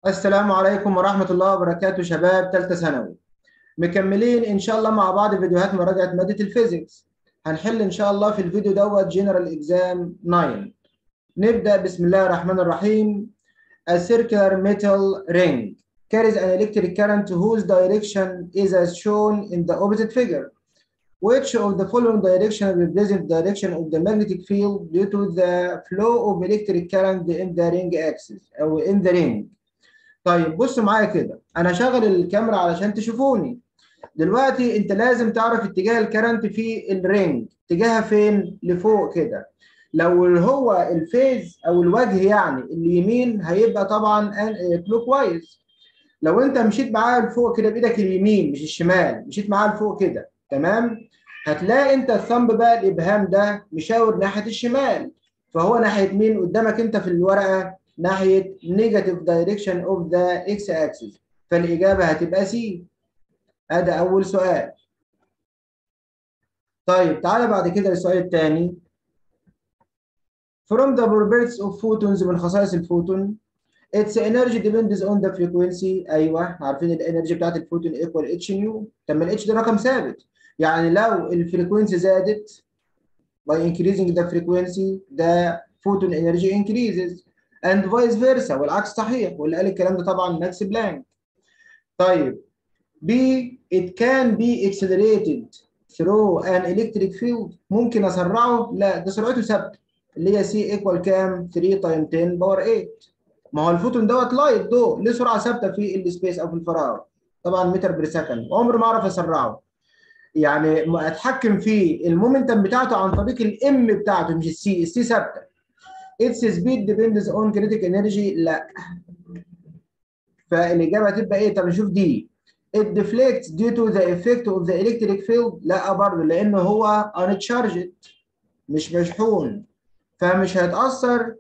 السلام عليكم ورحمة الله وبركاته شباب ثالثة ثانوي مكملين إن شاء الله مع بعض فيديوهات مراجعة مادة الفيزيكس هنحل إن شاء الله في الفيديو دوت جنرال إكزام 9 نبدأ بسم الله الرحمن الرحيم A circular metal ring carries an electric current whose direction is as shown in the opposite figure Which of the following direction represent the direction of the magnetic field due to the flow of electric current in the ring axis أو in the ring طيب بص معايا كده انا هشغل الكاميرا علشان تشوفوني دلوقتي انت لازم تعرف اتجاه الكرنت في الرينج اتجاهها فين لفوق كده لو هو الفيز او الوجه يعني اليمين هيبقى طبعا كلوك وايز لو انت مشيت معاه لفوق كده بايدك اليمين مش الشمال مشيت معاه لفوق كده تمام هتلاقي انت الثمب بقى الابهام ده مشاور ناحيه الشمال فهو ناحيه مين قدامك انت في الورقه ناحية negative direction of the x axis فالإجابة هتبقى C هذا أول سؤال طيب تعالى بعد كده للسؤال الثاني From the properties of photons من خصائص الفوتون its energy depends on the frequency أيوه عارفين الانرجي بتاعت الفوتون equal h nu طب ما الاتش ده رقم ثابت يعني لو الفريكونسي زادت by increasing the frequency the photon energy increases and vice versa والعكس صحيح واللي قال الكلام ده طبعا ماكس بلانك طيب B it can be accelerated through an electric field ممكن اسرعه لا ده سرعته ثابته اللي هي C equal كام 3 تايم 10 باور 8 ما هو الفوتون دوت لايت ضوء ليه سرعه ثابته في السبيس او في الفراغ طبعا متر بير سكند عمري ما اعرف اسرعه يعني اتحكم في المومنتم بتاعته عن طريق الام بتاعته مش السي السي ثابته its speed depends on kinetic energy لا فالإجابة هتبقى إيه؟ طب نشوف دي it deflects due to the effect of the electric field لا برضه لأنه هو uncharged مش مشحون فمش هيتأثر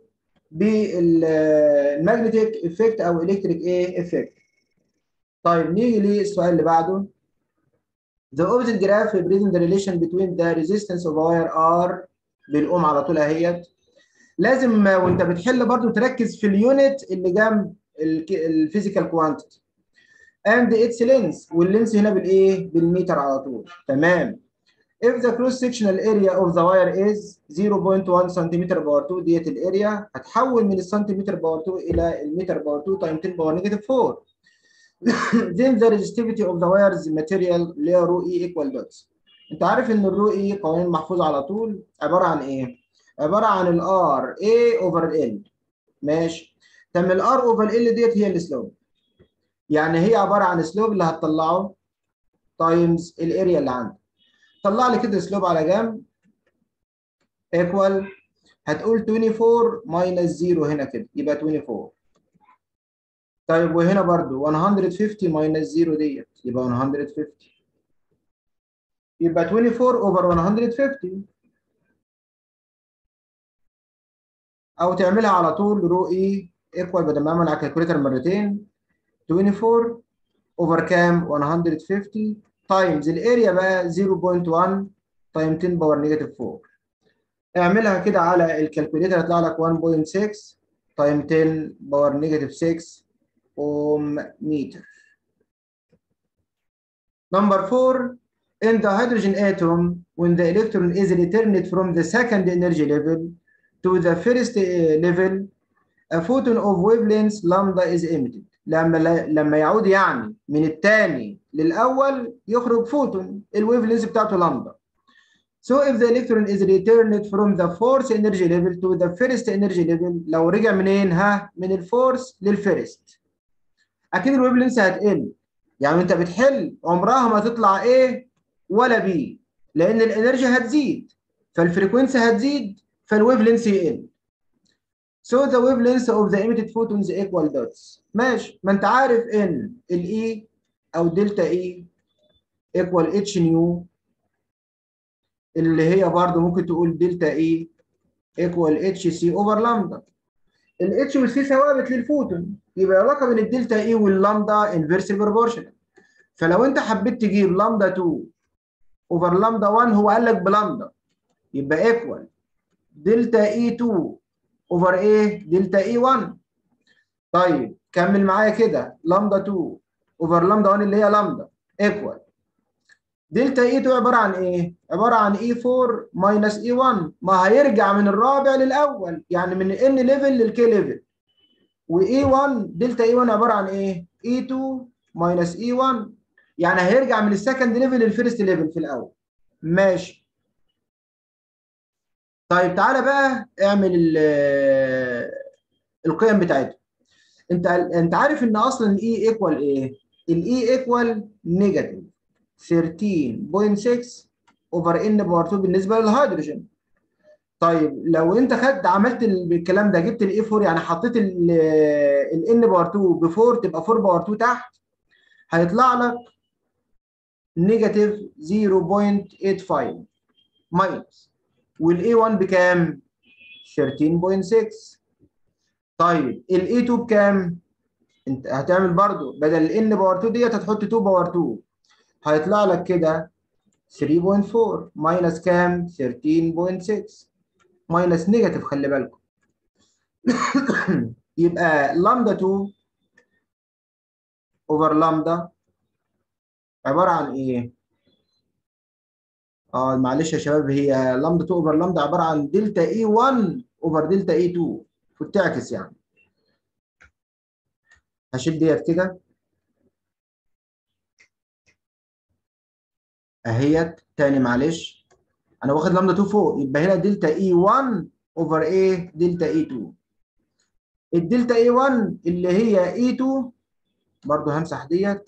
بالمagnetic effect أو electric إيه effect طيب نيجي للسؤال اللي بعده The opposite graph represents the relation between the resistance of a wire R بالأم على طول أهيت لازم وانت بتحل برضو تركز في اليونت اللي جنب الفيزيكال كوانتيتي اند اتس لينس واللينس هنا بالايه بالمتر على طول تمام if the cross sectional area of the wire is 0.1 سنتيمتر باور 2 ديت الاريا هتحول من السنتيمتر باور 2 الى المتر باور 2 تايم 10 باور نيجاتيف 4 then the resistivity of the wire's material اللي هي رو اي equal dots انت عارف ان الرو اي قوانين محفوظه على طول عباره عن ايه؟ عباره عن الار A اوفر ال ماشي طب الار اوفر ال ديت هي السلوب يعني هي عباره عن سلوب اللي هتطلعه تايمز الاريا اللي عندك طلع لي كده سلوب على جنب ايكوال هتقول 24 ماينس 0 هنا كده يبقى 24 طيب وهنا برضو 150 ماينس 0 ديت يبقى 150 يبقى 24 اوفر 150 او تعملها على طول رو اي ايكوال بدل ما اعمل على الكالكوليتر مرتين 24 اوفر كام 150 تايمز الاريا بقى 0.1 تايم 10 باور نيجاتيف 4 اعملها كده على الكالكوليتر هيطلع لك 1.6 تايم 10 باور نيجاتيف 6 اوم متر نمبر 4 in the hydrogen atom when the electron is returned from the second energy level to the first level a photon of wavelength lambda is emitted لما لما يعود يعني من الثاني للاول يخرج فوتون الويف لينث بتاعته لامدا so if the electron is returned from the fourth energy level to the first energy level لو رجع منين ها من الفورس للفيرست اكيد الويف لينث هتقل يعني انت بتحل عمرها ما تطلع ايه ولا بي لان الانرجي هتزيد فالفريكونسي هتزيد فالويف لينث يقل So the wavelength of the emitted photons equal dots. ماشي ما انت عارف ان الاي او دلتا اي equal اتش نيو اللي هي برضه ممكن تقول دلتا اي equal اتش سي اوفر لامدا. الاتش والسي ثوابت للفوتون يبقى العلاقه بين الدلتا اي واللامدا انفيرسلي بروبورشنال. فلو انت حبيت تجيب لامدا 2 اوفر لامدا 1 هو قال لك بلامدا يبقى ايكوال دلتا اي 2 اوفر ايه دلتا اي 1 طيب كمل معايا كده لامدا 2 اوفر لامدا 1 اللي هي لامدا ايكوال دلتا اي 2 عباره عن ايه؟ عباره عن اي 4 ماينس اي 1 ما هيرجع من الرابع للاول يعني من ان ليفل للكي ليفل واي 1 دلتا اي 1 عباره عن ايه؟ اي 2 ماينس اي 1 يعني هيرجع من السكند ليفل للفيرست ليفل في الاول ماشي طيب تعالى بقى اعمل القيم بتاعتها انت انت عارف ان اصلا الاي ايكوال ايه؟ الاي ايكوال نيجاتيف 13.6 اوفر ان باور 2 بالنسبه للهيدروجين طيب لو انت خدت عملت الكلام ده جبت الاي 4 يعني حطيت الان باور 2 ب 4 تبقى 4 باور 2 تحت هيطلع لك نيجاتيف 0.85 ماينس والاي 1 بكام؟ 13.6 طيب الاي 2 بكام؟ انت هتعمل برضو بدل الان باور 2 ديت هتحط 2 باور 2 هيطلع لك كده 3.4 ماينس كام؟ 13.6 ماينس نيجاتيف خلي بالكم يبقى لامدا 2 اوفر لامدا عباره عن ايه؟ اه معلش يا شباب هي لامدا 2 اوفر لامدا عباره عن دلتا اي 1 اوفر دلتا اي 2 وبتعكس يعني هشيل ديت كده اهيت تاني معلش انا واخد لامدا 2 فوق يبقى هنا دلتا اي 1 اوفر ايه دلتا اي 2 الدلتا اي 1 اللي هي اي 2 برضه همسح ديت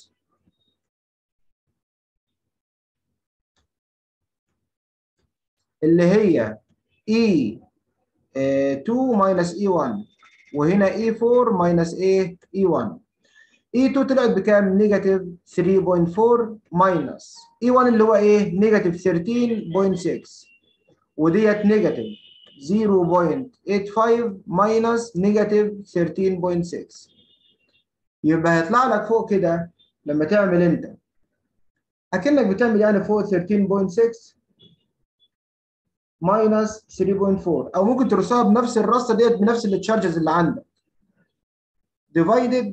اللي هي اي 2 ماينس اي 1 وهنا اي 4 ماينس ايه اي 1 اي 2 طلعت بكام نيجاتيف 3.4 ماينس اي 1 اللي هو ايه نيجاتيف 13.6 وديت نيجاتيف 0.85 ماينس نيجاتيف 13.6 يبقى هيطلع لك فوق كده لما تعمل انت اكنك بتعمل يعني فوق 13.6 ماينس 3.4 او ممكن ترصها بنفس الرصه ديت بنفس التشارجز اللي عندك divided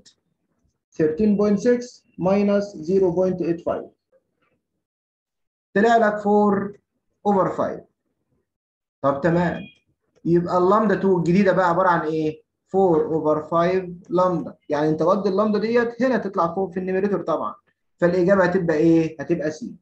13.6 minus 0.85 طلع لك 4 over 5 طب تمام يبقى اللامدا 2 الجديده بقى عباره عن ايه 4 over 5 لامدا يعني انت ودي اللامدا ديت هنا تطلع فوق في النيميريتور طبعا فالاجابه هتبقى ايه هتبقى سي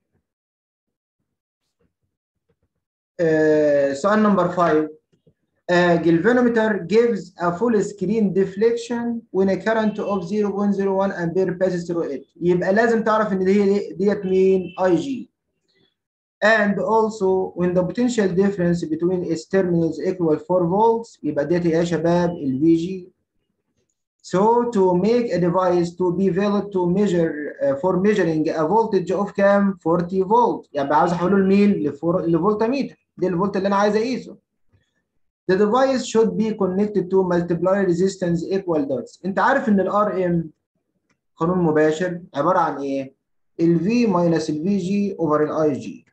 آه سؤال نمبر 5 A galvanometer gives a full screen deflection when a current of 0.01 ampere passes through it. يبقى لازم تعرف ان دي ديت مين اي جي. And also when the potential difference between its terminals equal 4 volts يبقى ديت يا شباب ال VG. So to make a device to be valid to measure uh, for measuring a voltage of كام 40 volt يبقى عاوز احوله لمين؟ لفولتميتر دي الفولت اللي انا عايز اقيسه. The device should be connected to multiply resistance equal dots. انت عارف ان الار ام قانون مباشر عباره عن ايه؟ ال V minus ال VG over ال IG.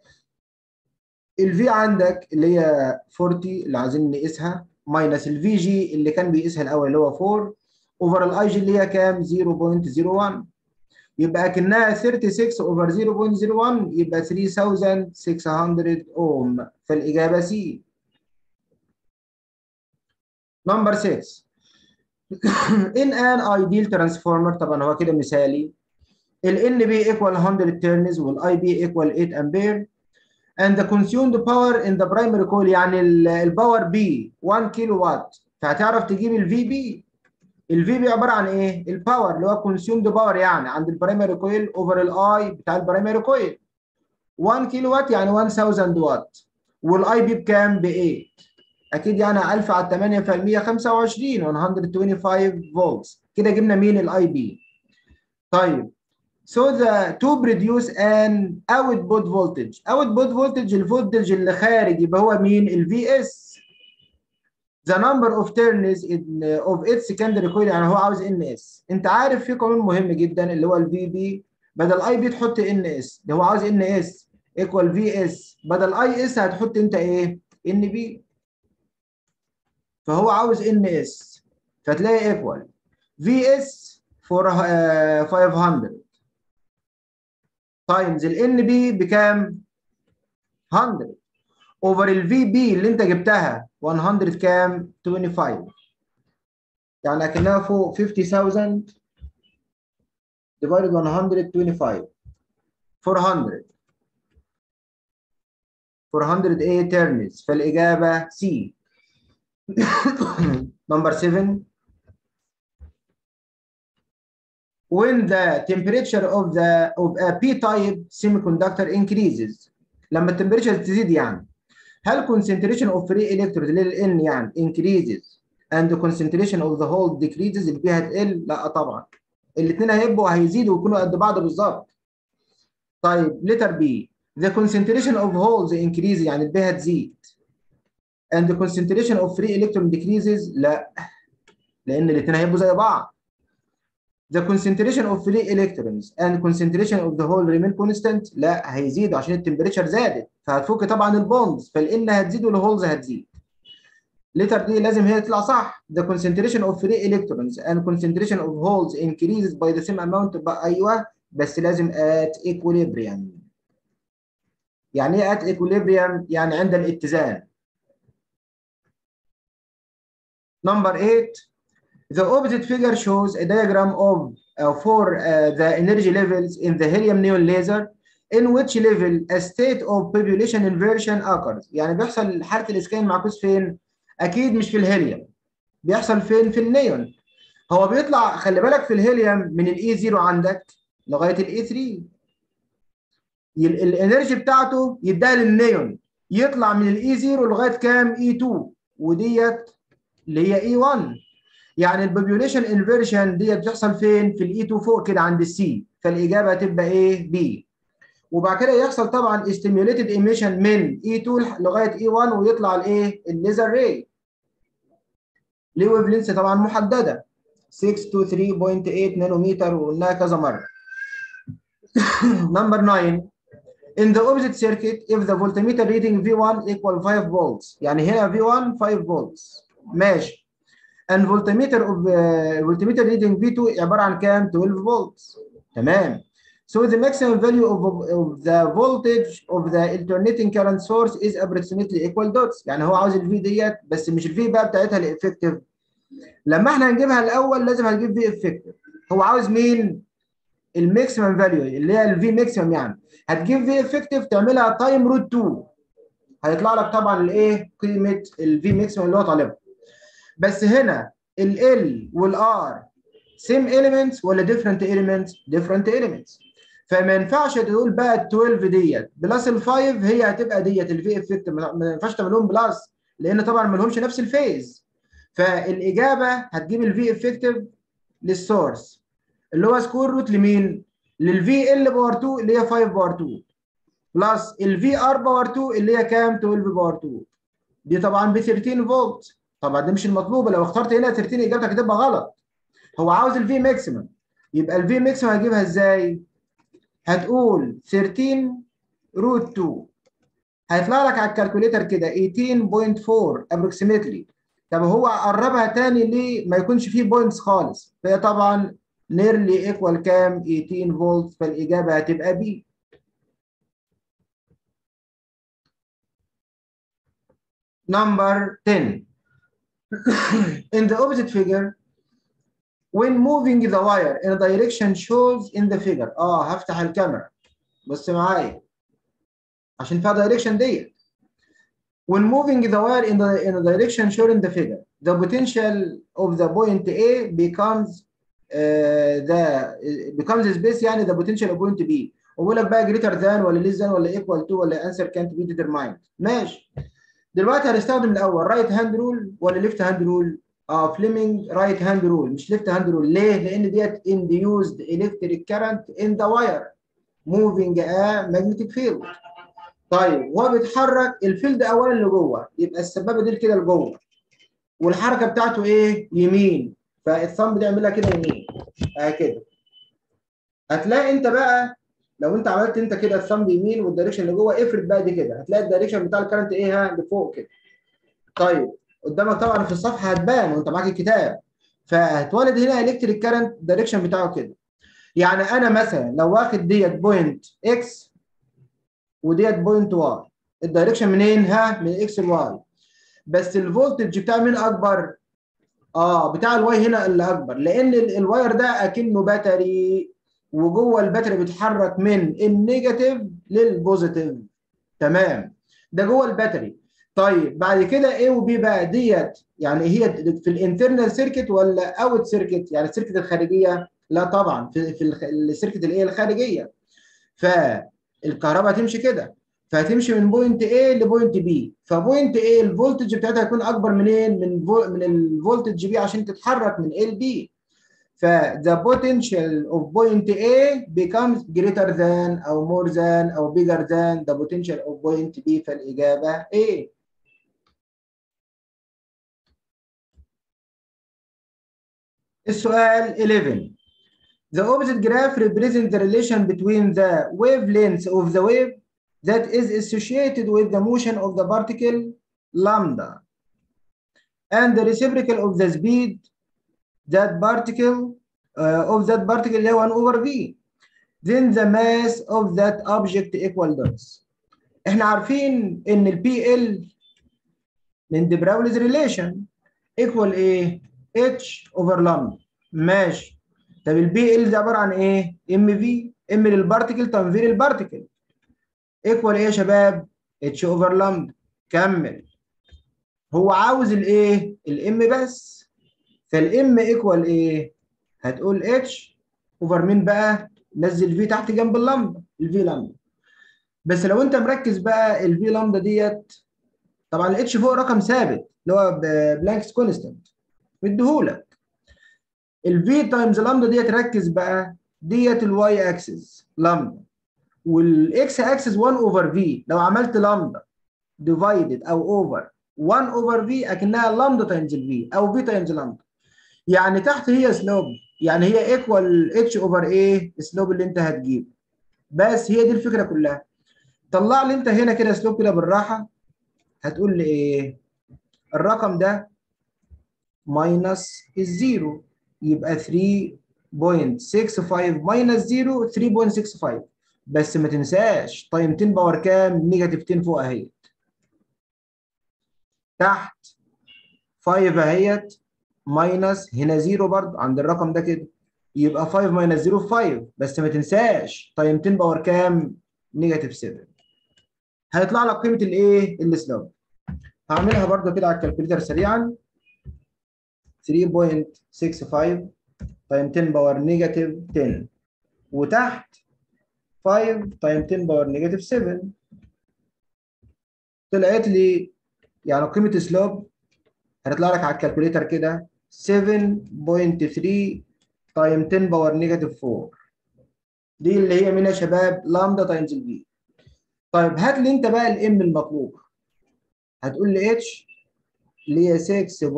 ال V عندك اللي هي 40 اللي عايزين نقيسها minus ال VG اللي كان بيقيسها الاول اللي هو 4 over ال IG اللي هي كام؟ 0.01 يبقى كأنها 36 over 0.01 يبقى 3600 اوم فالاجابه سي. نمبر 6 in an ideal transformer طبعا هو كده مثالي ال NB equal 100 turns وال IB equal 8 ampere and the consumed power in the primary coil يعني الباور B 1 كيلو وات فهتعرف تجيب ال VB ال VB عباره عن ايه؟ الباور اللي هو consumed power يعني عند البرايمري كويل اوفر الاي بتاع البرايمري كويل 1 كيلو وات يعني 1000 وات والاي بي بكام؟ ب 8 اكيد يعني 1000 على 8 في 100 25 125 فولتس كده جبنا مين الاي بي طيب so the to produce an output voltage output voltage الفولتج اللي خارج يبقى هو مين الفي اس the number of turns in, of its secondary coil يعني هو عاوز ان اس انت عارف في قانون مهم جدا اللي هو الفي بي بدل اي بي تحط ان اس اللي هو عاوز ان اس ايكوال في اس بدل اي اس هتحط انت ايه ان بي فهو عاوز ان اس فتلاقي ايكوال VS for uh, 500 تايمز ال NB بكام؟ 100 اوفر ال VB اللي انت جبتها 100 كام؟ 25 يعني اكنها فوق 50000 divided 125 400 400 ايه turns فالاجابه C number 7 when the temperature of the of a p-type semiconductor increases لما التمبريتشر تزيد يعني هل concentration of free electrons اللي هي ال N يعني increases and the concentration of the hole decreases اللي فيها هتقل؟ لا طبعا الاثنين هيبقوا هيزيدوا ويكونوا قد بعض بالظبط. طيب letter B the concentration of holes increases يعني البي هتزيد and the concentration of free electron decreases لا لان الاثنين هيبقوا زي بعض. The concentration of free electrons and concentration of the hole remain constant لا هيزيدوا عشان التمبريتشر زادت فهتفك طبعا البوندز فالان هتزيد والهولز هتزيد. لتر دي لازم هي تطلع صح. The concentration of free electrons and concentration of holes increases by the same amount بقى ايوه بس لازم at equilibrium. يعني ايه at equilibrium؟ يعني عند الاتزان. Number 8 The opposite figure shows a diagram of uh, for uh, the energy levels in the helium neon laser in which level a state of population inversion occurs يعني بيحصل حالة الاسكان معكوس فين؟ أكيد مش في الهيليوم بيحصل فين؟ في النيون هو بيطلع خلي بالك في الهيليوم من الاي 0 عندك لغاية الاي 3 الانرجي بتاعته يديها للنيون يطلع من الاي 0 لغاية كام؟ اي 2 وديت اللي هي اي 1 يعني البوبيوليشن انفيرجن ديت بتحصل فين؟ في الاي 2 فوق كده عند السي فالاجابه هتبقى ايه؟ بي. وبعد كده يحصل طبعا ستيميوليتد ايميشن من اي 2 لغايه اي 1 ويطلع الايه؟ الليزر راي. ليه ويف لينس طبعا محدده 6 to 3.8 نانومتر وقلناها كذا مره. نمبر 9 In the opposite circuit, if the voltmeter reading V1 equal 5 volts, يعني هنا V1 5 volts. ماشي. and voltmeter of uh, voltmeter reading V2 عباره عن كام؟ 12 volts تمام so the maximum value of, of the voltage of the alternating current source is approximately equal dots يعني هو عاوز الفي ديت بس مش الفي بقى بتاعتها الافكتيف لما احنا هنجيبها الاول لازم هنجيب في افكتيف هو عاوز مين؟ الماكسيمم فاليو اللي هي الفي ماكسيمم يعني هتجيب في افكتيف تعملها تايم روت 2 هيطلع لك طبعا الايه؟ قيمه الفي ماكسيمم اللي هو طالبها بس هنا ال L وال R same elements ولا different elements؟ different elements. فما ينفعش تقول بقى ال 12 ديت بلس ال 5 هي هتبقى ديت ال V effect ما ينفعش تعملهم بلس لان طبعا ما لهمش نفس الفيز. فالاجابه هتجيب ال V effective للسورس اللي هو سكور روت لمين؟ لل VL باور 2 اللي هي 5 باور 2 بلس ال VR باور 2 اللي هي كام؟ 12 باور 2 دي طبعا ب 13 فولت طبعا دي مش المطلوبه لو اخترت هنا 13 اجابتك هتبقى غلط هو عاوز الفي ماكسيمم يبقى الفي ماكسيمم هجيبها ازاي؟ هتقول 13 روت 2 هيطلع لك على الكالكوليتر كده 18.4 ابروكسيمتلي طب هو قربها تاني ليه ما يكونش فيه بوينتس خالص فهي طبعا نيرلي ايكوال كام 18 فولت فالاجابه هتبقى بي نمبر 10 in the opposite figure when moving the wire in a direction shows in the figure اه هفتح الكاميرا بص معايا عشان فيها direction ديت when moving the wire in the in a direction shown in the figure the potential of the point A becomes uh, the becomes space يعني the potential of point B وبقول لك بقى greater than ولا less than ولا equal to ولا answer can't be determined ماشي دلوقتي هنستخدم الاول رايت هاند رول ولا ليفت هاند رول؟ اه فليمنج رايت هاند رول مش ليفت هاند رول ليه؟ لان ديت induced electric current in the wire moving a magnetic field طيب وهو بيتحرك الفيلد اولا لجوه يبقى السبابه دي كده لجوه والحركه بتاعته ايه؟ يمين فالثمب دي اعملها كده يمين اه كده هتلاقي انت بقى لو انت عملت انت كده الثمب يمين والدايركشن اللي جوه افرد بقى دي كده هتلاقي الدايركشن بتاع الكرنت ايه ها لفوق كده طيب قدامك طبعا في الصفحه هتبان وانت معاك الكتاب فهتولد هنا الكتريك كارنت الدايركشن بتاعه كده يعني انا مثلا لو واخد ديت بوينت اكس وديت بوينت واي الدايركشن منين ها من اكس لواي بس الفولتج بتاع مين اكبر اه بتاع الواي هنا اللي اكبر لان الواير ده اكنه باتري وجوه الباتري بيتحرك من النيجاتيف للبوزيتيف تمام ده جوه الباتري طيب بعد كده ايه وبي بقى ديت يعني هي في الانترنال سيركت ولا اوت سيركت يعني السيركت الخارجيه لا طبعا في في السيركت الايه الخارجيه فالكهرباء هتمشي كده فهتمشي من بوينت A لبوينت B فبوينت A الفولتج بتاعتها هيكون اكبر منين من فو من الفولتج B عشان تتحرك من A ل B ف the potential of point A becomes greater than او more than او bigger than the potential of point B فالاجابه A السؤال 11 The opposite graph represents the relation between the wavelengths of the wave that is associated with the motion of the particle lambda and the reciprocal of the speed that particle uh, of that particle 1 over v then the mass of that object equal dots احنا عارفين ان ال PL من de Broglie's relation equal ايه h over lambda ماشي طب ال PL ده عباره عن ايه ام في ام للبارتكل تايم في للبارتكل ايكوال ايه يا شباب اتش اوفر لامدا كمل هو عاوز الايه الام بس فالام ايكوال ايه هتقول اتش اوفر مين بقى نزل في تحت جنب اللامدا الفي لامدا بس لو انت مركز بقى الفي لامدا ديت طبعا الاتش فوق رقم ثابت اللي هو بلانكس كونستانت مديهولك الفي تايمز لامدا ديت ركز بقى ديت الواي اكسس لامدا والاكس اكسس 1 اوفر في لو عملت لامدا ديفايدد او اوفر 1 اوفر في اكنها لامدا تايمز الفي او في تايمز لامدا يعني تحت هي سلوب يعني هي ايكوال اتش اوفر ايه السلوب اللي انت هتجيبه بس هي دي الفكره كلها طلع لي انت هنا كده سلوب كده بالراحه هتقول لي ايه الرقم ده ماينس الزيرو يبقى 3.65 ماينس 0 3.65 بس ما تنساش تايم 10 باور كام نيجاتيف 10 فوق اهيت تحت 5 اهيت ماينس هنا 0 برضه عند الرقم ده كده يبقى 5 ماينس 0 5 بس ما تنساش تايم 10 باور كام نيجاتيف 7 هيطلع لك قيمه الايه السلوب هعملها برضه كده على الكالكوليتر سريعا 3.65 تايم 10 باور نيجاتيف 10 وتحت 5 تايم 10 باور نيجاتيف 7 طلعت لي يعني قيمه سلوب هتطلع لك على الكالكوليتر كده 7.3 تايم 10 باور نيجاتيف 4 دي اللي هي مين يا شباب لامدا تايمز الفي طيب هات لي انت بقى الام المطلوبه هتقول لي اتش اللي هي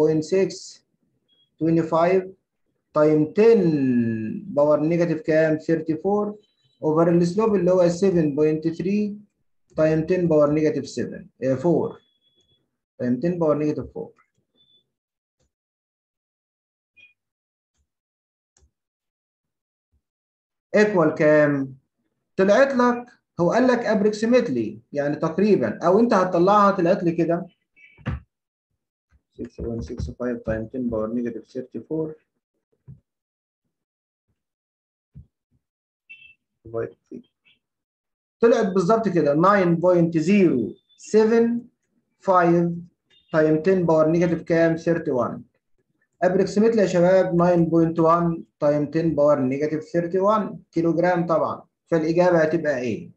6.625 تايم 10 باور نيجاتيف كام 34 اوفر السلوب اللي هو 7.3 تايم 10 باور نيجاتيف 7 4 تايم 10 باور نيجاتيف 4 ايكوال كام؟ طلعت لك هو قال لك ابروكسيمتلي يعني تقريبا او انت هتطلعها طلعت لي كده 6.65 تايم 10 باور نيجاتيف 34 طلعت بالظبط كده 9.075 تايم 10 باور نيجاتيف كام 31 ابروكسيمتلي يا شباب 9.1 تايم 10 باور نيجاتيف 31 كيلو جرام طبعا فالاجابه هتبقى ايه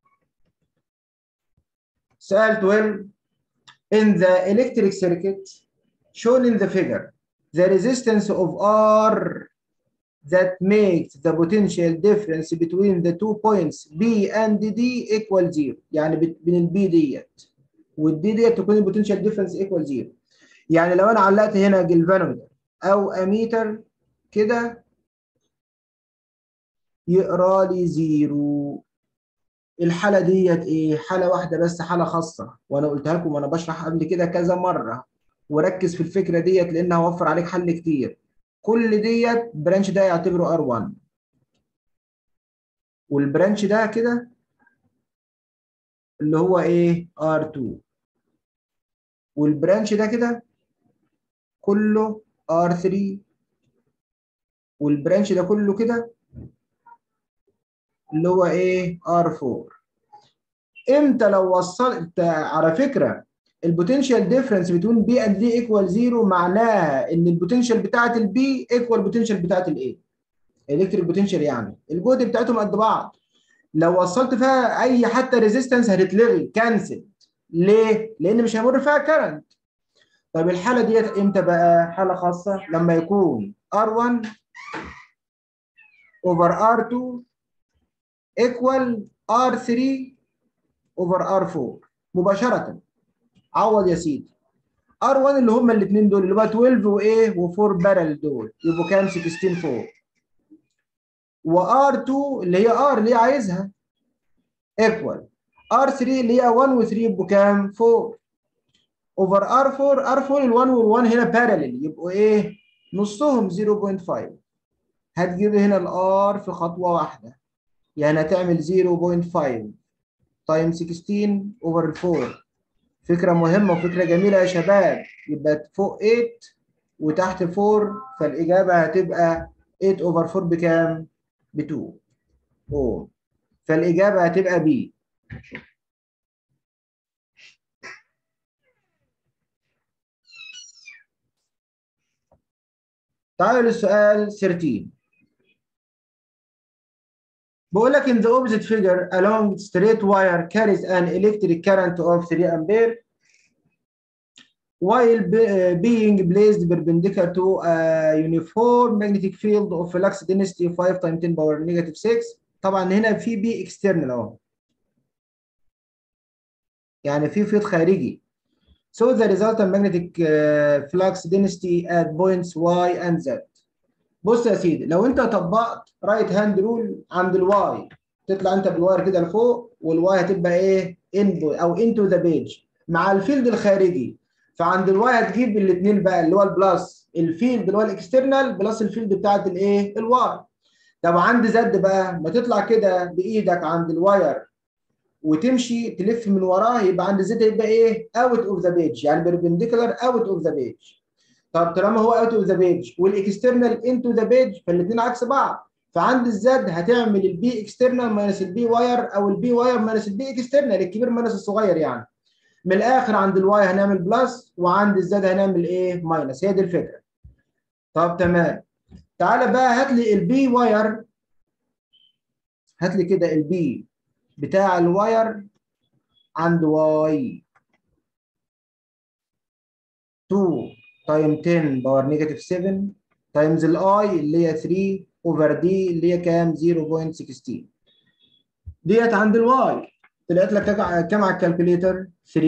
سؤال 12 in the electric circuit shown in the figure the resistance of R that makes the potential difference between the two points B and D equal zero يعني بين البي ديت والدي ديت تكون البوتنشال ديفرنس ايكوال زيرو يعني لو انا علقت هنا جلفانومتر او اميتر كده يقرا لي زيرو الحاله ديت ايه حاله واحده بس حاله خاصه وانا قلتها لكم وانا بشرح قبل كده كذا مره وركز في الفكره ديت لانها هوفر عليك حل كتير كل ديت برانش ده يعتبره R1 والبرانش ده كده اللي هو ايه R2 والبرانش ده كده كله R3 والبرانش ده كله كده اللي هو ايه R4 امتى لو وصلت على فكره البوتنشال ديفرنس بين بي اند دي ايكوال زيرو معناها ان البوتنشال بتاعت البي ايكوال البوتنشال بتاعت الاي الكتريك بوتنشال يعني الجهد بتاعتهم قد بعض لو وصلت فيها اي حتى ريزيستنس هتتلغي كانسل ليه؟ لان مش هيمر فيها كرنت طب الحاله ديت امتى بقى؟ حاله خاصه لما يكون R1 over R2 equal R3 over R4 مباشره عوض يا سيدي R1 اللي هم الاثنين دول اللي هو 12 وايه و4 بارل دول يبقوا كام 16 4 وR2 اللي هي R اللي هي عايزها equal R3 اللي هي 1 و3 يبقوا كام 4 over R4 R4 ال1 وال1 هنا بارلل يبقوا ايه نصهم 0.5 هتجيب هنا الار في خطوه واحده يعني هتعمل 0.5 تايم 16 اوفر 4 فكره مهمه وفكره جميله يا شباب يبقى فوق 8 وتحت 4 فالاجابه هتبقى 8 اوفر 4 بكام؟ ب 2 اوه فالاجابه هتبقى بي تعالوا للسؤال 13 بقول لك in the opposite figure along straight wire carries an electric current of 3 ampere while being placed perpendicular to a uniform magnetic field of flux density 5 times 10 power negative 6 طبعا هنا في بي external اهو يعني في فيض خارجي So the resultant magnetic uh, flux density at points y and z. بص يا سيدي لو انت طبقت رايت هاند رول عند الواي تطلع انت بالواير كده لفوق والواي هتبقى ايه انبو او انتو ذا بيج مع الفيلد الخارجي فعند الواي هتجيب الاثنين بقى اللي هو البلس الفيلد اللي هو الاكسترنال بلس الفيلد بتاعت الايه الواي طب عند زد بقى ما تطلع كده بايدك عند الواير وتمشي تلف من وراه يبقى عند زد يبقى ايه اوت اوف ذا بيج يعني بيربنديكولار اوت اوف ذا بيج طب طالما هو اوت اوف ذا بيج والاكسترنال انتو ذا بيج فالاثنين عكس بعض فعند الزد هتعمل البي اكسترنال ماينس البي واير او البي واير ماينس البي اكسترنال الكبير ماينس الصغير يعني من الاخر عند الواي هنعمل بلس وعند الزد هنعمل ايه ماينس هي دي الفكره طب تمام تعالى بقى هات لي البي واير هات لي كده البي بتاع الواير عند واي 2 تايم 10 باور نيجاتيف 7 تايمز الاي اللي هي 3 اوفر دي اللي هي كام 0.16 ديت عند الواي طلعت لك كام على الكالكوليتر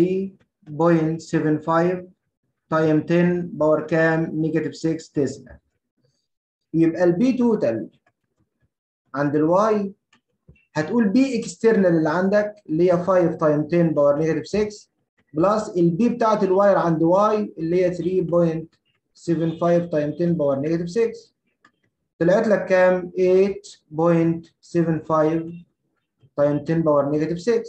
3.75 تايم 10 باور كام نيجاتيف 6 تسلا يبقى البي توتال عند الواي هتقول بي اكسترنال اللي عندك اللي هي 5 تايم 10 باور نيجاتيف 6 بلس البي بتاعت الواير عند واي اللي هي 3.75 تايم 10 باور نيجاتيف 6 طلعت لك كام 8.75 تايم 10 باور نيجاتيف 6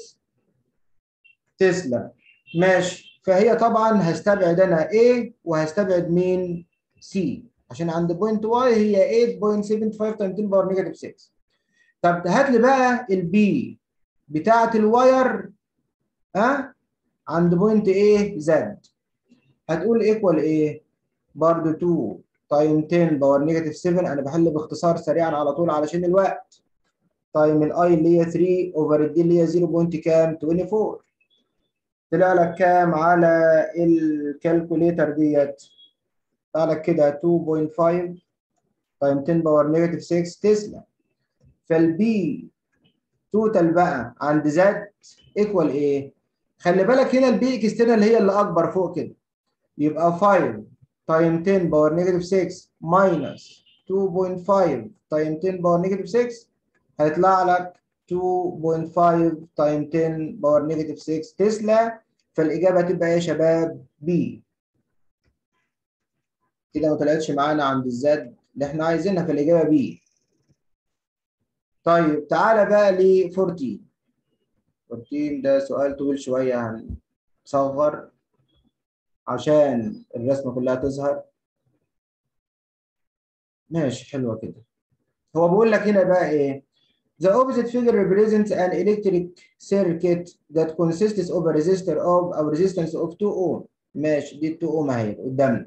تسلا ماشي فهي طبعا هستبعد انا A وهستبعد مين C عشان عند بوينت واي هي 8.75 تايم 10 باور نيجاتيف 6 طب هات لي بقى البي بتاعت الواير ها أه؟ عند بوينت ايه زد هتقول ايكوال ايه برضو 2 تايم 10 باور نيجاتيف 7 انا بحل باختصار سريعا على طول علشان الوقت تايم الاي اللي هي 3 اوفر الدي اللي هي 0 بوينت كام 24 طلع لك كام على الكالكوليتر ديت طلع لك كده 2.5 تايم 10 باور نيجاتيف 6 تسلا فالبي توتال بقى عند زد ايكوال ايه؟ خلي بالك هنا البي اكسترنال هي اللي اكبر فوق كده يبقى 5 تايم 10 باور نيجاتيف 6 ماينس 2.5 تايم 10 باور نيجاتيف 6 هيطلع لك 2.5 تايم 10 باور نيجاتيف 6 تسلا فالاجابه هتبقى ايه يا شباب؟ بي كده ما طلعتش معانا عند الزد اللي احنا عايزينها في الاجابه بي طيب تعالى بقى ل 14 14 ده سؤال طويل شويه هنصغر عشان الرسمه كلها تظهر ماشي حلوه كده هو بيقول لك هنا بقى ايه The opposite figure represents an electric circuit that consists of a resistor of a resistance of 2 ohm. ماشي دي 2 ohm اهي قدامنا.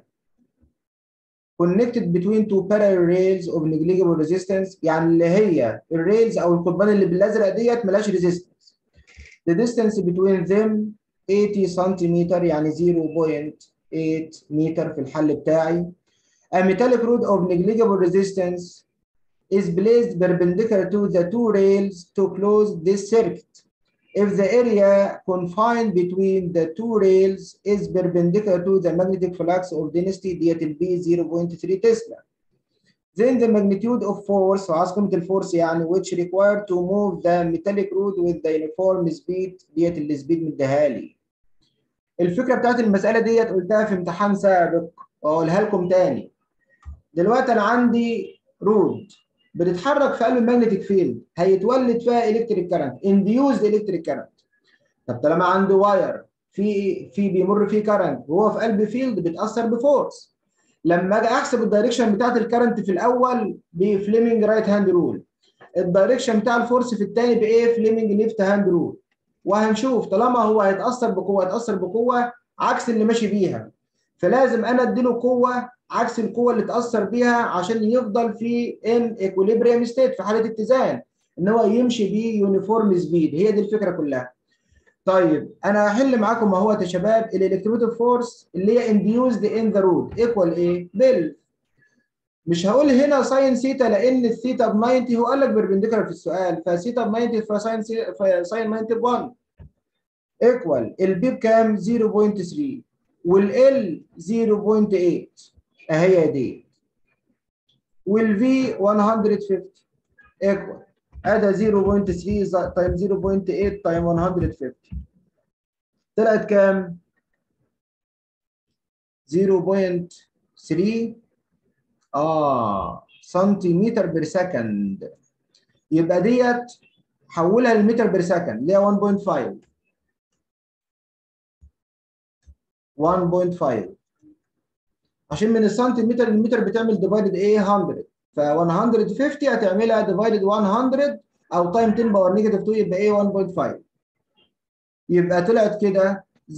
Connected between two parallel rails of negligible resistance يعني اللي هي الريلز او القضبان اللي بالازرق ديت ملهاش resistance. The distance between them 80 سنتيمتر يعني 0.8 متر في الحل بتاعي. A metallic rod of negligible resistance is placed perpendicular to the two rails to close this circuit. If the area confined between the two rails is perpendicular to the magnetic flux of density ديت ال B 0.3 تسلا. Then the magnitude of force وعاصمة الفورس يعني which required to move the metallic rod with the uniform speed ديت السبيد مديها لي. الفكرة بتاعت المسألة ديت قلتها في امتحان سابق وأقولها لكم تاني. دلوقتي أنا عندي رود بتتحرك في قلب المagnetic فيلد هيتولد فيها الكتريك كارنت induced الكتريك كارنت طب طالما عنده واير في في بيمر فيه كارنت وهو في قلب فيلد بيتاثر بفورس لما اجي احسب الدايركشن بتاعت الكارنت في الاول بفليمنج رايت هاند رول الدايركشن بتاع الفورس في الثاني بايه فليمنج ليفت هاند رول وهنشوف طالما هو هيتاثر بقوه هيتاثر بقوه عكس اللي ماشي بيها فلازم انا اديله قوه عكس القوه اللي اتاثر بيها عشان يفضل في ان ايكوليبريم ستيت في حاله اتزان ان هو يمشي بيه يونيفورم سبيد هي دي الفكره كلها طيب انا هحل معاكم اهوت يا شباب الالكتروموتيف فورس اللي هي انديوزد ان ذا رود ايكوال ايه بيل مش هقول هنا ساين ثيتا لان الثيتا ب 90 هو قال لك بيربنديكولار في السؤال فثيتا ب 90 فساين فساين 90 ب 1 ايكوال البي بكام 0.3 والال 0.8 اهي دي والفي 150 ايكوال ادي 0.3 تايم 0.8 تايم 150 طلعت كام؟ 0.3 اه سنتيمتر بير سكند يبقى ديت حولها لمتر بير سكند اللي هي 1.5 1.5 عشان من السنتيمتر للمتر بتعمل ديفايدد ايه 100 ف 150 هتعملها ديفايدد 100 او تايم 10 باور نيجاتيف 2 يبقى ايه 1.5 يبقى طلعت كده 0.36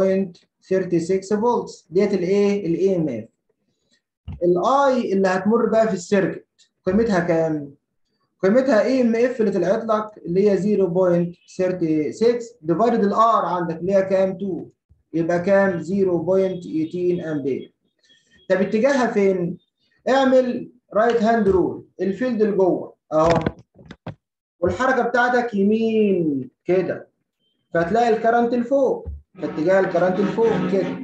فولتس ديت الايه الاي ام اف الاي اللي هتمر بقى في السيركت قيمتها كام؟ قيمتها اي ام اف اللي طلعت لك اللي هي 0.36 ديفايدد الار عندك اللي هي كام 2 يبقى كام 0.18 امبير طب اتجاهها فين؟ اعمل رايت هاند رول الفيلد لجوه اهو والحركه بتاعتك يمين كده فتلاقي الكرنت لفوق فاتجاه الكرنت لفوق كده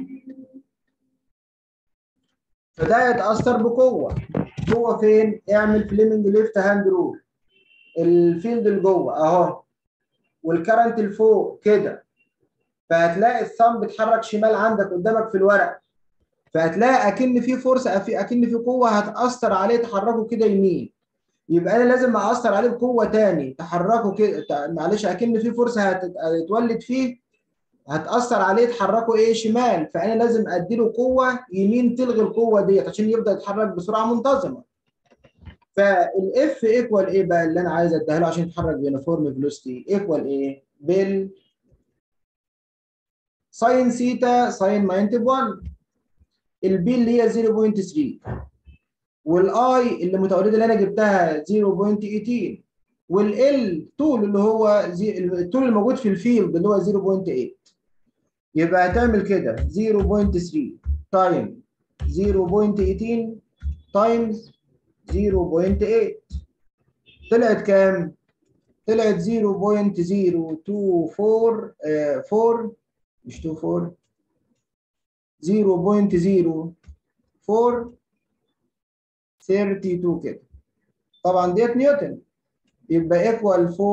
فده يتاثر بقوه قوه فين؟ اعمل فليمنج ليفت هاند رول الفيلد لجوه اهو والكرنت لفوق كده فهتلاقي الثumb بيتحرك شمال عندك قدامك في الورق فهتلاقي اكن في فرصه اكن في قوه هتاثر عليه تحركه كده يمين يبقى انا لازم اثر عليه بقوه تاني تحركه كده معلش اكن في فرصه هتتولد فيه هتاثر عليه تحركه ايه شمال فانا لازم اديله قوه يمين تلغي القوه ديت عشان يبدا يتحرك بسرعه منتظمه فالاف ايكوال ايه بقى اللي انا عايز اديها له عشان يتحرك بيونيفورم فيلوسيتي ايكوال ايه بال ساين سيتا ساين 91 البي اللي هي 0.3 والاي اللي متولده اللي انا جبتها 0.18 والال طول اللي هو زي الطول الموجود في الفيلد اللي هو 0.8 يبقى هتعمل كده 0.3 تايم 0.18 تايمز 0.8 طلعت كام؟ طلعت 0.0244 مش 24 0.0432 كده طبعا ديت نيوتن يبقى ايكوال 4.32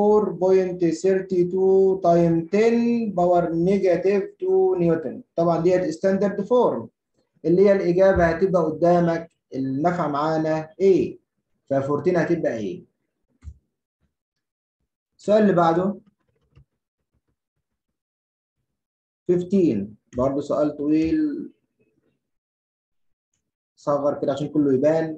تايم 10 باور نيجاتيف 2 نيوتن طبعا ديت ستاندرد فورم اللي هي الإجابة هتبقى قدامك النفع معانا A ف 14 هتبقى A السؤال اللي بعده 15 برضه سؤال طويل صغر كده عشان كله يبان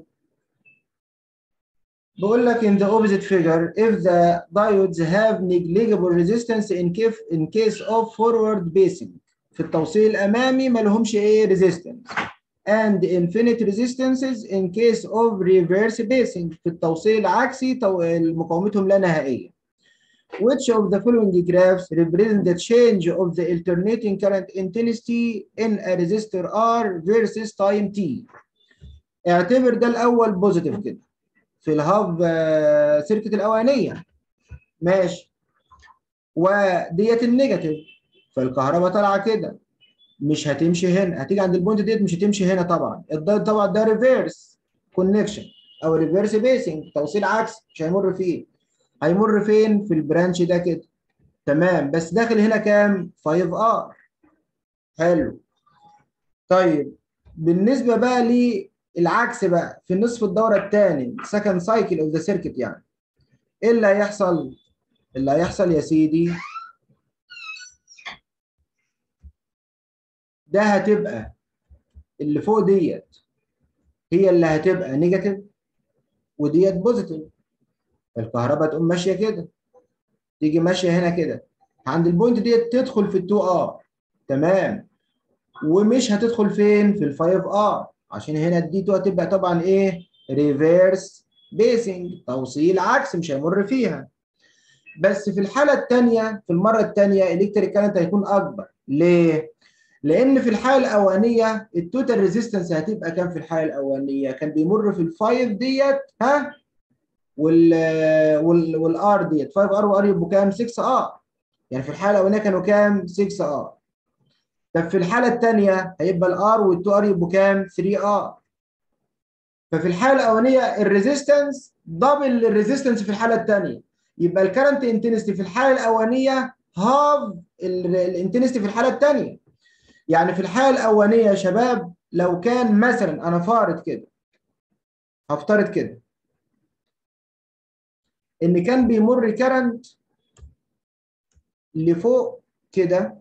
بقول لك in the opposite figure if the diodes have negligible resistance in case in case of forward basing في التوصيل الامامي ما لهمش ايه resistance and infinite resistances in case of reverse basing في التوصيل العكسي تو... مقاومتهم لا نهائيه which of the following graphs represent the change of the alternating current intensity in a resistor R versus time t اعتبر ده الاول بوزيتيف كده في الهاف سيركت الاولانيه ماشي وديت النيجاتيف فالكهرباء طالعه كده مش هتمشي هنا هتيجي عند البوينت ديت مش هتمشي هنا طبعا الضغط طبعا ده ريفيرس كونكشن او ريفيرس بيسنج توصيل عكسي مش هيمر فيه هيمر فين في البرانش ده كده تمام بس داخل هنا كام 5 ار حلو طيب بالنسبه بقى للعكس بقى في نصف الدوره الثاني سكند سايكل اوف ذا سيركت يعني ايه اللي هيحصل اللي هيحصل يا سيدي ده هتبقى اللي فوق ديت هي اللي هتبقى نيجاتيف وديت بوزيتيف الكهرباء تقوم ماشيه كده تيجي ماشيه هنا كده عند البوينت ديت تدخل في ال 2 ار تمام ومش هتدخل فين في ال 5 ار عشان هنا الدي 2 هتبقى طبعا ايه ريفيرس بيسنج توصيل عكس مش هيمر فيها بس في الحاله الثانيه في المره الثانيه الكتريك كارنت هيكون اكبر ليه لان في الحاله الاولانيه التوتال ريزيستنس هتبقى كام في الحاله الاولانيه كان بيمر في الفايف ديت ها وال وال والار ديت 5 ار وار يبقوا كام 6 ار يعني في الحاله الاولانيه كانوا كام 6 ار طب في الحاله الثانيه هيبقى الار وال2 ار يبقوا كام 3 ار ففي الحاله الاولانيه الريزيستنس دبل الريزيستنس في الحاله الثانيه يبقى الكرنت انتنستي في الحاله الاولانيه هاف الانتنستي في الحاله الثانيه يعني في الحاله الاولانيه يا شباب لو كان مثلا انا فارض كده هفترض كده ان كان بيمر كرنت لفوق كده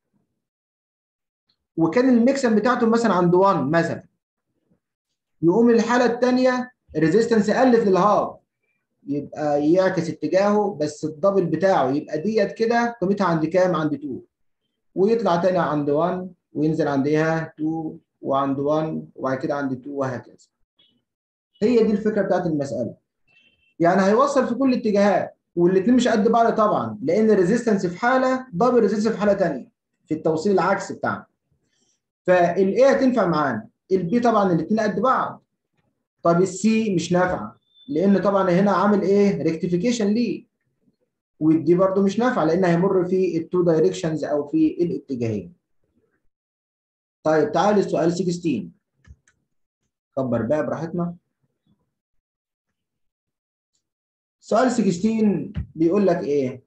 وكان الميكسن بتاعته مثلا عند 1 مثلا يقوم الحاله الثانيه الريزيستنس قلت للهاف يبقى يعكس اتجاهه بس الدبل بتاعه يبقى ديت كده قيمتها عند كام؟ عند 2 ويطلع تاني عند 1 وينزل عند ايه 2 وعند 1 وبعد كده عند 2 وهكذا هي دي الفكره بتاعت المساله يعني هيوصل في كل الاتجاهات والاثنين مش قد بعض طبعا لان الريزيستنس في حاله دبل ريزيستنس في حاله ثانيه في التوصيل العكسي بتاعنا فالاي هتنفع معانا البي طبعا الاثنين قد بعض طب السي مش نافعه لان طبعا هنا عامل ايه ريكتيفيكيشن ليه والدي برده مش نافعه لان هيمر في التو دايركشنز او في الاتجاهين طيب تعال السؤال 16 كبر بقى براحتنا سؤال 16 بيقول لك ايه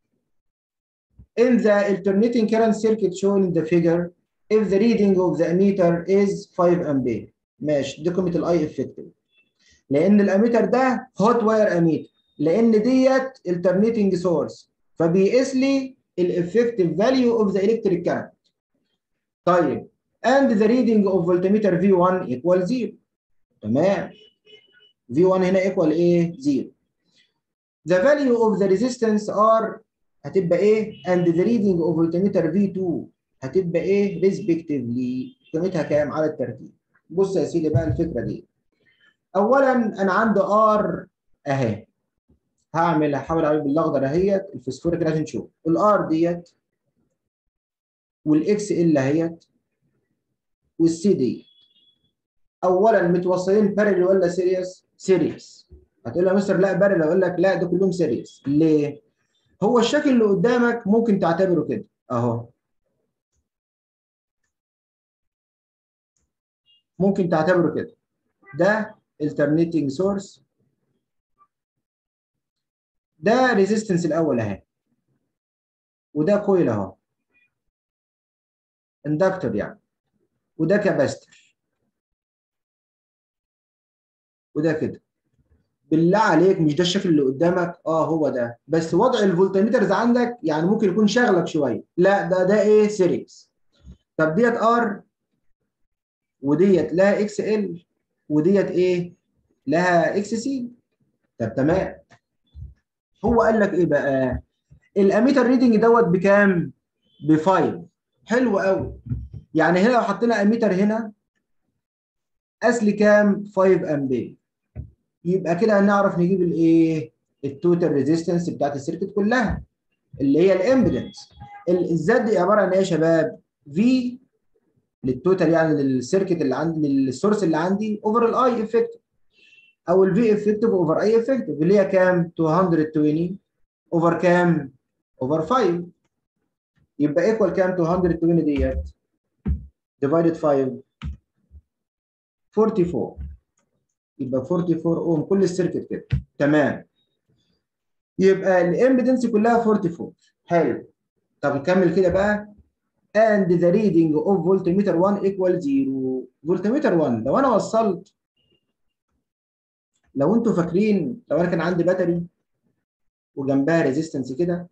in the alternating current circuit shown in the figure if the reading of the ammeter is 5 ampere ماشي دي قيمه الاي افكتيف لان الاميتر ده هوت واير اميتر لان ديت alternating source فبيقيس لي الافكتيف فاليو اوف ذا الكتريك كارنت طيب and the reading of voltmeter V1 equal 0 تمام V1 هنا equal ايه 0 the value of the resistance R هتبقى ايه and the reading of voltmeter V2 هتبقى ايه respectively قيمتها كام على الترتيب بص يا سيدي بقى الفكره دي اولا انا عندي R اهي هعمل هحاول اعمل بالاخضر اهيت الفسفوريك عشان نشوف الار ديت والاكس ال اهيت والسي دي اولا متوصلين بارل ولا سيريس سيريس هتقول لي يا مستر لا بارل اقول لك لا ده كلهم سيريس ليه هو الشكل اللي قدامك ممكن تعتبره كده اهو ممكن تعتبره كده ده alternating source ده ريزيستنس الاول اهي وده كويل اهو اندكتور يعني وده كاباستر وده كده بالله عليك مش ده الشكل اللي قدامك اه هو ده بس وضع الفولتميترز عندك يعني ممكن يكون شاغلك شويه لا ده ده ايه سيريس طب ديت ار وديت لها اكس ال وديت ايه لها اكس سي طب تمام هو قال لك ايه بقى الاميتر ريدنج دوت بكام ب 5 حلو قوي يعني هنا لو حطينا اميتر هنا اصل كام 5 امبير يبقى كده هنعرف نجيب الايه التوتال ريزيستنس بتاعت السيركت كلها اللي هي الامبيدنس الزد دي عباره عن ايه يا شباب في للتوتال يعني للسيركت اللي عندي للسورس اللي عندي اوفر الاي افكتيف او الفي افكتيف اوفر اي افكتيف اللي هي كام 220 اوفر كام اوفر 5 يبقى ايكوال كام 220 ديت ديفايدد 5 44 يبقى 44 اوم كل السيركت كده تمام يبقى الامبيدنس كلها 44 حلو طب نكمل كده بقى and the reading of voltmeter 1 equal 0 voltmeter 1 لو انا وصلت لو انتوا فاكرين لو انا كان عندي باتري وجنبها ريزيستنس كده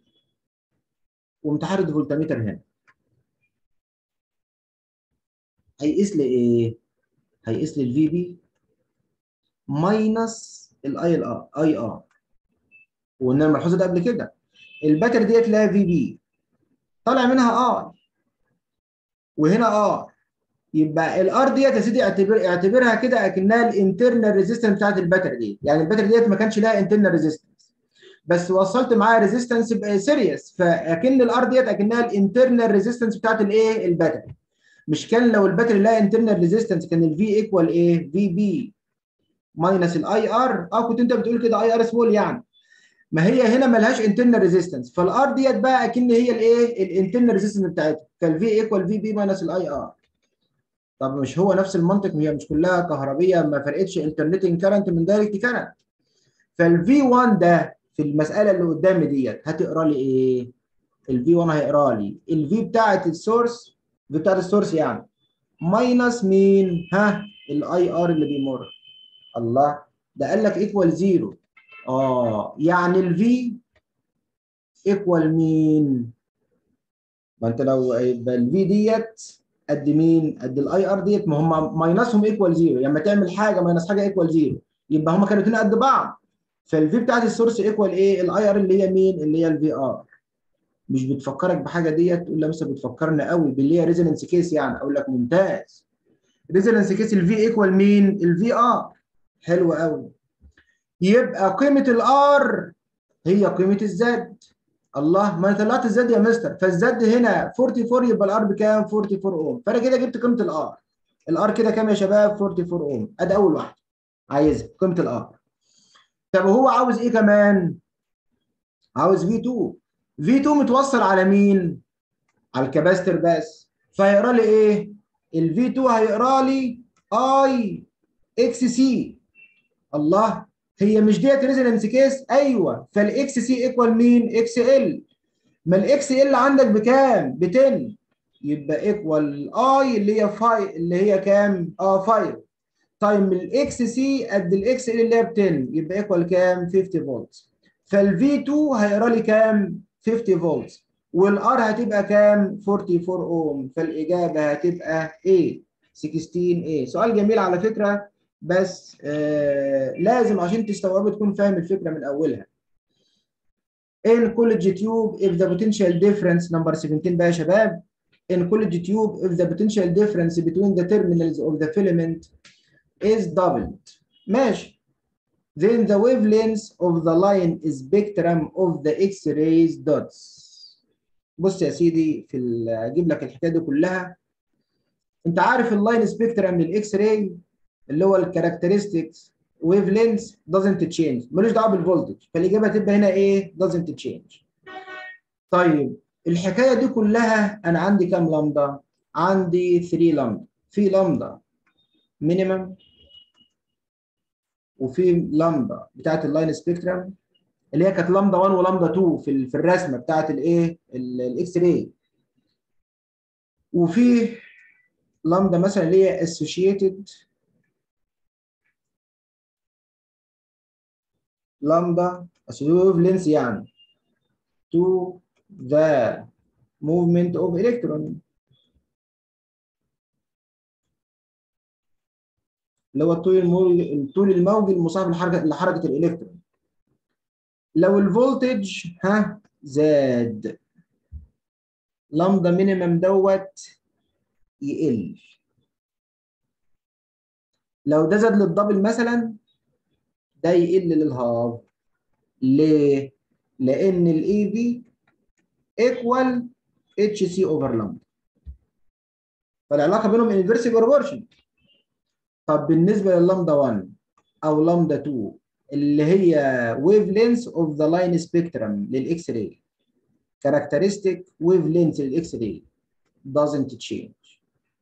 وقمت حاطط فولتميتر هنا هيقيس لي ايه؟ هيقيس لي الفي بي ماينس الاي ال ار اي ار وقلنا الملحوظه ده قبل كده الباتري ديت لها في بي طالع منها ار وهنا ار يبقى الار ديت يا سيدي اعتبر اعتبرها كده اكنها الانترنال ريزيستنس بتاعت الباتري دي يعني الباتري ديت ما كانش لها انترنال ريزيستنس بس وصلت معاها ريزيستنس سيريس فاكن الار ديت اكنها الانترنال ريزيستنس بتاعت الايه الباتري مش كان لو الباتري لها انترنال ريزيستنس كان الفي ايكوال ايه في بي ماينس الاي ار اه كنت انت بتقول كده اي ار سمول يعني ما هي هنا ملهاش انترنال ريزيستنس فالار ديت بقى اكن هي الايه الانترنال ريزيستنس بتاعتها فالفي ايكوال في بي ماينس الاي ار طب مش هو نفس المنطق هي مش كلها كهربيه ما فرقتش انترنتنج كارنت من دايركت كارنت فالفي 1 ده في المساله اللي قدامي ديت هتقرا لي ايه الفي 1 هيقرا لي الفي بتاعت السورس بتاعت السورس يعني ماينس مين ها الاي ار اللي بيمر الله ده قال لك ايكوال زيرو اه يعني الفي ايكوال مين ما انت لو يبقى الفي ديت قد مين قد الاي ار ديت ما هم ماينسهم ايكوال زيرو لما تعمل حاجه ماينس حاجه ايكوال زيرو يبقى هم كانوا الاثنين قد بعض فالفي بتاعت السورس ايكوال ايه الاي ار اللي هي مين اللي هي الفي ار مش بتفكرك بحاجه ديت تقول لها مثلا بتفكرنا قوي باللي هي ريزونانس كيس يعني اقول لك ممتاز ريزونانس كيس الفي ايكوال مين الفي ار حلو قوي يبقى قيمه الار هي قيمه الزد الله ما انا طلعت الزد يا مستر فالزد هنا 44 يبقى الار بكام 44 اوم فانا كده جبت قيمه الار الار كده كام يا شباب 44 اوم ادي اول واحده عايزها قيمه الار طب هو عاوز ايه كمان عاوز في 2 في 2 متوصل على مين على الكباستر بس فهيقرا لي ايه الفي 2 هيقرا لي اي اكس سي الله هي مش ديت ريزونانس كيس ايوه فالاكس سي ايكوال مين اكس ال ما الاكس ال عندك بكام ب 10 يبقى ايكوال اي اللي هي 5 اللي هي كام اه 5 طيب الاكس سي قد الاكس ال اللي هي ب 10 يبقى ايكوال كام 50 فولت فالفي 2 هيقرا لي كام 50 فولت والار هتبقى كام 44 اوم فالاجابه هتبقى ايه 16 ايه سؤال جميل على فكره بس آه لازم عشان تستوعبه تكون فاهم الفكره من اولها. In college tube if the potential difference number 17 بقى يا شباب in college tube if the potential difference between the terminals of the filament is doubled ماشي then the wavelength of the line is spectrum of the X-rays dots بص يا سيدي في اجيب لك الحكايه دي كلها انت عارف اللاين سبيكترم للاكس راي اللي هو الكاركترستكس ويف لينث doesn't change ملوش دعوه بالفولتج فالاجابه هتبقى هنا ايه doesn't change طيب الحكايه دي كلها انا عندي كام لامدا عندي 3 لامدا في لامدا مينيمم وفي لامدا بتاعت اللاين سبيكترم اللي هي كانت لامدا 1 ولامدا 2 في في الرسمه بتاعت الايه الاكس راي وفي لامدا مثلا اللي هي associated لامدا ويف لينس يعني to the movement of electron اللي هو الطول الموجي الطول الموجي المصاحب لحركه لحركه الالكترون لو الفولتج ها زاد لامدا مينيمم دوت يقل لو ده زاد للدبل مثلا ده يقل للهاف ليه؟ لان الاي بي ايكوال اتش سي اوفر لامدا فالعلاقه بينهم انفيرس بروبورشن طب بالنسبه لللامدا 1 او لامدا 2 اللي هي ويف لينث اوف ذا لاين سبيكترم للاكس راي كاركترستيك ويف لينث للاكس راي doesn't change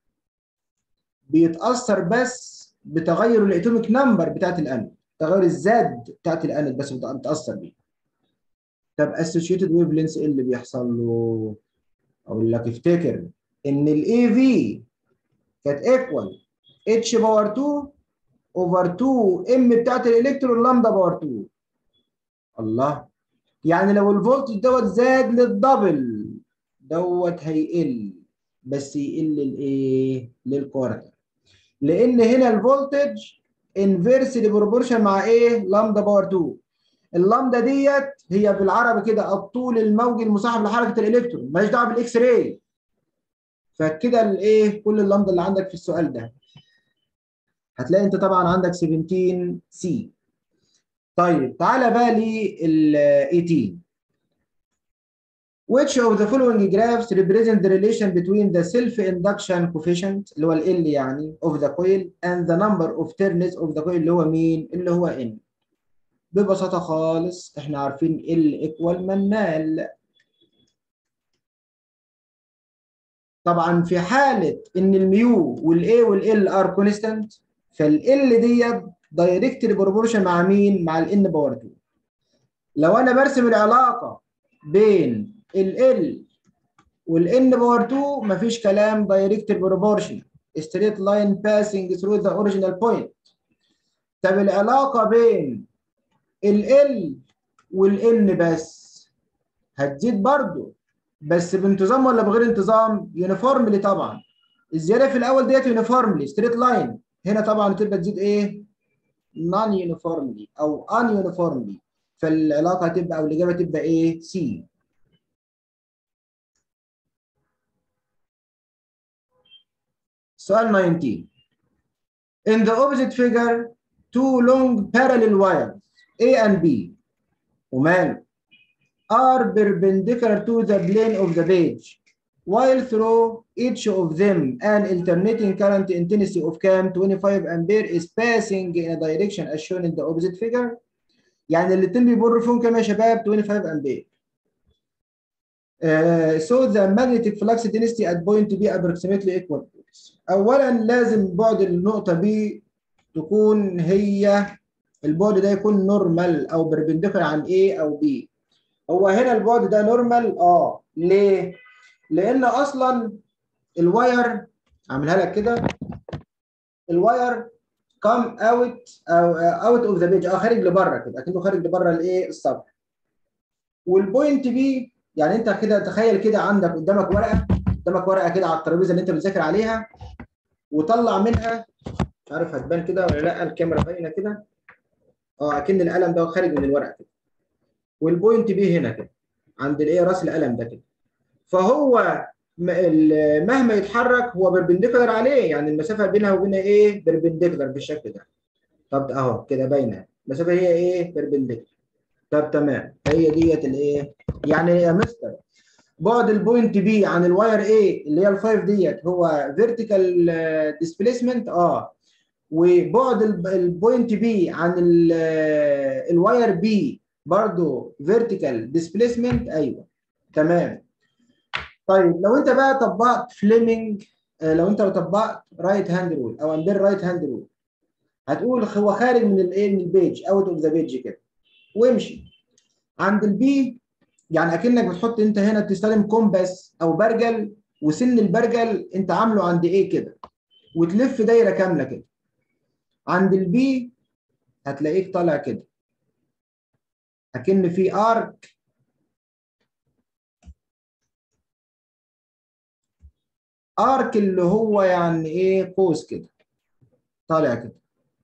بيتاثر بس بتغير الاتوميك نمبر بتاعت الانود تغير الزاد بتاعت الانود بس بتاثر بيه طب associated ويف لينث ايه اللي بيحصل له اقول لك افتكر ان الاي في كانت ايكوال اتش باور 2 اوفر 2 ام بتاعت الالكترون لامدا باور 2 الله يعني لو الفولتج دوت زاد للدبل دوت هيقل بس يقل لايه؟ للكوارتر لان هنا الفولتج انفيرسلي بروبورشن مع ايه؟ لامدا باور 2 اللامدا ديت هي بالعربي كده الطول الموجي المصاحب لحركه الالكترون مالهاش دعوه بالاكس راي فكده الايه كل اللامدا اللي عندك في السؤال ده هتلاقي انت طبعا عندك 17 سي طيب تعالى بقى لل 18 Which of the following graphs represent the relation between the self-induction coefficient اللي هو ال L يعني of the coil and the number of turns of the coil اللي هو مين؟ اللي هو N. ببساطة خالص احنا عارفين L equal منال. طبعا في حالة إن الميو والA والL are constant فال L ديت دايركتلي بروبورشن مع مين؟ مع ال N باور 2. لو أنا برسم العلاقة بين ال L والN باور 2 مفيش كلام دايركت بروبورشن straight line passing through the original point طب العلاقة بين ال L والN بس هتزيد برضو بس بانتظام ولا بغير انتظام؟ يونيفورملي طبعا الزيادة في الأول ديت يونيفورملي straight line هنا طبعا تبقى تزيد إيه؟ non uniformly أو ununiformly فالعلاقة هتبقى أو الإجابة تبقى إيه؟ C سؤال 19 In the opposite figure two long parallel wires A and B ومال are perpendicular to the plane of the page while through each of them an alternating current intensity of cam 25 ampere is passing in a direction as shown in the opposite figure يعني الاتنين بيمروا فيهم كام يا شباب 25 امبير Uh, so the magnetic flux density at point B approximately equal اولا لازم بعد النقطه B تكون هي البعد ده يكون نورمال او بربنديكولار عن A او B هو هنا البعد ده نورمال اه ليه لان اصلا الواير اعملها لك كده الواير كام اوت او اوت اوف ذا بيج اه خارج لبره كده اكنه خارج لبره الايه السطح والبوينت بي يعني انت كده تخيل كده عندك قدامك ورقه قدامك ورقه كده على الترابيزه اللي انت بتذاكر عليها وطلع منها مش عارف هتبان كده ولا لا الكاميرا باينه كده اه اكن القلم ده خارج من الورقه كده والبوينت بي هنا كده عند الايه راس القلم ده كده فهو مهما يتحرك هو بربنديكولار عليه يعني المسافه بينها وبين ايه بربنديكولار بالشكل ده طب اهو كده باينه المسافه هي ايه بربنديكولار طب تمام هي ديت الايه يعني يا مستر بعد البوينت بي عن الواير ايه اللي هي الفايف ديت هو فيرتيكال ديسبيسمنت اه وبعد البوينت بي عن الواير بي برضه فيرتيكال ديسبيسمنت ايوه تمام طيب لو انت بقى طبقت فليمنج لو انت لو طبقت رايت هاند رول او امبير رايت هاند رول هتقول هو خارج من الايه من البيج اوت اوف ذا بيج كده وامشي عند البي يعني اكنك بتحط انت هنا تستخدم كومباس او برجل وسن البرجل انت عامله عند ايه كده وتلف دايره كامله كده عند البي هتلاقيك طالع كده اكن في ارك ارك اللي هو يعني ايه قوس كده طالع كده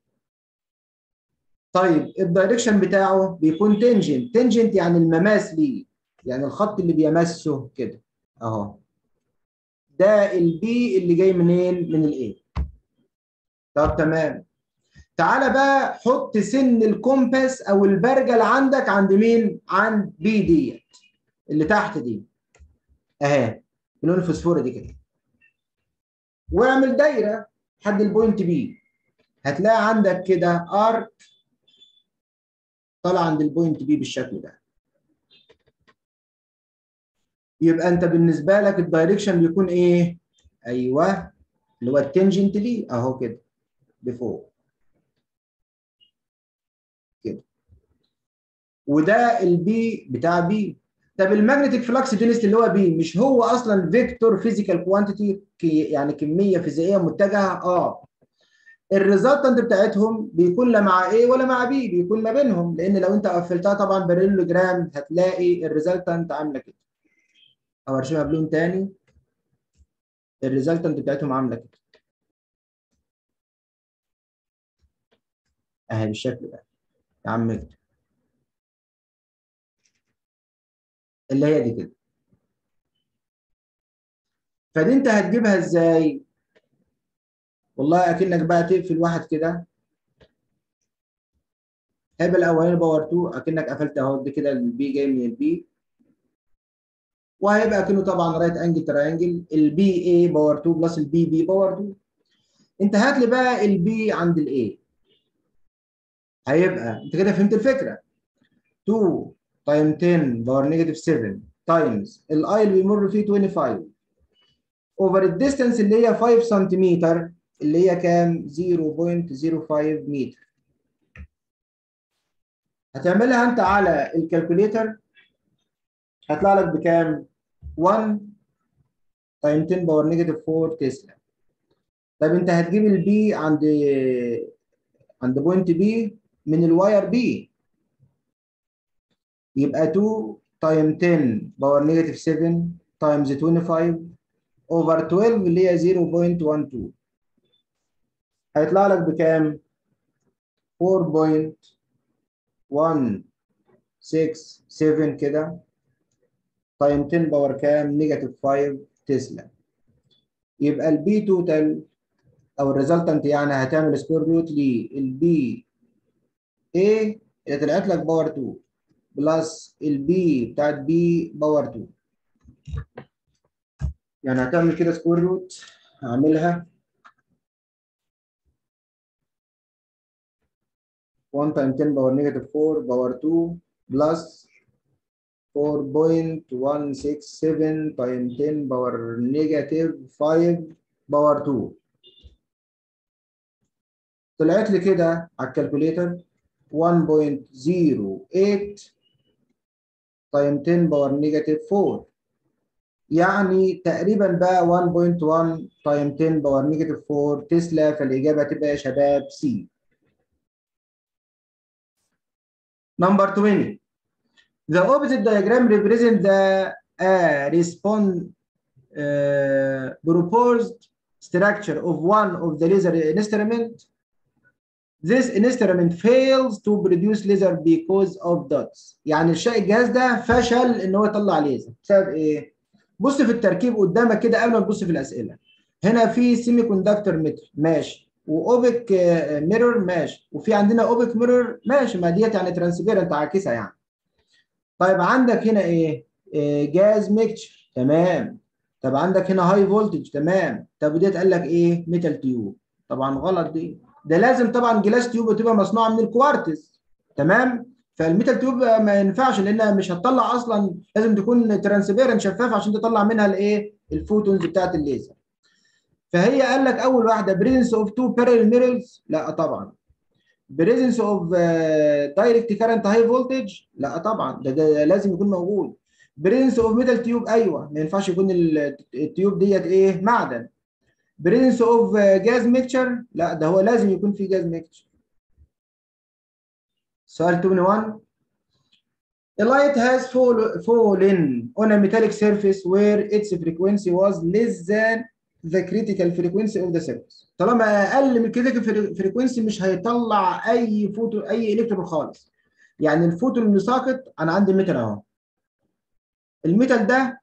طيب الدايركشن بتاعه بيكون تنجنت تنجنت يعني المماس ليه يعني الخط اللي بيمسه كده اهو ده البي اللي جاي منين من الايه طب تمام تعالى بقى حط سن الكومباس او البرجل عندك عند مين عند بي ديت اللي تحت دي اهي اللون الفوسفوري دي كده واعمل دايره لحد البوينت بي هتلاقي عندك كده ارك طالع عند البوينت بي بالشكل ده يبقى انت بالنسبه لك الدايركشن بيكون ايه ايوه اللي هو التنجنت ليه اهو كده لفوق كده وده البي بتاع بي طب الماجنتيك فلكس دينست اللي هو بي مش هو اصلا فيكتور فيزيكال كوانتيتي يعني كميه فيزيائيه متجهه اه الريزلتنت بتاعتهم بيكون لا مع ايه ولا مع بي بيكون ما بينهم لان لو انت قفلتها طبعا بالريلوجرام هتلاقي الريزلتنت عامله كده او ارسمها بلون تاني الريزلتنت بتاعتهم عامله كده اهي بالشكل ده يا عم كده اللي هي دي كده فدي انت هتجيبها ازاي والله اكنك بقى تقفل واحد كده هيبقى الاولاني باور 2 اكنك قفلت اهو دي كده البي جاي من البي وهيبقى كأنه طبعا رايت انجل تراينجل البي اي باور 2 بلس البي بي باور 2 انت هات لي بقى البي عند الاي هيبقى انت كده فهمت الفكره 2 تايم 10 باور نيجاتيف 7 تايمز الاي اللي بيمر فيه 25 اوفر الديستنس اللي هي 5 سنتيمتر اللي هي كام 0.05 متر هتعملها انت على الكالكوليتر هيطلع لك بكام 1 تايم 10 باور نيجاتيف 4 تسلا طب انت هتجيب البي عند عند بوينت بي من الواير بي يبقى 2 تايم 10 باور نيجاتيف 7 تايمز 25 اوفر 12 اللي هي 0.12 هيطلع لك بكام 4.167 كده تايم 10 باور كام نيجاتيف 5 تسلا يبقى البي توتال او الريزلتنت يعني هتعمل سكوير روت للبي اي اللي طلعت لك باور 2 بلس البي بتاعت بي باور 2 يعني هتعمل كده سكوير روت هعملها 1 تايم 10 باور نيجاتيف 4 باور 2 بلس 4.167 تايم 10 باور نيجاتيف 5 باور 2 طلعت لي كده على الكالكوليتر 1.08 تايم 10 باور نيجاتيف 4 يعني تقريبا بقى 1.1 تايم 10 باور نيجاتيف 4 تسلا فالاجابه تبقى يا شباب سي Number 20. The opposite diagram represents the uh, respond, uh, proposed structure of one of the laser instrument. This instrument fails to produce laser because of dots. يعني الشيء الجهاز ده فشل ان هو يطلع ليزر بسبب ايه؟ بص في التركيب قدامك كده قبل ما تبص في الاسئله. هنا في سيمي كوندكتور متر ماشي واوبك ميرور ماشي وفي عندنا اوبك ميرور ماشي ما ديت يعني ترانسبيرنت عاكسه يعني طيب عندك هنا ايه, إيه جاز ميكتشر تمام طب عندك هنا هاي فولتج تمام طب وديت قال لك ايه ميتال تيوب طبعا غلط دي ده لازم طبعا جلاس تيوب تبقى مصنوعه من الكوارتز تمام فالميتال تيوب ما ينفعش لانها مش هتطلع اصلا لازم تكون ترانسبيرنت شفاف عشان تطلع منها الايه الفوتونز بتاعت الليزر فهي قال لك اول واحده بريزنس اوف تو بارallel mirrors لا طبعا بريزنس اوف دايركت كارنت هاي فولتج لا طبعا ده, ده لازم يكون موجود بريزنس اوف ميتال تيوب ايوه ما ينفعش يكون التيوب ديت ايه معدن بريزنس اوف جاز ميكتشر لا ده هو لازم يكون في جاز ميكتشر سؤال 21 A light has fall, fallen on a metallic surface where its frequency was less than the critical frequency of the surface. طالما اقل من الكريتيكال فريكونسي مش هيطلع اي فوتو اي الكترون خالص. يعني الفوتون اللي ساقط انا عندي ميتال اهو. الميتال ده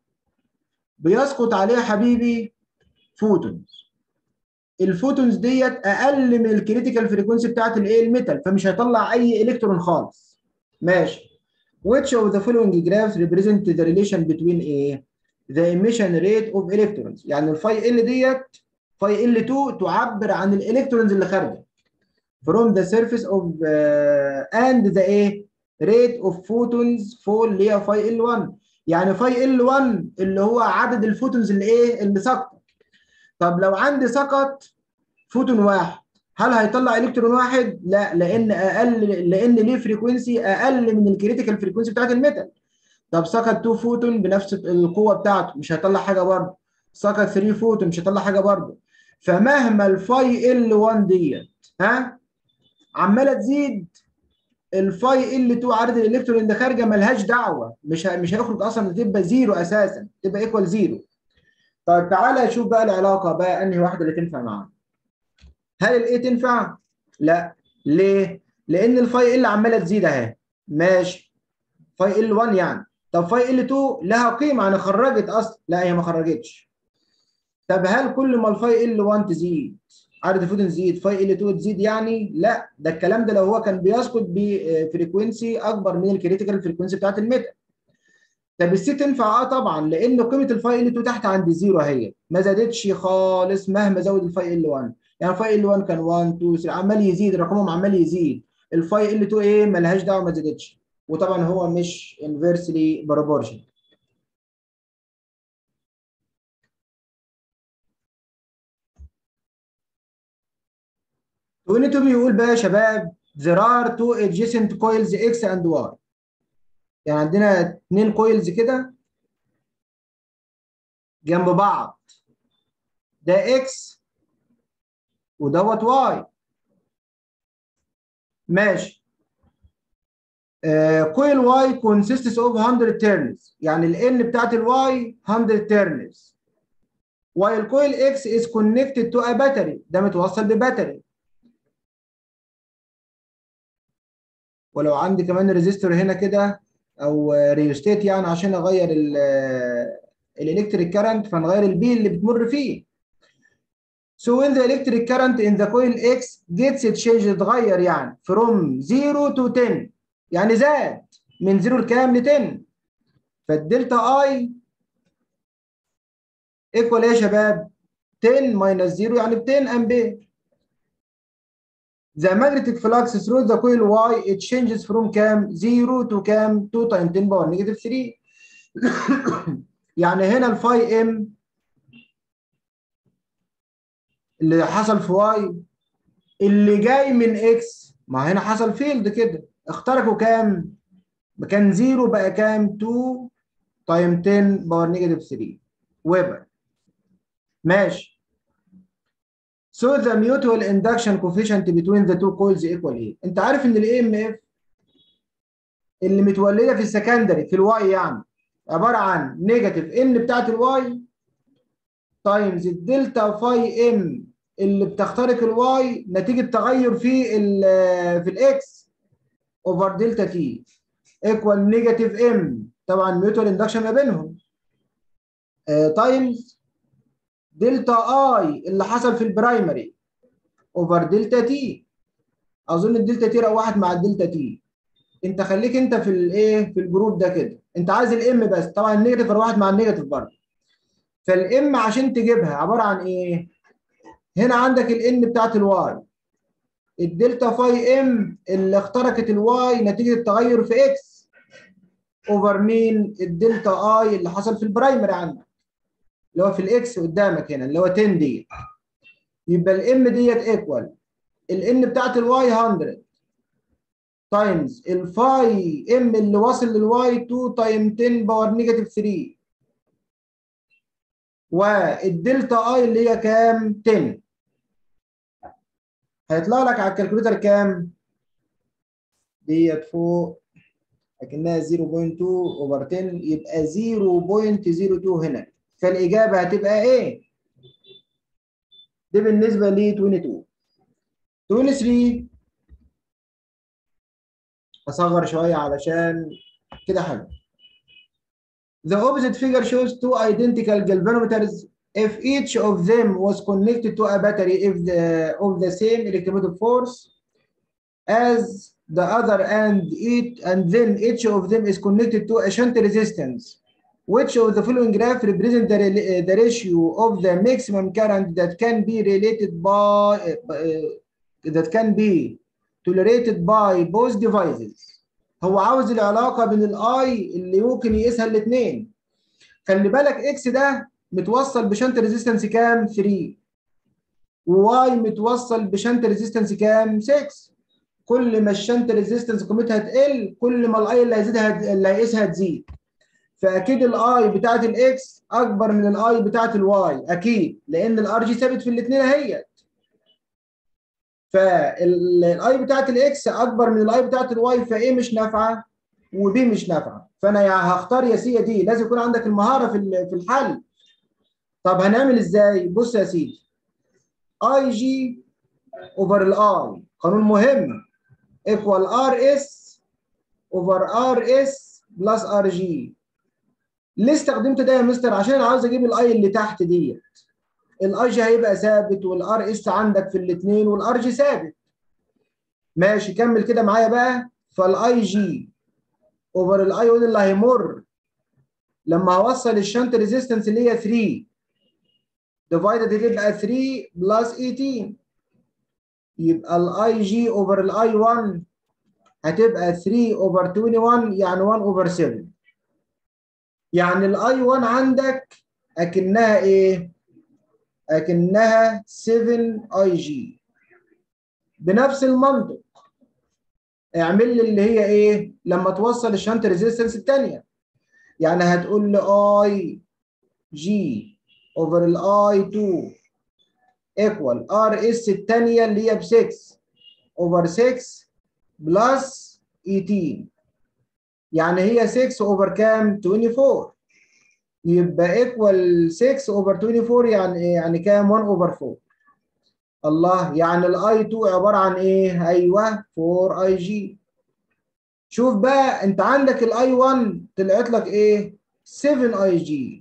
بيسقط عليه حبيبي فوتونز. الفوتونز ديت اقل من الكريتيكال فريكونسي بتاعت الايه الميتال فمش هيطلع اي الكترون خالص. ماشي. Which of the following graphs represent the relation between A the emission rate of electrons يعني الفاي ال ديت فاي ال 2 تعبر عن الالكترونز اللي خارجه from the surface of uh, and the A rate of photons fall اللي هي فاي ال 1 يعني فاي ال 1 اللي هو عدد الفوتونز اللي ايه اللي سقط طب لو عندي سقط فوتون واحد هل هيطلع الكترون واحد؟ لا لان اقل لان ليه فريكونسي اقل من الكريتيكال فريكونسي بتاعت الميتال. طب سقط 2 فوتون بنفس القوه بتاعته مش هيطلع حاجه برضه. سقط 3 فوتون مش هيطلع حاجه برضه. فمهما الفاي ال 1 ديت ها عماله تزيد الفاي ال 2 عدد الالكترون اللي خارجه ملهاش دعوه مش مش هيخرج اصلا تبقى زيرو اساسا تبقى ايكوال زيرو. طيب تعالى شوف بقى العلاقه بقى انهي واحده اللي تنفع معانا. هل الاي تنفع؟ لا ليه؟ لان الفاي ال عماله تزيد اهي ماشي فاي ال 1 يعني طب فاي ال 2 لها قيمه يعني خرجت اصلا لا هي ما خرجتش طب هل كل ما الفاي ال 1 تزيد عدد الفوتون تزيد فاي ال 2 تزيد يعني لا ده الكلام ده لو هو كان بيسقط بفريكونسي اكبر من الكريتيكال فريكونسي بتاعت الميتال طب السي تنفع اه طبعا لان قيمه الفاي ال 2 تحت عند زيرو اهي ما زادتش خالص مهما زود الفاي ال 1 يعني فاي ال 1 كان 1 2 3 عمال يزيد رقمهم عمال يزيد الفاي ال 2 ايه ملهاش دعوه ما زادتش وطبعا هو مش انفرسلي بروبورشن تو بيقول بقى يا شباب there are two adjacent coils X and Y يعني عندنا اتنين كويلز كده جنب بعض ده X ودوت واي ماشي كويل واي consists of 100 turns يعني ال N بتاعت الواي 100 turns while coil X is connected to a battery ده متوصل بباتري ولو عندي كمان ريزيستور هنا كده او ريوستيت يعني عشان اغير الالكتريك كارنت فنغير البي اللي بتمر فيه So when the electric current in the coil X gets changed اتغير يعني from 0 to 10 يعني زاد من 0 لكام ل 10 فالدلتا I ايكوال ايه يا شباب؟ 10 minus 0 يعني ب 10 امبير The magnetic flux through the coil Y it changes from كام 0 to كام 2 times 10 power negative 3 يعني هنا الفاي ام اللي حصل في واي اللي جاي من اكس ما هنا حصل فيلد كده اخترقوا كام؟ كان زيرو بقى كام؟ 2 تايم 10 باور نيجاتيف 3 ويبر ماشي So the mutual induction coefficient between the two coils equal ايه؟ انت عارف ان الاي ام اف اللي متولده في السكندري في الواي يعني عباره عن نيجاتيف ان بتاعت الواي تايمز الدلتا فاي ام اللي بتخترق الواي نتيجه تغير في ال في الاكس اوفر دلتا تي ايكوال نيجاتيف ام طبعا ميوتوال اندكشن ما بينهم تايمز دلتا اي اللي حصل في البرايمري اوفر دلتا تي اظن الدلتا تي روحت مع الدلتا تي انت خليك انت في الايه في الجروب ده كده انت عايز الام بس طبعا النيجاتيف روحت مع النيجاتيف برضه فالام عشان تجيبها عباره عن ايه هنا عندك الان بتاعت الواي الدلتا فاي ام اللي اخترقت الواي نتيجه التغير في اكس اوفر مين الدلتا اي اللي حصل في البرايمري عندك اللي هو في الاكس قدامك هنا اللي هو 10 ديت يبقى الام ديت ايكوال الان بتاعت الواي 100 تايمز الفاي ام اللي واصل للواي 2 تايم 10 باور نيجاتيف 3 والدلتا اي اللي هي كام 10 هيطلع لك على الكالكوليتر كام ديت فوق لكنها 0.2 اوفر 10 يبقى 0.02 هنا فالاجابه هتبقى ايه؟ دي بالنسبه ل 22 23 اصغر شويه علشان كده حلو The opposite figure shows two identical galvanometers if each of them was connected to a battery if the, of the same electromotive force as the other and it and then each of them is connected to a shunt resistance which of the following graph represent the, the ratio of the maximum current that can be related by uh, that can be tolerated by both devices هو عاوز العلاقه بين الاي اللي ممكن يقيسها الاثنين خلي بالك اكس ده متوصل بشنت ريزيستنس كام 3 وواي متوصل بشنت ريزيستنس كام 6 كل ما الشنت ريزيستنس قيمتها تقل كل ما الاي اللي هيزيدها اللي هيقيسها تزيد فاكيد الاي بتاعت الاكس اكبر من الاي بتاعت الواي اكيد لان الار جي ثابت في الاثنين اهيت فالاي بتاعت الاكس اكبر من الاي بتاعت الواي فايه مش نافعه وبي مش نافعه فانا يا هختار يا سي يا دي لازم يكون عندك المهاره في في الحل طب هنعمل ازاي بص يا سيدي اي جي اوفر الاي قانون مهم ايكوال ار اس اوفر ار اس بلس ار جي ليه استخدمت ده يا مستر عشان عاوز اجيب الاي اللي تحت ديت الاي جي هيبقى ثابت والار اس عندك في الاثنين والار جي ثابت ماشي كمل كده معايا بقى فالاي جي اوفر الاي اون اللي هيمر لما هوصل الشنت ريزيستنس اللي هي 3 ديفايدد تبقى 3 بلس 18 يبقى الاي جي اوفر الاي 1 هتبقى 3 اوفر 21 يعني 1 اوفر 7 يعني الاي 1 عندك اكنها ايه؟ اكنها 7 اي جي بنفس المنطق اعمل لي اللي هي ايه لما توصل الشنت ريزيستنس الثانيه يعني هتقول لي اي جي اوفر الاي 2 ايكوال ار اس الثانيه اللي هي ب 6 اوفر 6 بلس 18 يعني هي 6 اوفر كام 24 يبقى ايكوال 6 اوفر 24 يعني ايه يعني كام 1 اوفر 4 الله يعني الاي 2 عباره عن ايه ايوه 4 اي جي شوف بقى انت عندك الاي 1 طلعت لك ايه 7 اي جي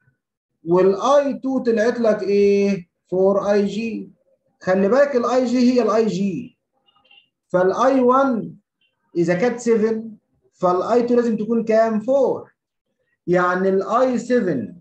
والاي 2 طلعت لك ايه 4 اي جي خلي بالك الاي جي هي الاي جي فالاي 1 اذا كانت 7 فالاي 2 لازم تكون كام 4 يعني الاي 7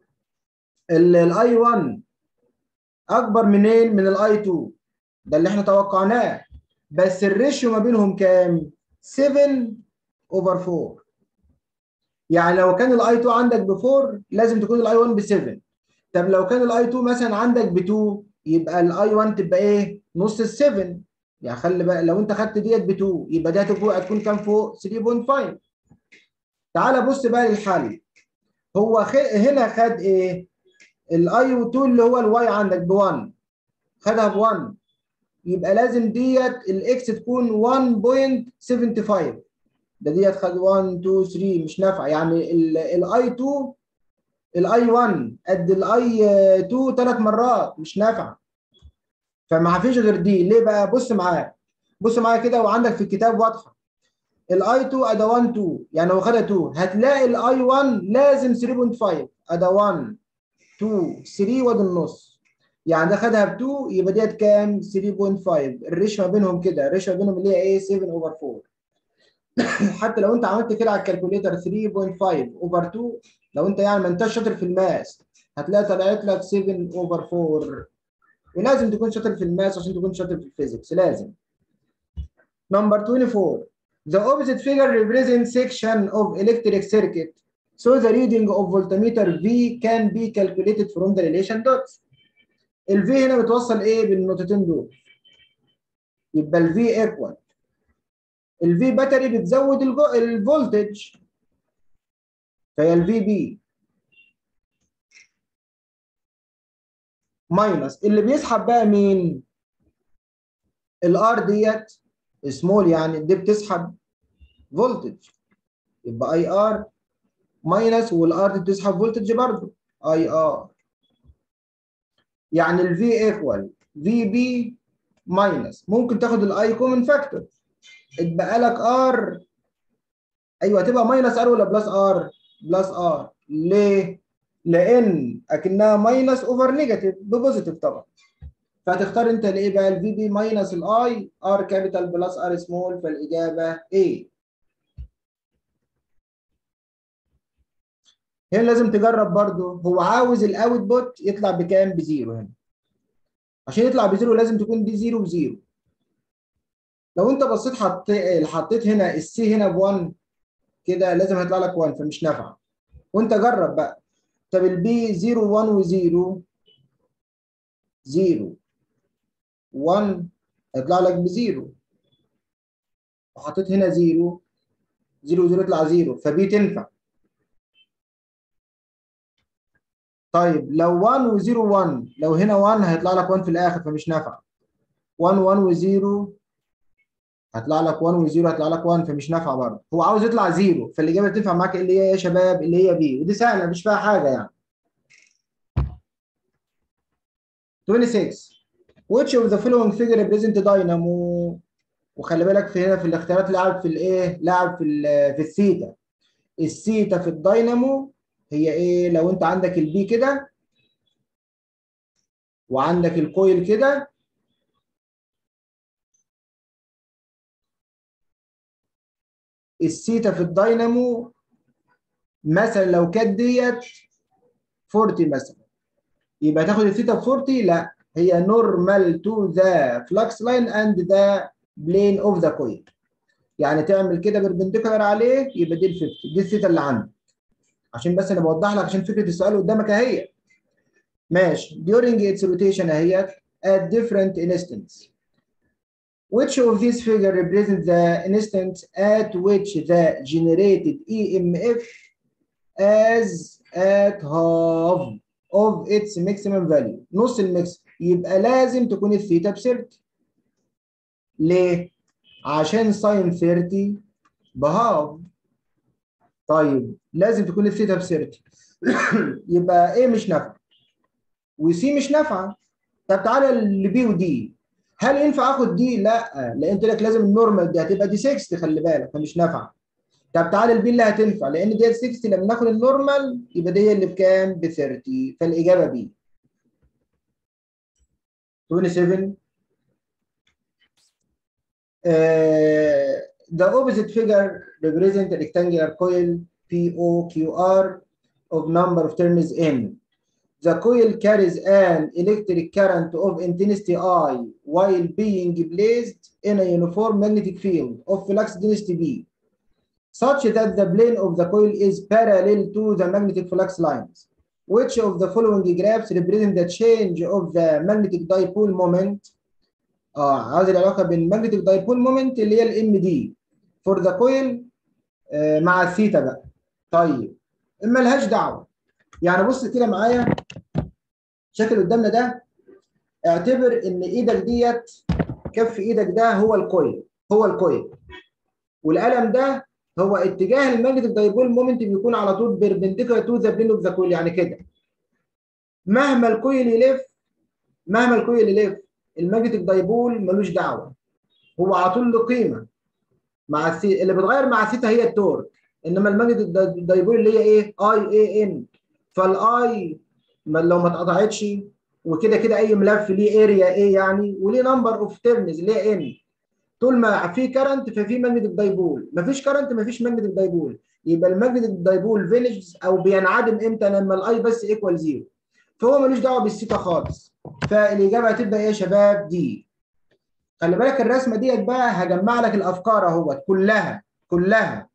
الاي 1 اكبر منين من الاي 2 ده اللي احنا توقعناه بس الريشيو ما بينهم كام 7 اوفر 4 يعني لو كان الاي 2 عندك ب 4 لازم تكون الاي 1 ب 7 طب لو كان الاي 2 مثلا عندك ب 2 يبقى الاي 1 تبقى ايه نص ال 7 يعني خلي بقى لو انت خدت ديت ب 2 يبقى دي هتكون كام فوق 3.5 تعالى بص بقى للحل هو خ... هنا خد ايه الاي 2 اللي هو الواي عندك ب 1 خدها ب 1 يبقى لازم ديت الاكس تكون 1.75 ده ديت خد 1 2 3 مش نافعه يعني الاي 2 الاي 1 قد الاي 2 ثلاث مرات مش نافعه فما فيش غير دي ليه بقى بص معايا بص معايا كده وعندك في الكتاب واضحه الاي 2 ادا 1 2 يعني لو خدها 2 هتلاقي الاي 1 لازم 3.5 ادا 1 2 3 وادي النص يعني ده خدها ب 2 يبقى ديت كام 3.5 الريشيو ما بينهم كده الريشيو ما بينهم اللي هي ايه 7 اوفر 4 حتى لو انت عملت كده على الكالكوليتر 3.5 اوفر 2 لو انت يعني ما انتش شاطر في الماس هتلاقي طلعت لك 7 اوفر 4 ولازم تكون شاطر في الماس عشان تكون شاطر في الفيزيكس لازم نمبر 24 The opposite figure represents section of electric circuit. So the reading of voltmeter V can be calculated from the relation dots. ال V هنا بتوصل ايه بالنقطتين دول؟ يبقى ال V equal. ال V باتري بتزود الفولتج. فهي ال VB. ماينس اللي بيسحب بقى مين؟ الار ديت سمول يعني دي بتسحب فولتج يبقى اي ار ماينس والار دي بتسحب فولتج برضه اي ار يعني الفي ايكوال في بي ماينس ممكن تاخد الاي كومن فاكتور اتبقى لك ار ايوه هتبقى ماينس ار ولا بلس ار؟ بلس ار ليه؟ لان اكنها ماينس اوفر نيجاتيف ببوزيتيف طبعا فهتختار انت الايه بقى الفي بي ماينس الاي ار كابيتال بلس ار سمول فالاجابه ايه هنا لازم تجرب برضو هو عاوز الاوت بوت يطلع بكام بزيرو هنا عشان يطلع بزيرو لازم تكون دي زيرو بزيرو لو انت بصيت حطيت حطيت هنا السي هنا ب1 كده لازم هيطلع لك 1 فمش نافعه وانت جرب بقى طب البي 0 1 و0 0 1 هيطلع لك بزيرو وحطيت هنا 0 0 0 يطلع 0 فبي تنفع طيب لو 1 و0 1 لو هنا 1 هيطلع لك 1 في الاخر فمش نافع 1 1 و0 هيطلع لك 1 و0 هيطلع لك 1 فمش نافعه برضه هو عاوز يطلع 0 فالاجابه اللي تنفع معاك اللي هي ايه يا شباب اللي هي بي ودي سهله مش فيها حاجه يعني 26 which of the following figure represent dynamo وخلي بالك في هنا في الاختيارات لعب في الايه لعب في في الثيتا الثيتا في الداينامو هي ايه لو انت عندك البي كده وعندك الكويل كده الثيتا في الداينامو مثلا لو كانت ديت 40 مثلا يبقى تاخد الثيتا ب 40 لا هي نورمال تو ذا فلكس لاين اند ذا بلين اوف ذا كويل يعني تعمل كده بربنديكولار عليه يبقى دي ال 50 دي الثيتا اللي عندك عشان بس انا بوضح لك عشان فكره السؤال قدامك اهي ماشي during its rotation اهيت at different instants which of these figure represent the instant at which the generated EMF as at half of its maximum value نص المكس يبقى لازم تكون الثيتا ب 30 ليه؟ عشان ساين 30 بهاف طيب لازم تكون الثيتا ب 30 يبقى ايه مش نافعه وسي مش نافعه طب تعالى لبي ودي هل ينفع اخد دي؟ لا لان قلت لك لازم النورمال دي هتبقى دي 60 خلي بالك فمش نافعه طب تعالى البي اللي هتنفع لان ديت 60 لما ناخد النورمال يبقى دي اللي بكام؟ ب 30 فالاجابه بي 27 uh, the opposite figure represent a rectangular coil POQR of number of turns N. The coil carries an electric current of intensity I while being placed in a uniform magnetic field of flux density B, such that the plane of the coil is parallel to the magnetic flux lines. Which of the following graphs represent the change of the magnetic dipole moment اه هذه العلاقه بين magnetic dipole moment اللي هي الام دي for the coil آه مع الثيتا بقى طيب مالهاش دعوه يعني بص كده معايا شكل قدامنا ده اعتبر ان ايدك ديت كف ايدك ده هو الكويل هو الكويل والقلم ده هو اتجاه الماجنتيك دايبول مومنت بيكون على طول بيربنديكولار تو ذا بلين اوف ذا كويل يعني كده مهما الكويل يلف مهما الكويل يلف الماجنتيك دايبول ملوش دعوه هو على طول له قيمه مع السي اللي بتغير مع الثيتا هي التورك انما الماجنتيك دايبول اللي هي ايه اي اي ان فالاي لو ما اتقطعتش وكده كده اي ملف ليه اريا ايه يعني وليه نمبر اوف تيرنز اللي هي ان طول ما في كرنت ففي ماجنتيك دايبول مفيش كرنت مفيش ماجنتيك دايبول يبقى الماجنتيك دايبول فيليج او بينعدم امتى لما الاي بس ايكوال زيرو فهو ملوش دعوه بالثيتا خالص فالاجابه هتبقى ايه يا شباب دي خلي بالك الرسمه ديت بقى هجمع لك الافكار اهوت كلها كلها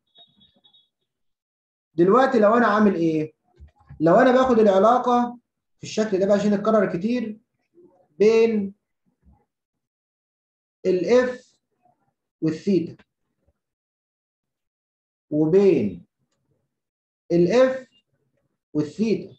دلوقتي لو انا عامل ايه لو انا باخد العلاقه في الشكل ده بقى عشان يتكرر كتير بين الاف والثيتا وبين الاف والثيتا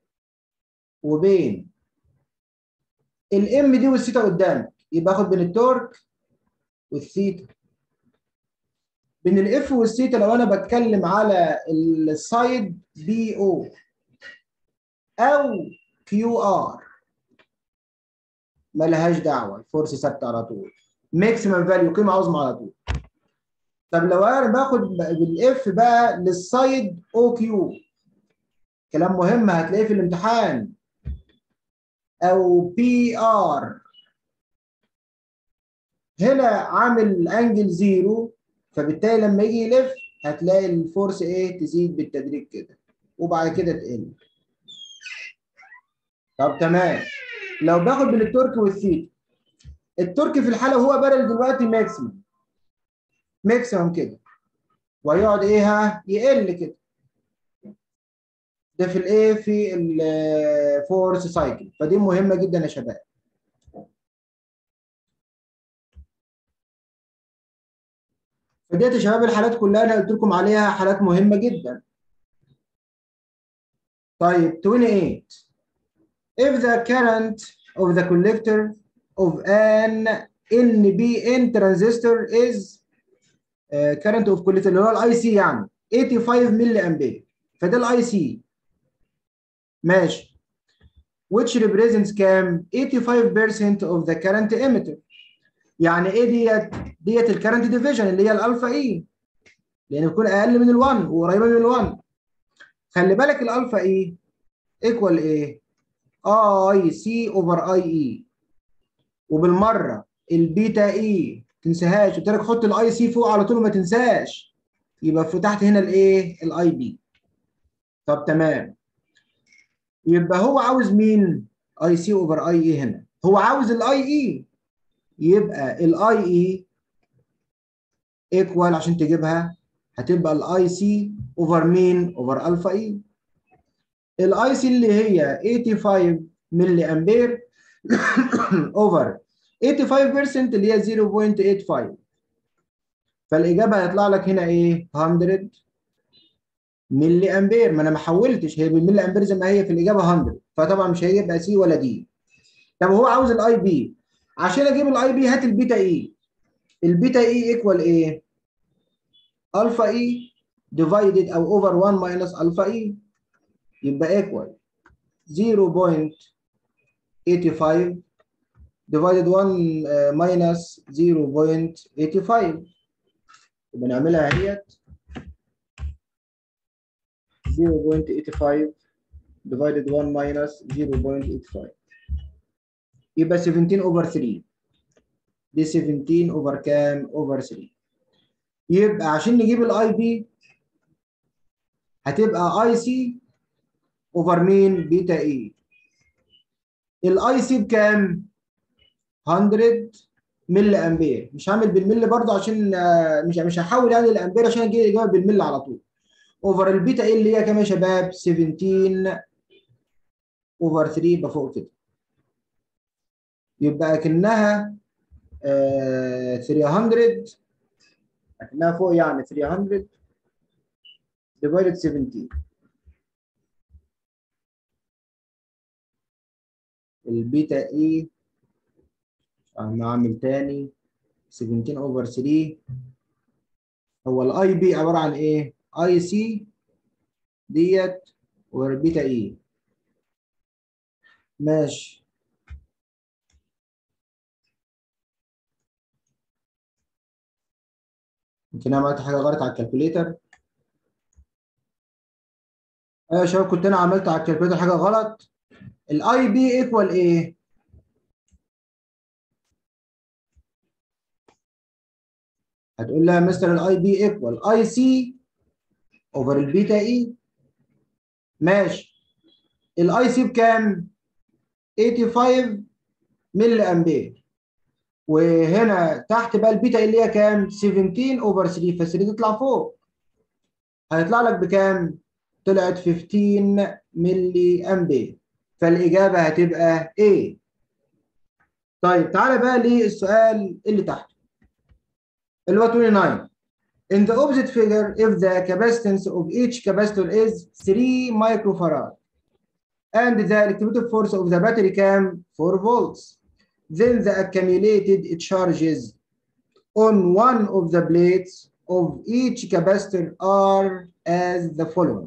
وبين الام دي والثيتا قدامك يبقى اخد بين التورك والثيتا بين الاف والثيتا لو انا بتكلم على السايد بي او او كيو ار ملهاش دعوه الفورس ثابته على طول ماكسيمم فاليو قيمه عظمى على طول طب لو انا باخد بالاف بقى للسايد او كيو كلام مهم هتلاقيه في الامتحان او بي ار هنا عامل انجل زيرو فبالتالي لما يجي يلف هتلاقي الفورس ايه تزيد بالتدريج كده وبعد كده تقل طب تمام لو باخد بين التورك والثيتا التورك في الحاله هو بدل دلوقتي ماكسيمم ماكسيمم كده ويقعد ايه ها يقل كده ده في الايه في الفورس سايكل فدي مهمه جدا يا شباب فديت يا شباب الحالات كلها انا قلت لكم عليها حالات مهمه جدا طيب 28 if the current of the collector of an NBN transistor is uh, current of collector اللي هو الاي سي يعني 85 ملي امبير فده الاي سي ماشي which represents كام 85% of the current emitter يعني ايه ديت ديت الكرنت ديفيجن اللي هي الالفا اي لان بتكون اقل من ال1 وقريبه من ال1 خلي بالك الالفا اي ايكوال ايه اي سي اوفر اي اي وبالمره البيتا اي تنساهاش قلت لك حط الاي سي فوق على طول ما تنساش يبقى في تحت هنا الايه الاي بي طب تمام يبقى هو عاوز مين اي سي اوفر اي اي هنا هو عاوز الاي اي يبقى الاي اي ايكوال عشان تجيبها هتبقى الاي سي اوفر مين اوفر الفا اي الاي سي اللي هي 85 ملي امبير اوفر 85% اللي هي 0.85 فالاجابه هيطلع لك هنا ايه 100 ملي امبير ما انا ما حولتش هي بالملي امبير زي ما هي في الاجابه 100 فطبعا مش هيبقى سي ولا دي طب هو عاوز الاي بي عشان اجيب الاي بي هات البيتا اي البيتا اي ايكوال ايه الفا اي ديفايدد او اوفر 1 ماينس الفا اي يبقى ايكوال 0.85 divided 1 ماينس 0.85 يبقى نعملها اهيت 0.85 divided 1 minus 0.85 يبقى 17 over 3 دي 17 over كام over 3 يبقى عشان نجيب الاي بي هتبقى اي سي اوفر مين بيتا اي الاي سي بكام 100 ملي امبير مش هعمل بالملي برضه عشان مش مش هحول يعني الامبير عشان اجيب الاجابه بالملي على طول اوفر البيتا اي اللي هي كام يا شباب 17 اوفر 3 يبقى فوق كده يبقى اكنها آه 300 اكنها فوق يعني 300 divided 17 البيتا اي هنعمل تاني 17 اوفر 3 هو الاي بي عباره عن ايه؟ اي سي ديت والبيتا اي ماشي يمكن انا عملت حاجه غلط على الكالكوليتر ايوه يا شباب كنت انا عملت على الكالكوليتر حاجه غلط الاي بي ايكوال ايه هتقول لها مستر الاي بي ايكوال اي سي اوفر البيتا اي ماشي الاي سي بكام 85 ملي امبير وهنا تحت بقى البيتا اللي هي كام 17 اوفر 3 ف 3 تطلع فوق هيطلع لك بكام طلعت 15 ملي امبير فالاجابه هتبقى ايه طيب تعالى بقى للسؤال اللي تحت اللي هو 29 In the opposite figure, if the capacitance of each capacitor is 3 microfarad and the electromotive force of the battery cam 4 volts, then the accumulated charges on one of the plates of each capacitor are as the following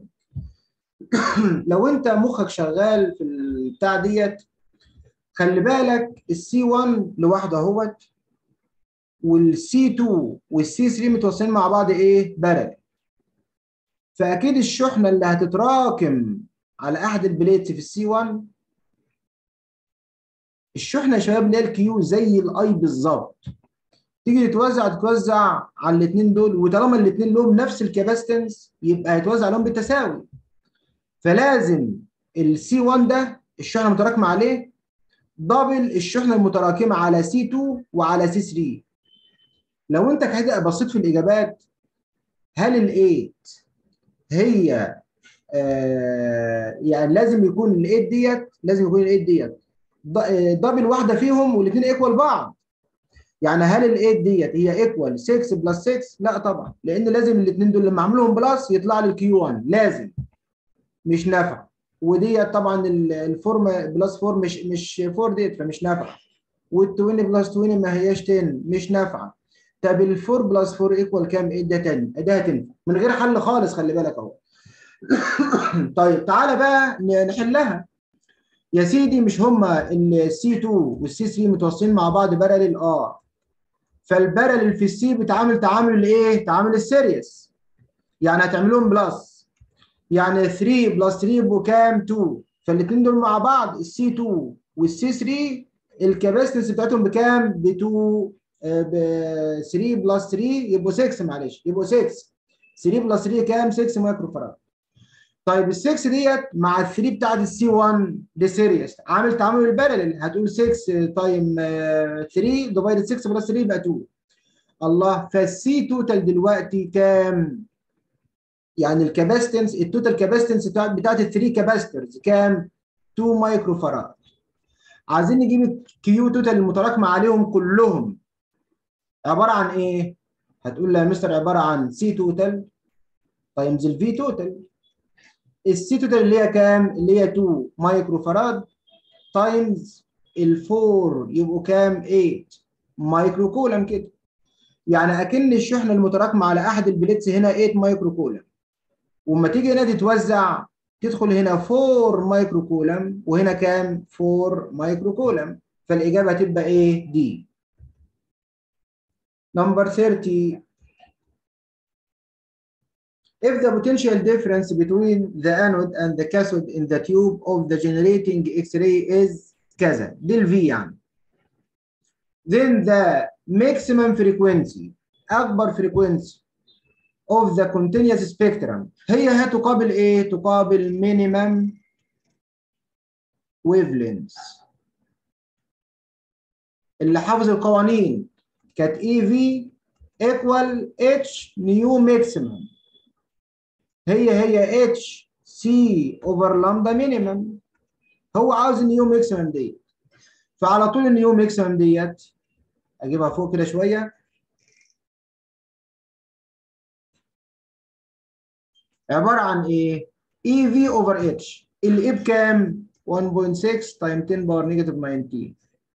لو انت مخك شغال في البتاع ديت خلي بالك السي 1 لوحده اهوت والسي 2 والسي 3 متوصلين مع بعض ايه بارل فاكيد الشحنه اللي هتتراكم على احد البليتس في السي 1 الشحنه يا شباب اللي هي الكيو زي الاي بالظبط تيجي تتوزع تتوزع على الاثنين دول وطالما الاثنين لهم نفس الكاباستنس يبقى هيتوزع عليهم بالتساوي فلازم السي 1 ده الشحنه المتراكمه عليه دبل الشحنه المتراكمه على سي 2 وعلى سي 3 لو انت كده بصيت في الاجابات هل ال 8 هي آه يعني لازم يكون ال 8 ديت لازم يكون ال 8 ديت دبل واحده فيهم والاثنين ايكوال بعض يعني هل ال 8 ديت هي ايكوال 6 بلس 6 لا طبعا لان لازم الاثنين دول لما اعملهم بلس يطلع لي الكيو 1 لازم مش نافع وديت طبعا الفورم بلس 4 مش مش 4 ديت فمش نافعه وال20 بلس 20 ما هياش 10 مش نافعه طب ال 4 بلس 4 ايكوال كام؟ ايه ده 10 ده هتنفع من غير حل خالص خلي بالك اهو طيب تعالى بقى نحلها يا سيدي مش هما السي 2 والسي 3 متوصلين مع بعض بارلل اه فالبارلل في السي بتعامل تعامل الايه؟ تعامل السيريس يعني هتعملهم بلس يعني 3 بلس 3 يبقوا كام؟ 2 فالاثنين دول مع بعض السي 2 والسي 3 الكاباسيتنس بتاعتهم بكام؟ ب 2 ب 3 بلس 3 يبقوا 6 معلش يبقوا 6 3 بلس 3 كام؟ 6 مايكرو فاراد طيب ال 6 ديت مع ال 3 بتاعت السي 1 دي سيريس عامل تعامل البارلل هتقول 6 تايم 3 ديفايدد 6 بلس 3 يبقى 2 الله فالسي توتال دلوقتي كام؟ يعني الكاباستنس التوتال كاباستنس بتاعت ال 3 كاباسترز كام؟ 2 مايكرو فاراد عايزين نجيب الكيو توتال المتراكمه عليهم كلهم عباره عن ايه؟ هتقول لي يا مستر عباره عن سي توتال تايمز الفي توتال السي توتال اللي هي كام؟ اللي هي 2 مايكرو فاراد تايمز ال 4 يبقوا كام؟ 8 مايكرو كولم كده. يعني اكن الشحنه المتراكمه على احد البليتس هنا 8 مايكرو كولم. وما تيجي هنا تتوزع تدخل هنا 4 مايكرو كولم وهنا كام؟ 4 مايكرو كولم. فالاجابه هتبقى ايه؟ دي. نمبر 30 if the potential difference between the anode and the cathode in the tube of the generating X-ray is كذا دي ال V يعني then the maximum frequency أكبر frequency of the continuous spectrum هي هتقابل إيه؟ تقابل minimum wavelengths اللي حافظ القوانين كانت EV equal H new maximum هي هي اتش سي اوفر لامدا مينيمم هو عاوز النيو ماكسيمم ديت فعلى طول النيو ماكسيمم ديت اجيبها فوق كده شويه عباره عن ايه؟ اي في اوفر اتش الاي بكام؟ 1.6 تايم 10 باور نيجاتيف 19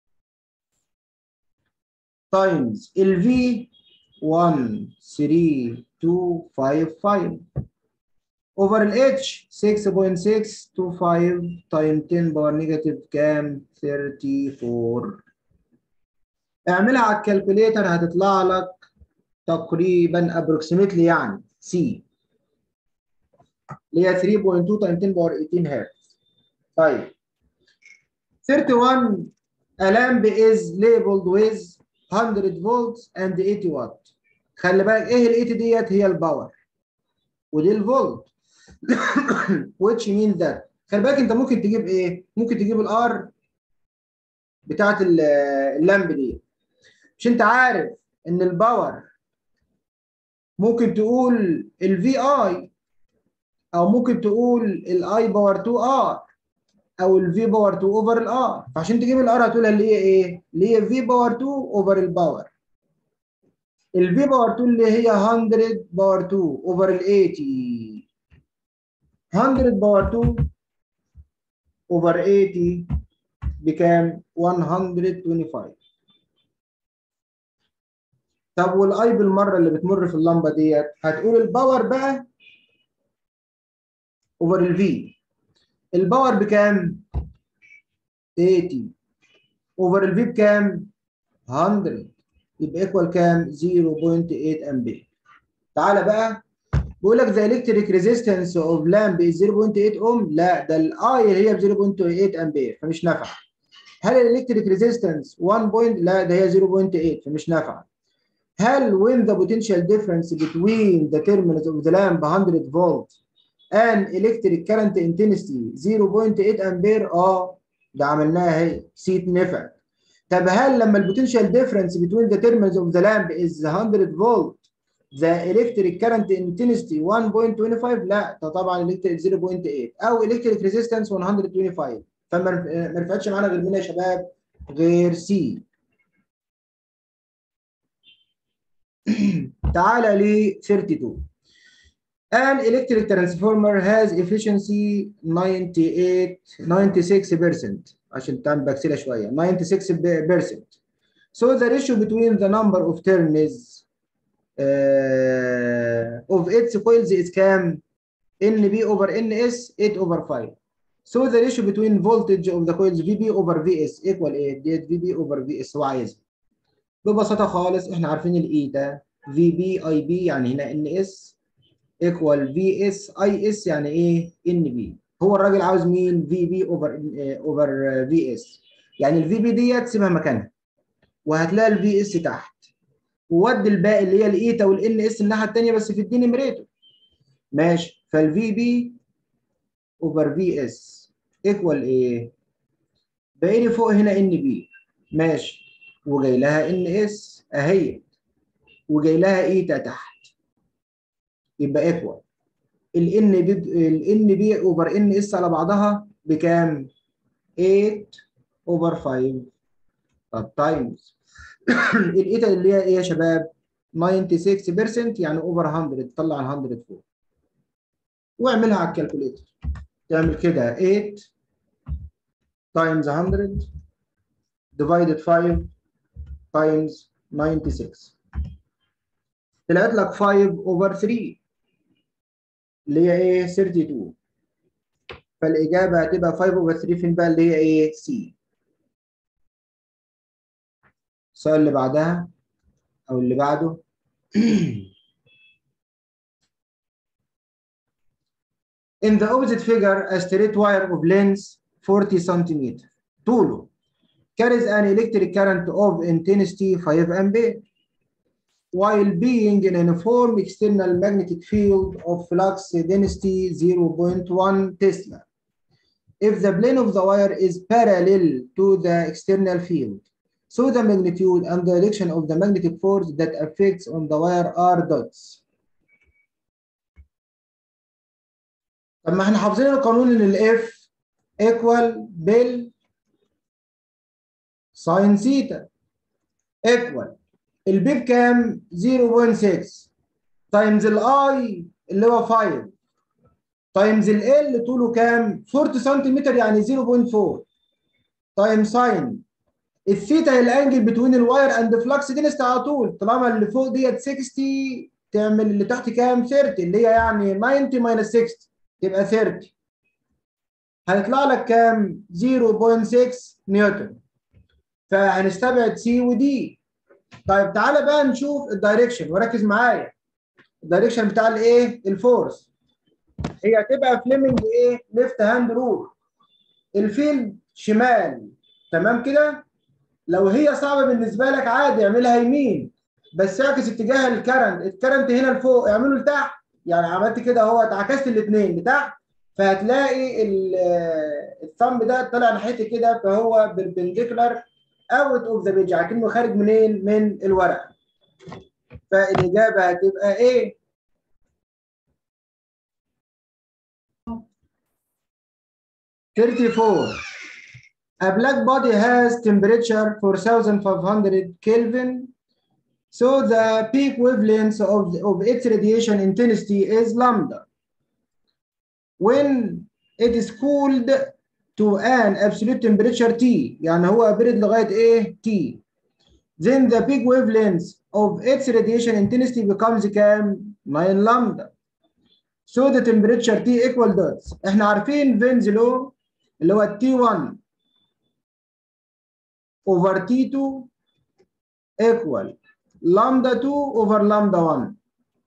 تايمز الفي 1 3 2 5 5 over ال h 6.625 تايم 10 باور نيجاتيف كام 34 اعملها على الكالكوليتر هتطلع لك تقريبا ابروكسيمتلي يعني سي اللي هي 3.2 تايم 10 باور 18 هرتز طيب 31 a lamp is labeled with 100 volts and 80 watt خلي بالك ايه ال 80 ديت هي الباور ودي الفولت which means that خلي بالك انت ممكن تجيب ايه؟ ممكن تجيب الار بتاعت اللامب دي مش انت عارف ان الباور ممكن تقول الفي اي او ممكن تقول الاي باور 2 ار او الفي باور 2 اوفر الار فعشان تجيب الار هتقولها اللي هي ايه؟ اللي هي في باور 2 اوفر الباور الفي باور 2 اللي هي 100 باور 2 اوفر ال 80 100 باور 2 اوفر 80 بكام؟ 125 طب والاي بالمره اللي بتمر في اللمبه ديت هتقول الباور بقى اوفر الفي الباور بكام 80 اوفر الفي بكام 100 يبقى ايكوال كام 0.8 امبير تعالى بقى بيقول لك the electric resistance of lamp is 0.8 اوم لا ده الاي اللي هي ب 0.8 امبير فمش نافعه هل الالكتريك ريزيستنس 1 بوينت لا ده هي 0.8 فمش نافعه هل when the potential difference between the terminals of the lamp 100 volt and electric current intensity 0.8 امبير اه ده عملناها اهي سيت نفع طب هل لما البوتنشال difference between the terminals of the lamp is 100 volt the electric current intensity 1.25 لا ده طبعا electric 0.8 او electric resistance 125 فما ما رفعتش معانا غير مين يا شباب غير سي تعالى ل 32 An electric transformer has efficiency 98 96% عشان تعمل بكسلة شوية 96% So the ratio between the number of turns uh, of its coils is كام؟ NB over NS 8 over 5 So the ratio between voltage of the coils VB over VS equal ايه؟ ديت VB over VS هو عايزها. ببساطة خالص احنا عارفين الايتا VB IB يعني هنا NS equal VS IS يعني ايه؟ NB. هو الراجل عاوز مين؟ VB over over VS. يعني ال VB ديت سيبها مكانها. وهتلاقي ال VS تحت. وودي الباقي اللي هي الايتا والان اس الناحيه الثانيه بس في الدي نمرته. ماشي فالفي بي اوفر في اس ايكوال ايه؟ باقي لي فوق هنا ان بي ماشي وجاي لها ان اس اهي وجاي لها ايتا تحت يبقى ايكوال الان بي الان بي اوفر ان اس على بعضها بكام؟ 8 اوفر 5 طب تايمز الايتا اللي هي ايه يا شباب؟ 96% يعني اوفر 100 تطلع ال 100 فوق واعملها على الكالكوليتر تعمل كده 8 times 100 divided 5 times 96 طلعت لك 5 over 3 اللي هي ايه 32 فالاجابه هتبقى 5 over 3 فين بقى اللي هي ايه سي السؤال اللي بعدها او اللي بعده In the opposite figure, a straight wire of length 40 cm طوله carries an electric current of intensity 5 ampere while being in a uniform external magnetic field of flux density 0.1 Tesla. If the plane of the wire is parallel to the external field, so the magnitude and direction of the magnetic force that affects on the wire are dots. طب ما احنا حافظين القانون ان الاف ايكوال بال ساين ثيتا ايكوال البي بكام 0.6 تايمز الاي اللي هو 5 تايمز ال طوله كام 40 سنتيمتر يعني 0.4 تايم ساين الثيتا هي الانجل بتوين الواير اند فلكس دينست على طول طالما اللي فوق ديت 60 تعمل اللي تحت كام 30 اللي هي يعني 90 ماينس 60 تبقى 30 هيطلع لك كام 0.6 نيوتن فهنستبعد سي ودي طيب تعالى بقى نشوف الدايركشن وركز معايا الدايركشن بتاع الايه الفورس هي هتبقى فليمنج ايه ليفت هاند رول الفيلد شمال تمام كده لو هي صعبه بالنسبه لك عادي اعملها يمين بس اعكس اتجاه الكرنت الكرنت هنا لفوق اعمله لتحت يعني عملت كده اهو اتعكست الاثنين لتحت فهتلاقي الثمب ده طالع ناحيتي كده فهو بالبنديكولار اوت اوف ذا بيج كأنه خارج منين؟ من الورقه. فالاجابه هتبقى ايه؟ Thirty-four. A black body has temperature 4500 Kelvin So the peak wavelength of, of its radiation intensity is lambda. When it is cooled to an absolute temperature T يعني هو برد لغاية ايه؟ T. then the peak wavelength of its radiation intensity becomes كام 9 lambda so the temperature T equal dots احنا عارفين Ven's law اللي هو T1 over T2 equal lambda 2 over lambda 1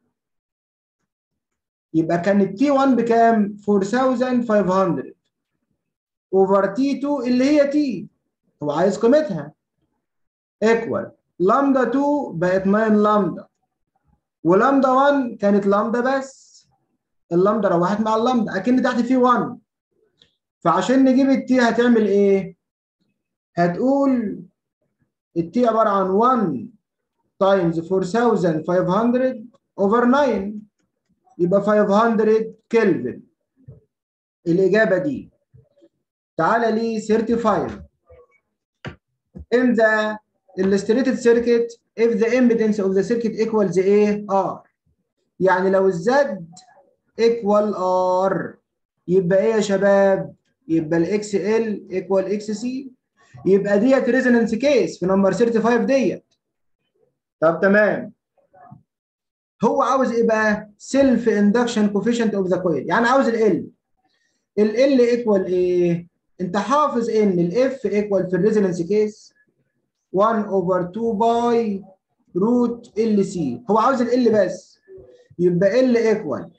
يبقى كان التي 1 بكام 4500 over T2 اللي هي T هو عايز قيمتها equal لامدا 2 بقت 9 لامدا ولامدا 1 كانت لامدا بس اللامدا روحت مع اللامدا اكن تحت في 1 فعشان نجيب التي هتعمل ايه؟ هتقول التي عباره عن 1 تايمز 4500 اوفر 9 يبقى 500 كلفن الاجابه دي تعالى لي 35 in the illustrated circuit if the impedance of the circuit equals A R يعني لو الزد equal R يبقى ايه يا شباب؟ يبقى الاكس ال equal اكس سي يبقى ديت ريزونانس كيس في نمبر 35 ديت طب تمام هو عاوز ايه بقى؟ سيلف اندكشن كوفيشنت اوف ذا كويل يعني عاوز ال ال ال ايكوال ايه؟ انت حافظ ان الاف ايكوال في الريزونانس كيس 1 اوفر 2 باي روت ال سي هو عاوز ال بس يبقى ال ايكوال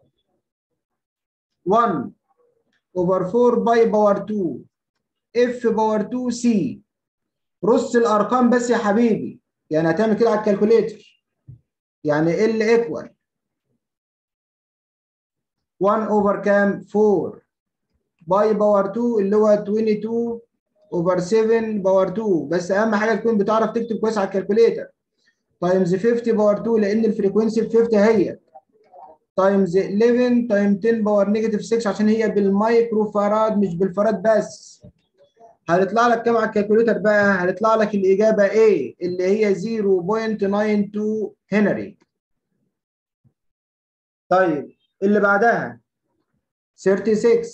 1 اوفر 4 باي باور 2 اف باور 2 سي رص الارقام بس يا حبيبي يعني هتعمل كده على الكالكوليتر يعني ال ايكوال 1 اوفر كام 4 باي باور 2 اللي هو 22 اوفر 7 باور 2 بس اهم حاجه تكون بتعرف تكتب كويس على الكالكوليتر تايمز 50 باور 2 لان الفريكونسي ب 50 هي تايمز 11 تايم 10 باور نيجاتيف 6 عشان هي بالمايكرو فاراد مش بالفاراد بس هيطلع لك كام على الكالكوليتر بقى؟ هيطلع لك الاجابه ايه اللي هي 0.92 هنري. طيب اللي بعدها 36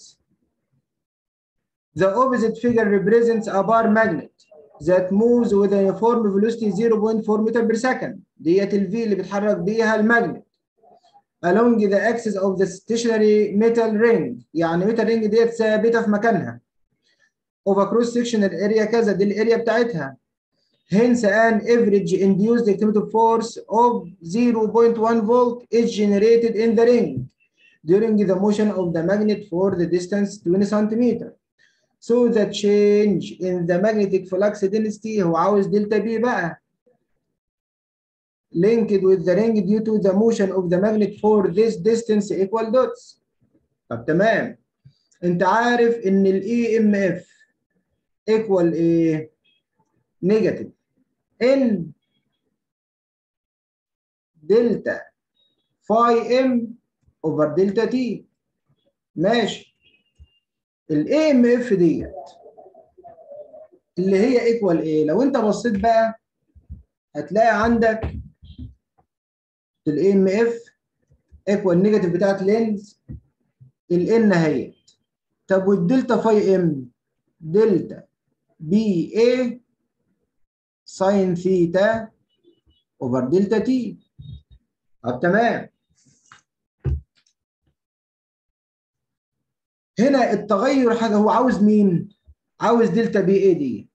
The opposite figure represents a bar magnet that moves with a uniform velocity 0.4 meter per second. ديت ال V اللي بيتحرك بيها الماجنت. along the axis of the stationary metal ring يعني metal ring ديت ثابته في مكانها. of a cross sectional area كذا دي الاريا بتاعتها. Hence an average induced electromotive force of 0.1 volt is generated in the ring during the motion of the magnet for the distance 20 centimeter. So the change in the magnetic flux density هو عاوز دلتا بي بقى. Linked with the ring due to the motion of the magnet for this distance equal dots. طب تمام. انت عارف ان الاي ام اف equal ايه؟ نيجاتيف ان دلتا فاي ام اوفر دلتا تي ماشي الاي ام اف ديت اللي هي ايكوال ايه لو انت بصيت بقى هتلاقي عندك الاي ام اف ايكوال نيجاتيف بتاعت لينز الان اهيت طب والدلتا فاي ام دلتا بي اي ساين ثيتا اوفر دلتا تي طب تمام هنا التغير حاجه هو عاوز مين؟ عاوز دلتا بي اي دي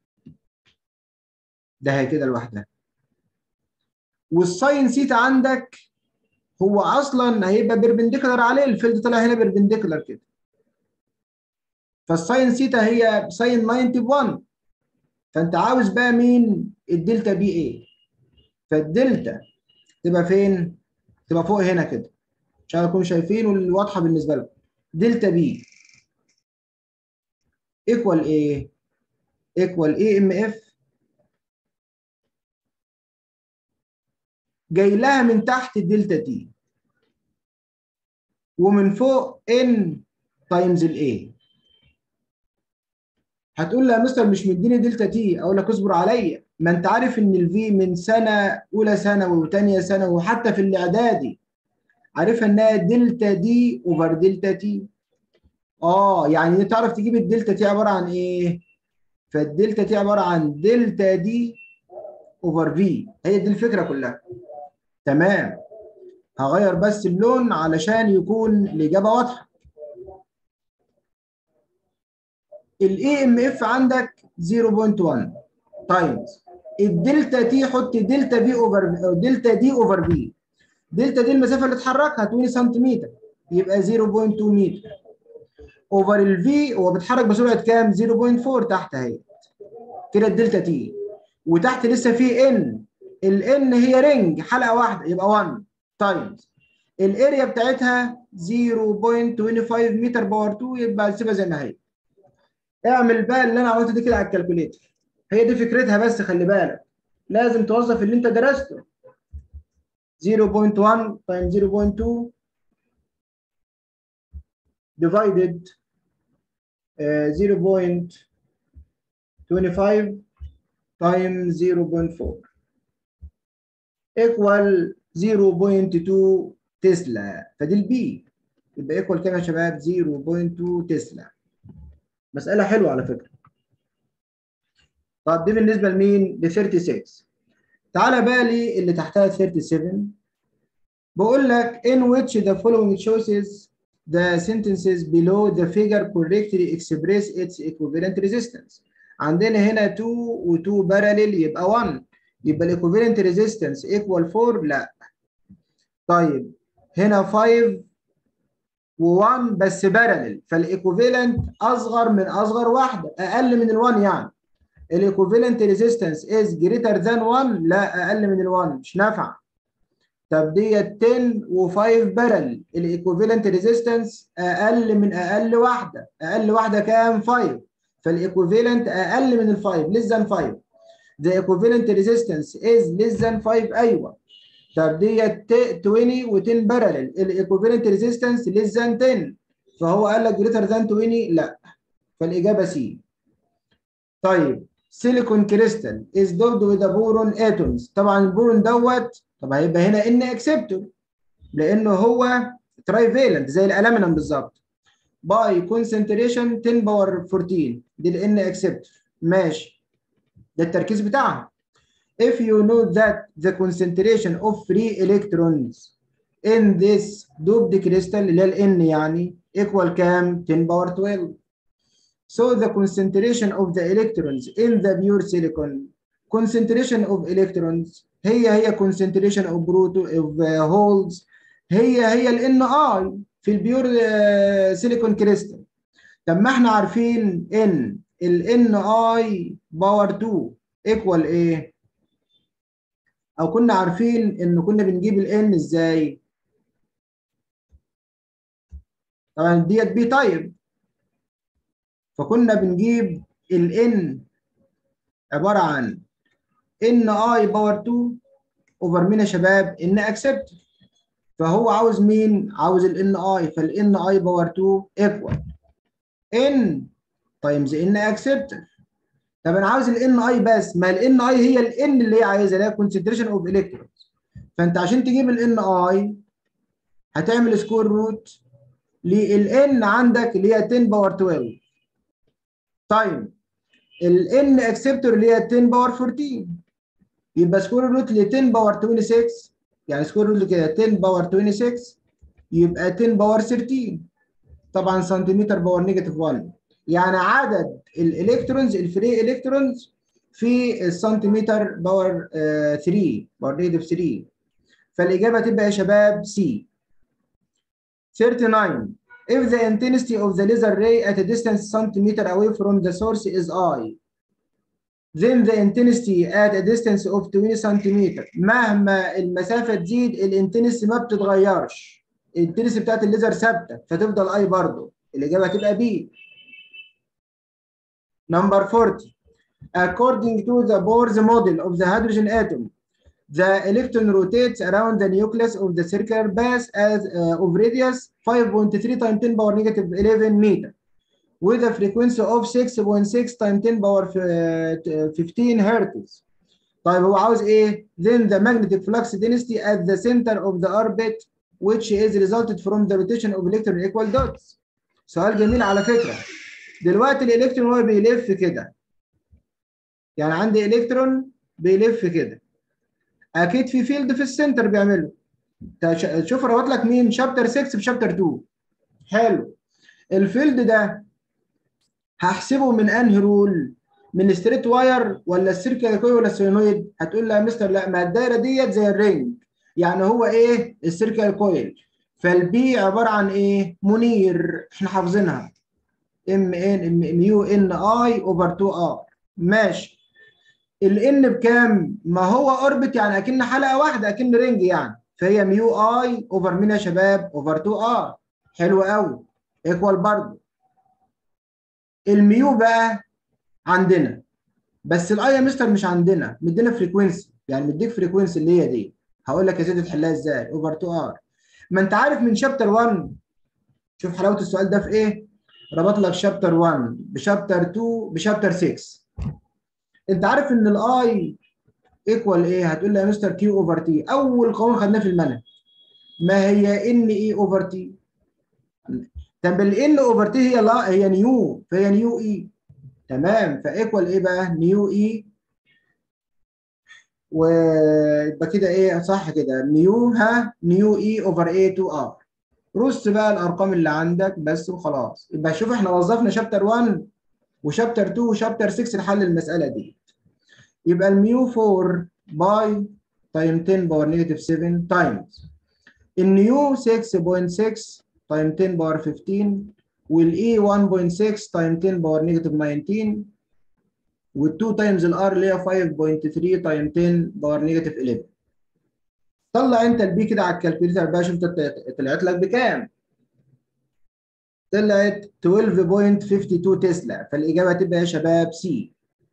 ده هي كده لوحدها والساين ثيتا عندك هو اصلا هيبقى بيربنديكولار عليه الفيلد طلع هنا بيربنديكولار كده فالساين ثيتا هي ساين 91 فانت عاوز بقى مين الدلتا بي اي فالدلتا تبقى فين تبقى فوق هنا كده عشان تكونوا شايفين والواضحه بالنسبه لكم دلتا بي ايكوال ايه ايكوال اي ام اف جاي لها من تحت الدلتا تي ومن فوق ان تايمز الاي هتقول لي يا مستر مش مديني دلتا تي اقول لك اصبر عليا ما انت عارف ان الفي من سنه اولى ثانوي وثانيه ثانوي وحتى في الاعدادي عارفها انها دلتا دي اوفر دلتا تي اه يعني تعرف تجيب الدلتا تي عباره عن ايه فالدلتا تي عباره عن دلتا دي اوفر في هي دي الفكره كلها تمام هغير بس اللون علشان يكون الاجابه واضحه الاي ام اف عندك 0.1 تايمز الدلتا تي حط دلتا في اوفر دلتا دي اوفر في دلتا دي المسافه اللي اتحركها 20 سنتيمتر يبقى 0.2 متر اوفر الفي هو بيتحرك بسرعه كام 0.4 تحت اهي كده الدلتا تي وتحت لسه في ان الان هي رينج حلقه واحده يبقى 1 تايمز الاريا بتاعتها 0.25 متر باور 2 يبقى نسيبها زي ما هي اعمل بقى اللي انا عملته دي كده على الكالكوليتر هي دي فكرتها بس خلي بالك لازم توظف اللي انت درسته 0.1 times 0.2 divided uh, 0.25 times 0.4 equal 0.2 تسلا فدي البي يبقى ايكوال كام يا شباب 0.2 تسلا مسألة حلوة على فكرة طب دي بالنسبة لمين؟ ل 36 تعالى بقى لي اللي تحتها 37 بقول لك in which the following choices the sentences below the figure correctly express its equivalent resistance عندنا هنا 2 و2 parallel يبقى 1 يبقى equivalent resistance equal 4 لا طيب هنا 5 و1 بس parallel فالايكوفالنت اصغر من اصغر واحده اقل من ال1 يعني الايكوفالنت ريزيستنس از جريتر ذان 1 لا اقل من ال1 مش نافعه طب ديت 10 و5 بارل الايكوفالنت ريزيستنس اقل من اقل واحده اقل واحده كام 5 فالايكوفالنت اقل من ال5 less than 5 the equivalent resistance is less than 5 ايوه طب ديت 20 و10 بارل الايكوفالنت ريزيستنس less than 10 فهو قال لك greater than 20 لا فالاجابه سي طيب سيليكون كريستال is doped with a boron atoms طبعا البورون دوت طب هيبقى هنا ان اكسبتور لانه هو تراي فالنت زي الالومنيوم بالظبط باي كونسنتريشن 10 باور 14 دي الان اكسبتور ماشي ده التركيز بتاعها if you know that the concentration of free electrons in this doped crystal اللي هي الان يعني equal كام 10 باور 12 So the concentration of the electrons in the pure silicon, concentration of electrons هي هي concentration of proto of uh, holes هي هي ال Ni في البيور سيليكون كريستال. طب ما احنا عارفين ان ال Ni باور 2 equal ايه؟ او كنا عارفين ان كنا بنجيب ال N ازاي؟ طبعا ديت بي تايب فكنا بنجيب ال n عباره عن ان اي باور 2 اوفر مين يا شباب؟ ان اكسبت فهو عاوز مين؟ عاوز ال ان اي فال n اي باور 2 ايكوال n تايمز ان اكسبت طب انا عاوز ال n اي بس ما ال n اي هي ال n اللي هي عايزها اللي هي كونسنتريشن اوف الكترونز فانت عشان تجيب ال n اي هتعمل سكور روت لل n عندك اللي هي 10 باور 12 طيب ال n اكسبتور اللي هي 10 باور 14 يبقى سكوير روت ل 10 باور 26 يعني سكوير روت كده 10 باور 26 يبقى 10 باور 13 طبعا سنتيمتر باور نيجاتيف 1 يعني عدد الالكترونز الفري الكترونز في السنتيمتر باور 3 باور نيجاتيف 3 فالاجابه تبقى يا شباب سي 39 If the intensity of the laser ray at a distance centimeter away from the source is I, then the intensity at a distance of 20 centimeter مهما المسافة تزيد الانتنسي ما بتتغيرش الانتنسي بتاعت الليزر ثابتة فتفضل I برضه الإجابة هتبقى B. Number 40. According to the Bohr's model of the hydrogen atom, the electron rotates around the nucleus of the circular bass as uh, of radius 5.3 times 10 power negative 11 meter with a frequency of 6.6 times 10 power 15 hertz. طيب هو عاوز ايه؟ Then the magnetic flux density at the center of the orbit which is resulted from the rotation of electron equal dots. سؤال جميل على فكرة. دلوقتي الالكترون هو بيلف كده. يعني عندي الكترون بيلف كده اكيد في فيلد في السنتر بيعمله تش- شوف ربط لك مين شابتر 6 بشابتر 2 حلو الفيلد ده هحسبه من انهي رول من ستريت واير ولا السيركل كوي ولا السينويد هتقول لي يا مستر لا ما الدايره ديت زي الرينج يعني هو ايه السيركل كويل فالبي عباره عن ايه منير احنا حافظينها ام ان ميو ان اي اوفر 2 ار ماشي الان بكام ما هو اوربت يعني اكن حلقه واحده اكن رينج يعني فهي ميو اي اوفر مين يا شباب اوفر 2 ار حلو قوي ايكوال برضه الميو بقى عندنا بس الاي يا مستر مش عندنا مدينا فريكوينسي يعني مديك فريكوينسي اللي هي دي هقول لك يا سيدي تحلها ازاي اوفر 2 ار ما انت عارف من شابتر 1 شوف حلاوه السؤال ده في ايه ربط لك شابتر 1 بشابتر 2 بشابتر 6 انت عارف ان الاي ايكوال ايه هتقول لي يا مستر كيو اوفر تي اول قانون خدناه في المنهج ما هي ان اي اوفر تي طب الان اوفر تي هي لا هي نيو فهي نيو اي تمام فايكوال ايه بقى نيو اي ويبقى كده ايه صح كده نيو ها نيو اي اوفر اي 2 ار رص بقى الارقام اللي عندك بس وخلاص يبقى شوف احنا وظفنا شابتر 1 وشابتر 2 وشابتر 6 لحل المساله دي يبقى الميو 4 باي تايم 10 باور نيجاتيف 7 تايمز النيو 6.6 تايم 10 باور 15 والاي 1.6 تايم 10 باور نيجاتيف 19 وال2 تايمز الار اللي هي 5.3 تايم 10 باور نيجاتيف 11 طلع انت البي كده على الكالكوليتر بقى شوف طلعت لك بكام طلعت 12.52 تسلا فالاجابه تبقى يا شباب سي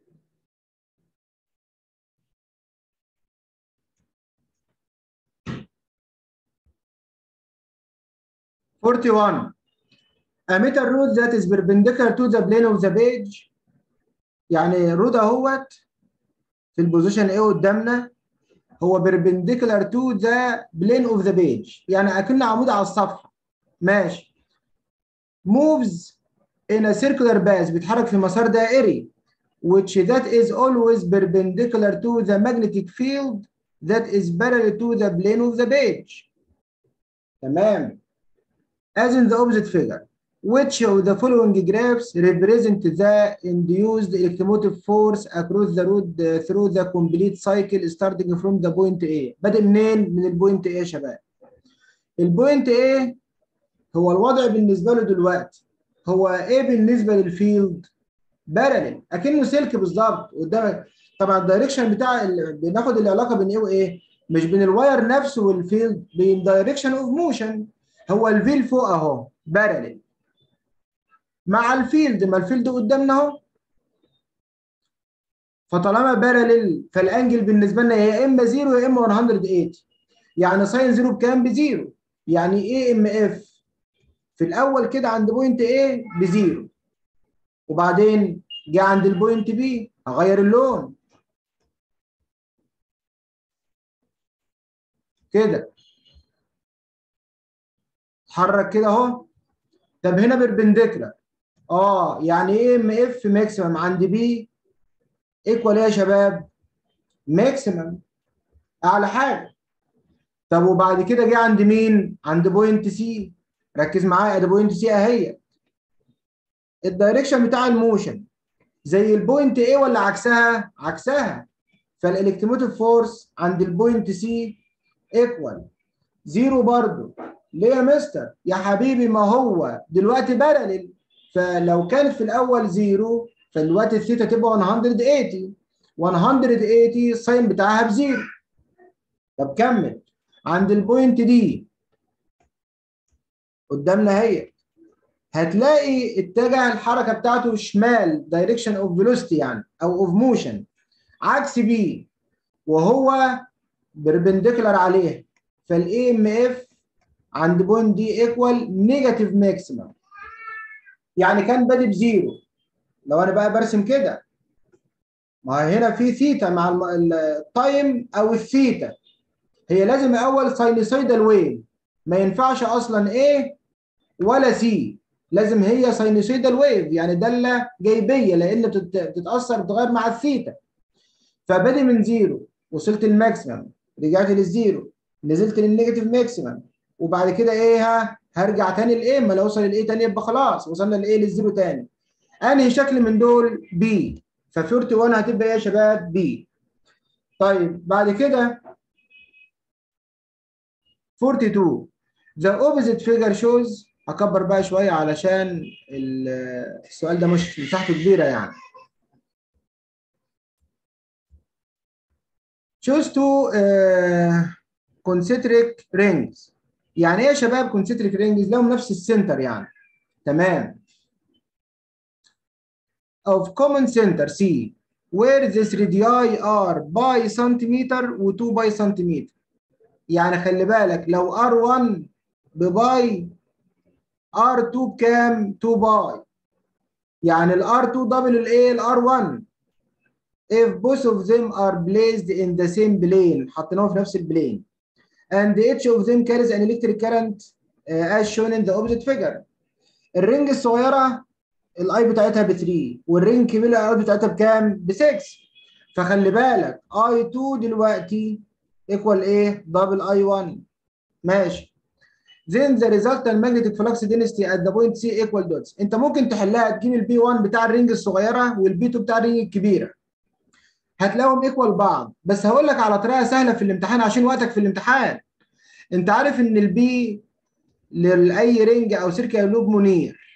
Forty-one. A meter rod that is perpendicular to the plane of the page يعني رود اهوت في البوزيشن ايه قدامنا هو perpendicular to the plane of the page يعني اكن عمود على الصفحه ماشي moves in a circular path بيتحرك في مسار دائري which that is always perpendicular to the magnetic field that is parallel to the plane of the page تمام as in the opposite figure which of the following graphs represent the induced electromotive force across the road uh, through the complete cycle starting from the point A بادئ منين؟ من البوينت A يا شباب. البوينت A هو الوضع بالنسبة له دلوقتي هو ايه بالنسبة للفيلد؟ بارلل اكنه سلك بالظبط قدامك طبعا الدايركشن بتاع ال... بناخد العلاقة بين ايه وايه؟ مش بين الواير نفسه والفيلد بين دايركشن اوف موشن هو الفيل فوق اهو بارلل مع الفيلد ما الفيلد قدامنا اهو فطالما بارلل فالانجل بالنسبه لنا يا اما زيرو يا اما 180 يعني ساين زيرو بكام بزيرو يعني ايه ام اف في الاول كده عند بوينت ايه بزيرو وبعدين جه عند البوينت بي هغير اللون كده اتحرك كده اهو طب هنا بيربنديكولار اه يعني ايه ام اف ماكسيمم عند بي ايكوال ايه يا شباب ماكسيمم اعلى حاجه طب وبعد كده جه عند مين عند بوينت سي ركز معايا ادي بوينت سي اهي الدايركشن بتاع الموشن زي البوينت ايه ولا عكسها عكسها فالالكتروموتيف فورس عند البوينت سي ايكوال زيرو برضو ليه يا مستر يا حبيبي ما هو دلوقتي بارلل فلو كانت في الاول زيرو فدلوقتي الثيتا تبقى 180 180 الساين بتاعها بزيرو طب كمل عند البوينت دي قدامنا هي هتلاقي اتجاه الحركه بتاعته شمال دايركشن اوف فيلوسيتي يعني او اوف موشن عكس بي وهو بربنديكولار عليه فالاي ام اف عند بوينت دي ايكوال نيجاتيف ماكسيمم يعني كان بادئ بزيرو لو انا بقى برسم كده ما هنا في ثيتا مع التايم او الثيتا هي لازم اول ساينوسويدال ويف ما ينفعش اصلا ايه ولا سي لازم هي ساينوسويدال ويف يعني داله جايبيه لان بتتاثر بتتغير مع الثيتا فبادئ من زيرو وصلت الماكسيمم رجعت للزيرو نزلت للنيجاتيف ماكسيمم وبعد كده ايه ها هرجع تاني لايه ما لو اوصل لايه تاني يبقى خلاص وصلنا لايه للزيرو تاني انهي شكل من دول بي ف 41 هتبقى ايه يا شباب بي طيب بعد كده 42 the opposite figure shows هكبر بقى شويه علشان السؤال ده مش مساحته كبيره يعني choose two uh, concentric rings يعني ايه يا شباب concentric rings لهم نفس السنتر يعني تمام of common center C where this radii are by centimeter و 2 by centimeter يعني خلي بالك لو R1 بباي R2 بكام 2 باي يعني ال R2 دبل الايه ال R1 if both of them are placed in the same plane حطيناهم في نفس البلين and each of them carries an electric current uh, as shown in the opposite figure الرينج الصغيره الاي بتاعتها ب 3 والرينج الكبيره الاي بتاعتها بكام؟ ب 6 فخلي بالك اي 2 دلوقتي ايكوال ايه؟ دبل اي 1 ماشي then the resultant magnetic flux density at the point C equal dots انت ممكن تحلها تجيب البي 1 بتاع الرينج الصغيره والبي 2 بتاع الرينج الكبيره هتلاقيهم ايكوال بعض بس هقول لك على طريقه سهله في الامتحان عشان وقتك في الامتحان انت عارف ان البي لاي رينج او سيركل لوب منير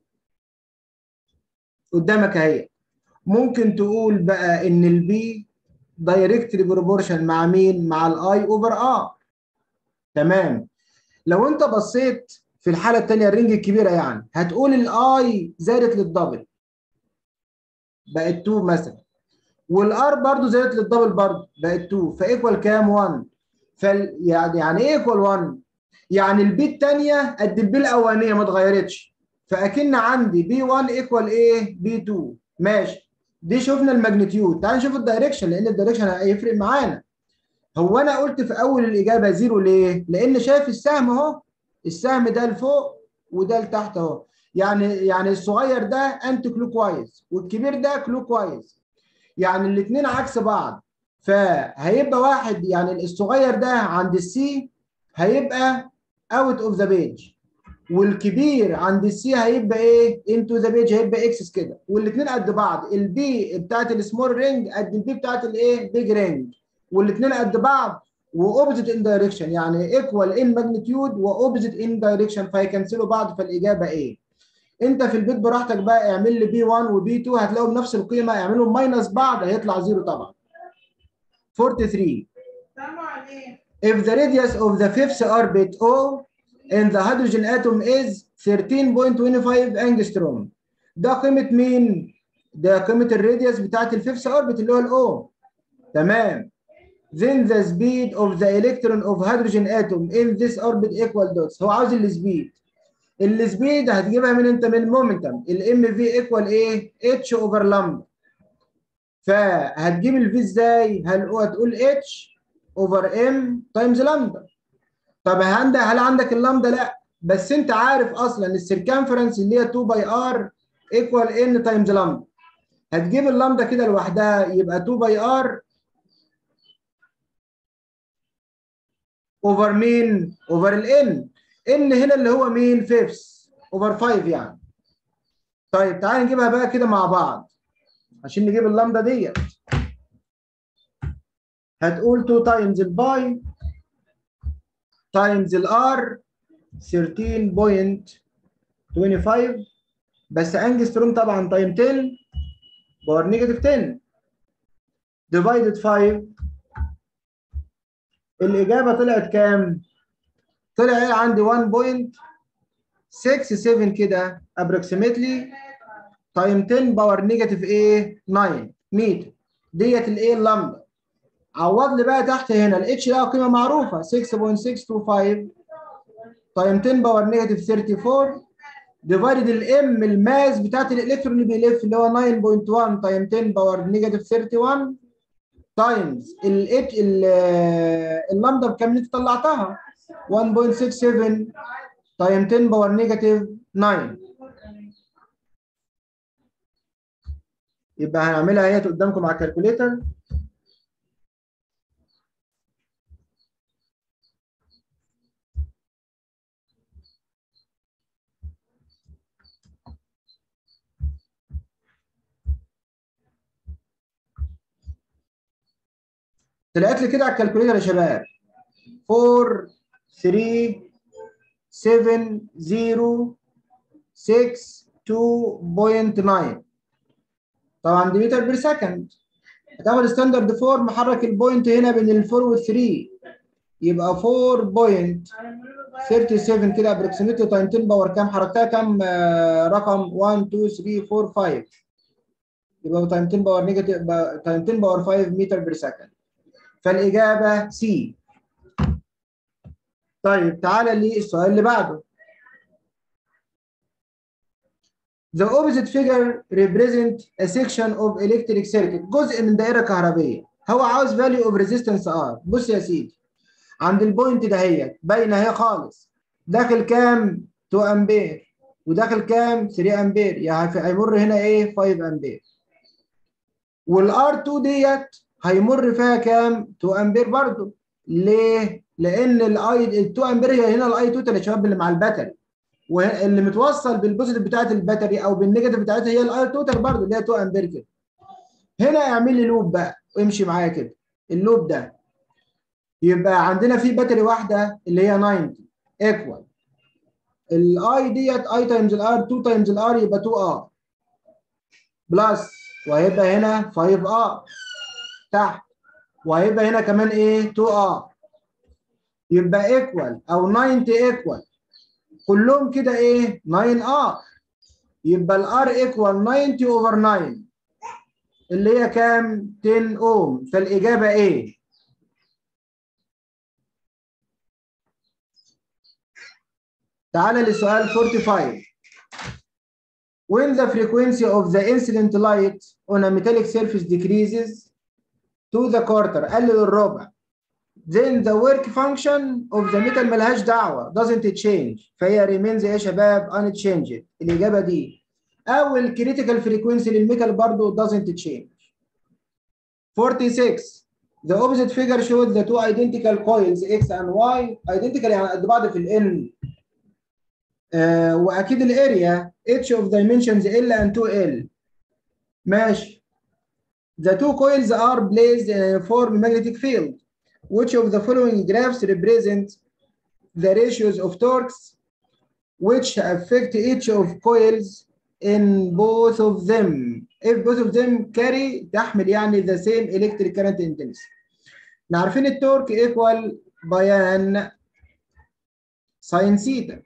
قدامك اهي ممكن تقول بقى ان البي دايركتلي بروبورشن مع مين مع الاي اوفر ار تمام لو انت بصيت في الحاله الثانيه الرينج الكبيره يعني هتقول الاي زادت للدبل بقت 2 مثلا والار برضو زادت للدبل برضو بقت 2 فايكوال كام 1 فال يعني يعني ايه ايكوال 1 يعني البي الثانيه قد البي الاولانيه ما اتغيرتش فاكن عندي بي 1 ايكوال ايه بي 2 ماشي دي شفنا الماجنتيود تعال نشوف الدايركشن لان الدايركشن هيفرق معانا هو انا قلت في اول الاجابه زيرو ليه لان شايف السهم اهو السهم ده لفوق وده لتحت اهو يعني يعني الصغير ده انتي كلوك وايز والكبير ده كلوك وايز يعني الاثنين عكس بعض فهيبقى واحد يعني الصغير ده عند السي هيبقى اوت اوف ذا بيج والكبير عند السي هيبقى ايه انتو ذا بيج هيبقى اكسس كده والاثنين قد بعض البي بتاعت السمول رينج قد البي بتاعت الايه بيج رينج والاثنين قد بعض واوبزيت ان دايركشن يعني ايكوال ان ماجنتيود واوبزيت ان دايركشن فهيكنسلوا بعض فالاجابه ايه انت في البيت براحتك بقى اعمل لي بي 1 وبي 2 هتلاقوا بنفس القيمه اعملوا ماينس بعض هيطلع زيرو طبعا 43 If the radius of the fifth orbit O in the hydrogen atom is 13.25 angstrom ده قيمة مين؟ ده قيمة الراديوس بتاعت الفيفث اوربت اللي هو الاو تمام then the speed of the electron of hydrogen atom in this orbit equal dots هو عاوز السبيد السبيد هتجيبها من انت من المومنتم الام في ايكوال ايه؟ اتش اوفر لامدا فهتجيب الفي ازاي؟ هتقول اتش اوفر ام تايمز لامدا طب هل هل عندك اللامدا؟ لا بس انت عارف اصلا السيركمفرنس اللي هي 2 باي ار ايكوال ان تايمز لامدا هتجيب اللامدا كده لوحدها يبقى 2 باي ار اوفر مين؟ اوفر الان ان هنا اللي هو مين؟ فيفس اوفر 5 يعني طيب تعال نجيبها بقى كده مع بعض عشان نجيب اللامدا ديت هتقول 2 تايمز الباي تايمز الار 13.25 بس انجستروم طبعا تايم 10 باور نيجاتيف 10 ديفايدد 5 الاجابه طلعت كام؟ طلع ايه عندي 1.67 كده ابروكسيمتلي تايم 10 باور نيجاتيف ايه 9 متر ديت الايه اللامدا عوض لي بقى تحت هنا الاتش لها قيمه معروفه 6.625 تايم 10 باور نيجاتيف 34 ديفايدد الام الماس بتاعت الالكترون اللي بيلف اللي هو 9.1 تايم 10 باور نيجاتيف 31 تايمز الاتش اللامدا بكام اللي انت طلعتها 1.67 تايم 10 باور نيجاتيف 9 يبقى هنعملها اهي قدامكم على الكالكوليتر طلعت لي كده على الكالكوليتر يا شباب 4 3 7 0 6 2.9 طبعا دي متر بير سكند هتاخد ستاندرد فورم حرك البوينت هنا بين الفور وال3 يبقى 4.37 كده ابروكسيمتلي تايم 10 باور كام حركتها كام آه، رقم 1 2 3 4 5 يبقى تايم 10 باور نيجاتيف تايم 10 باور 5 متر بير سكند فالاجابه سي طيب تعالى للسؤال اللي بعده The opposite figure represent a section of electric circuit جزء من دائرة كهربية هو عاوز value of resistance R بص يا سيدي عند البوينت دهيت باينة اهي خالص داخل كام 2 امبير وداخل كام 3 امبير يعني هيمر هنا ايه 5 امبير والار 2 ديت هيمر فيها كام 2 امبير برضو ليه لان الاي ال 2 امبير هي هنا الاي توتال يا شباب اللي مع الباتري واللي متوصل بالبوزيتيف بتاعت الباتري او بالنيجاتيف بتاعتها هي الاي توتال برضو اللي هي 2 امبير كده هنا اعمل لي لوب بقى وامشي معايا كده اللوب ده يبقى عندنا في باتري واحده اللي هي 90 ايكوال الاي ديت اي تايمز الار 2 تايمز الار يبقى 2 ار بلس وهيبقى هنا 5 ار تحت وهيبقى هنا كمان ايه 2 ار يبقى ايكوال او 90 ايكوال كلهم كده ايه 9 ار يبقى الار ايكوال 90 اوفر 9 اللي هي كام 10 اوم فالاجابه ايه تعالى لسؤال 45 When the frequency of the incident light on a metallic surface decreases to the quarter قلل الربع then the work function of the metal ملهاش دعوة doesn't change فهي remains يا شباب unchanged الإجابة دي أو الكريتيكال فريكونسي للميتال برضه doesn't change 46 The opposite figure shows the two identical coils X and Y identical يعني قد بعض في ال N آه واكيد الاريا each of dimensions L and 2L ماشي the two coils are placed in a uniform magnetic field which of the following graphs represent the ratios of torques which affect each of coils in both of them if both of them carry تحمل يعني the same electric current intensity احنا عارفين التورك equal بيان ساين سيتا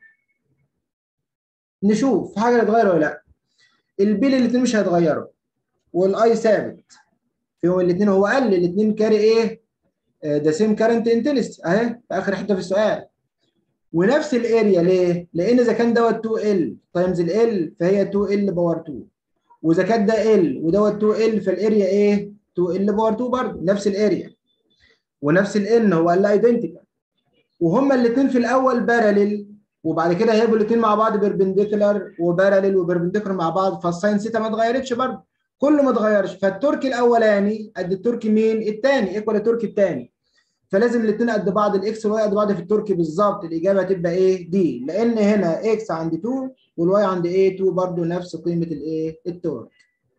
نشوف في حاجه هتتغير ولا لا البيل الاثنين مش هيتغيروا والاي ثابت فيهم الاثنين هو قال الاثنين كاري ايه ذا سيم كارنت انتنستي اهي في اخر حته في السؤال ونفس الاريا ليه؟ لان اذا كان دوت 2 ال تايمز ال ال فهي 2 ال باور 2 واذا كان ده ال ودوت 2 ال فالاريا ايه؟ 2 ال باور 2 برضه نفس الاريا ونفس الان هو قال ايدنتيكال وهما الاثنين في الاول باراليل وبعد كده هيبقوا الاثنين مع بعض بيربنديكولار وباراليل وبيربنديكولار مع بعض فالساين سيتا ما اتغيرتش برضه كله ما اتغيرش فالترك الاولاني قد الترك مين؟ الثاني ايكوال الترك الثاني فلازم الاثنين قد بعض الاكس والواي قد بعض في التركي بالظبط الاجابه هتبقى ايه؟ دي لان هنا اكس عند 2 والواي عند ايه؟ 2 برضه نفس قيمه الايه؟ التورك.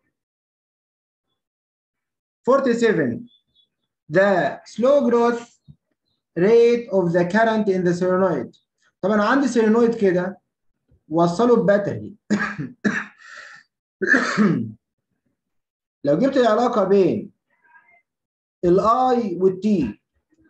47 The slow growth rate of the current in the solenoid طبعا عندي سولينويد كده وصله بباتري لو جبت العلاقه بين الاي والتي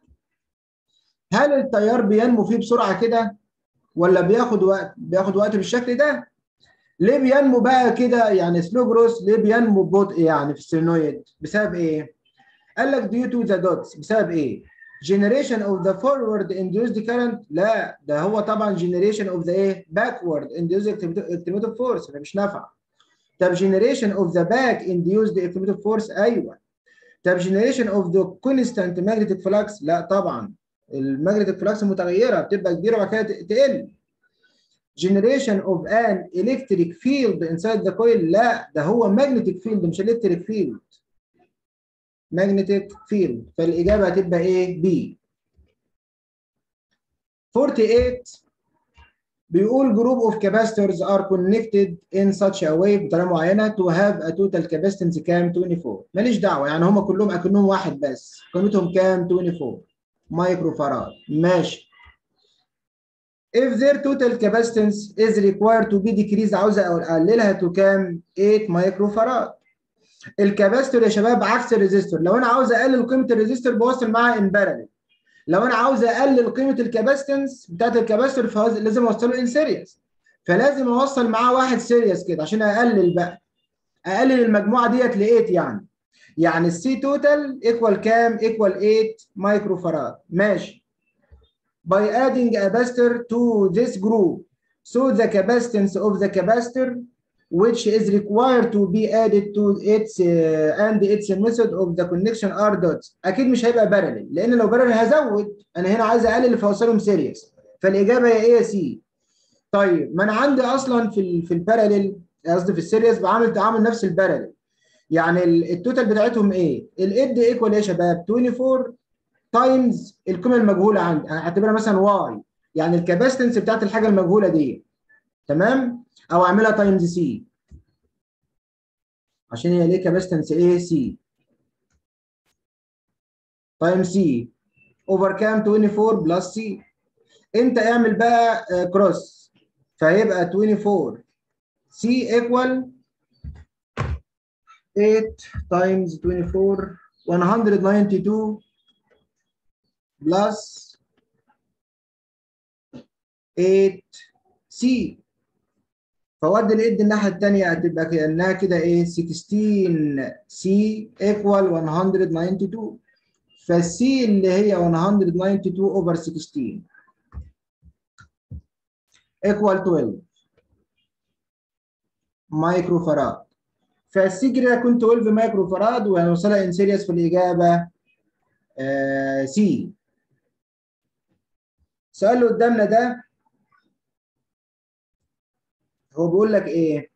هل التيار بينمو فيه بسرعه كده ولا بياخد وقت بياخد وقت بالشكل ده ليه بينمو بقى كده يعني سلو جروس ليه بينمو ببطء يعني في السينويد بسبب ايه قال لك due to the dots بسبب ايه generation of the forward induced current لا ده هو طبعا generation of the ايه backward induced electromotive force مش نافع طب generation of the back induced electromotive force ايوه طب generation of the constant magnetic flux لا طبعا المagnetic flux متغيره بتبقى كبيره وبعد كده تقل generation of an electric field inside the coil لا ده هو magnetic field مش electric field magnetic field فالاجابه هتبقى ايه B 48 بيقول group of capacitors are connected in such a way بطريقه معينه to have a total capacitance كام 24 ماليش دعوه يعني هم كلهم اكنهم واحد بس قيمتهم كام 24 مايكرو فاراد ماشي if their total capacitance is required to be decreased عاوز اقللها to كام 8 مايكرو فاراد الكاباستور يا شباب عكس الريزيستور لو انا عاوز اقلل قيمه الريزيستور بوصل معاها ان باراليل لو انا عاوز اقلل قيمه الكاباستنس بتاعت الكاباستور فلازم اوصله ان سيريس فلازم اوصل معاه واحد سيريس كده عشان اقلل بقى اقلل المجموعه ديت ل 8 يعني يعني السي توتال ايكوال كام ايكوال 8 مايكرو فاراد ماشي by adding a capacitor to this group so the capacitance of the capacitor which is required to be added to its uh, and its method of the connection are dots اكيد مش هيبقى بارلل لان لو بارلل هزود انا هنا عايز اقلل فاوصلهم سيريس فالاجابه هي ايه يا سي طيب ما انا عندي اصلا في ال في البارلل قصدي في السيريس بعمل تعامل نفس البارلل يعني التوتال بتاعتهم ايه الاد ايكوال ايه يا شباب 24 تايمز القيمه المجهوله عندي انا هعتبرها مثلا واي يعني الكاباسيتنس بتاعت الحاجه المجهوله دي تمام او اعملها تايمز سي عشان هي ليه كاباسيتنس ايه سي تايم سي اوفر كام 24 بلس سي انت اعمل بقى كروس فهيبقى 24 سي ايكوال 8 تايمز 24 192 بلس 8 سي فودي الاد الناحيه الثانيه هتبقى كانها كده ايه 16 سي ايكوال 192 فالسي اللي هي 192 اوفر 16 ايكوال 12 مايكرو فراد فالسي كده كنت 12 مايكرو فراد وهنوصلها ان سيريس في الاجابه آه سي السؤال اللي قدامنا ده هو بيقول لك ايه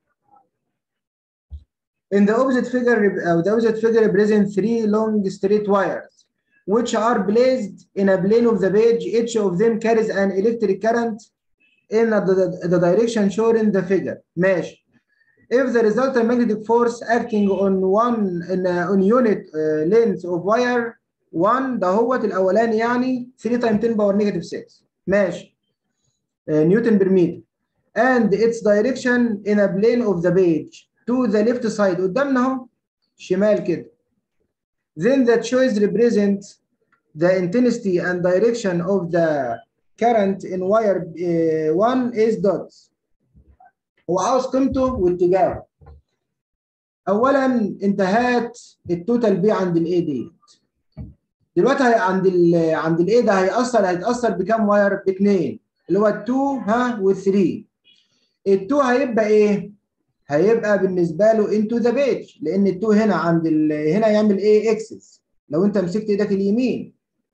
In the opposite figure uh, the opposite figure represents three long straight wires which are placed in a plane of the page each of them carries an electric current in the, the direction shown in the figure ماشي if the resultant magnetic force acting on one in, uh, on unit uh, length of wire 1 ده هو الاولاني يعني 3 times 10 باور نيجاتيف 6 ماشي نيوتن بير متر and its direction in a plane of the page to the left side قدامنا اهو شمال كده then the choice represents the intensity and direction of the current in wire uh, 1 is dots هو عاوز قيمته واتجاهه اولا انتهت التوتال بي عند الاي دي دلوقتي عند ال عند الاي ده هيأثر هيتأثر بكام واير؟ باثنين اللي هو ال2 ها وال3 ال2 هيبقى ايه؟ هيبقى بالنسبه له انتو ذا بيج لان ال2 هنا عند ال هنا يعمل ايه اكسس لو انت مسكت ايدك اليمين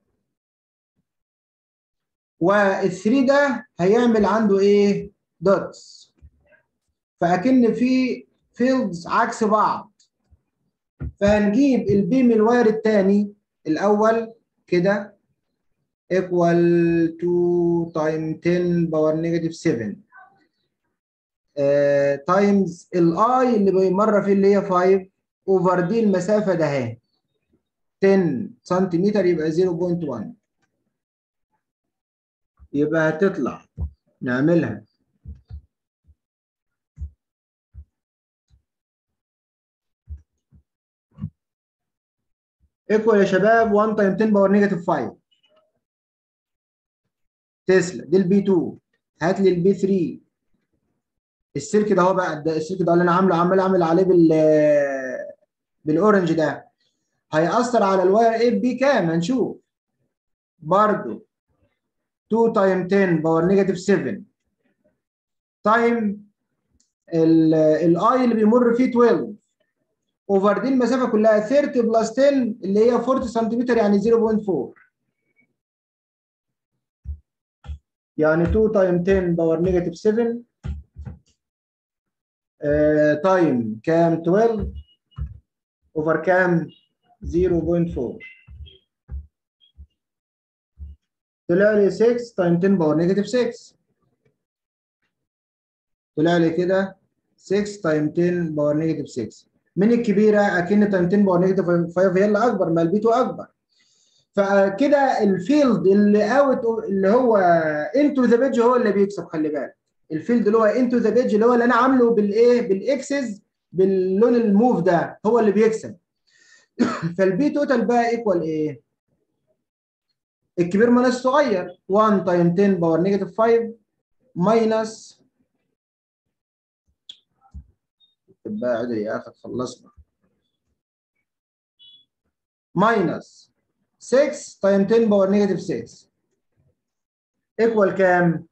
وال3 ده هيعمل عنده ايه؟ دوتس فاكن في فيلدز عكس بعض فهنجيب البي من الواير الثاني الاول كده equal 2 times 10 باور نيجاتيف 7 تايمز الاي اللي بيمر فيه اللي هي 5 اوفر دي المسافه ده اهي 10 سنتيمتر يبقى 0.1 يبقى هتطلع نعملها ايكوال يا شباب 1 تايم 10 باور نيجاتيف 5 تسلا دي البي 2 هات لي البي 3 السلك ده اهو بقى ده السلك ده اللي انا عامله عمال اعمل عليه بال بالاورنج ده هيأثر على الواير اي بي كام هنشوف برضو 2 تايم 10 باور نيجاتيف 7 تايم الاي اللي بيمر فيه 12 اوفر دي المسافه كلها 30 بلس 10 اللي هي 40 سنتيمتر يعني 0.4 يعني 2 تايم 10 باور نيجاتيف 7 تايم كام 12 اوفر كام 0.4 طلع لي 6 تايم 10 باور نيجاتيف 6 طلع لي كده 6 تايم 10 باور نيجاتيف 6 من الكبيره اكن تايم 10 باور نيجاتيف 5 هي اللي اكبر ما البي 2 اكبر فكده الفيلد اللي اوت اللي هو انتو ذا بيج هو اللي بيكسب خلي بالك الفيلد اللي هو انتو ذا بيج اللي هو اللي انا عامله بالايه بالاكسس باللون الموف ده هو اللي بيكسب فالبي توتال بقى ايكوال ايه الكبير من الصغير 1 تايم 10 باور نيجاتيف 5 ماينس تبقى عدل يا اخي خلصنا ماينس 6 تايم 10 باور نيجاتيف 6 ايكوال كام؟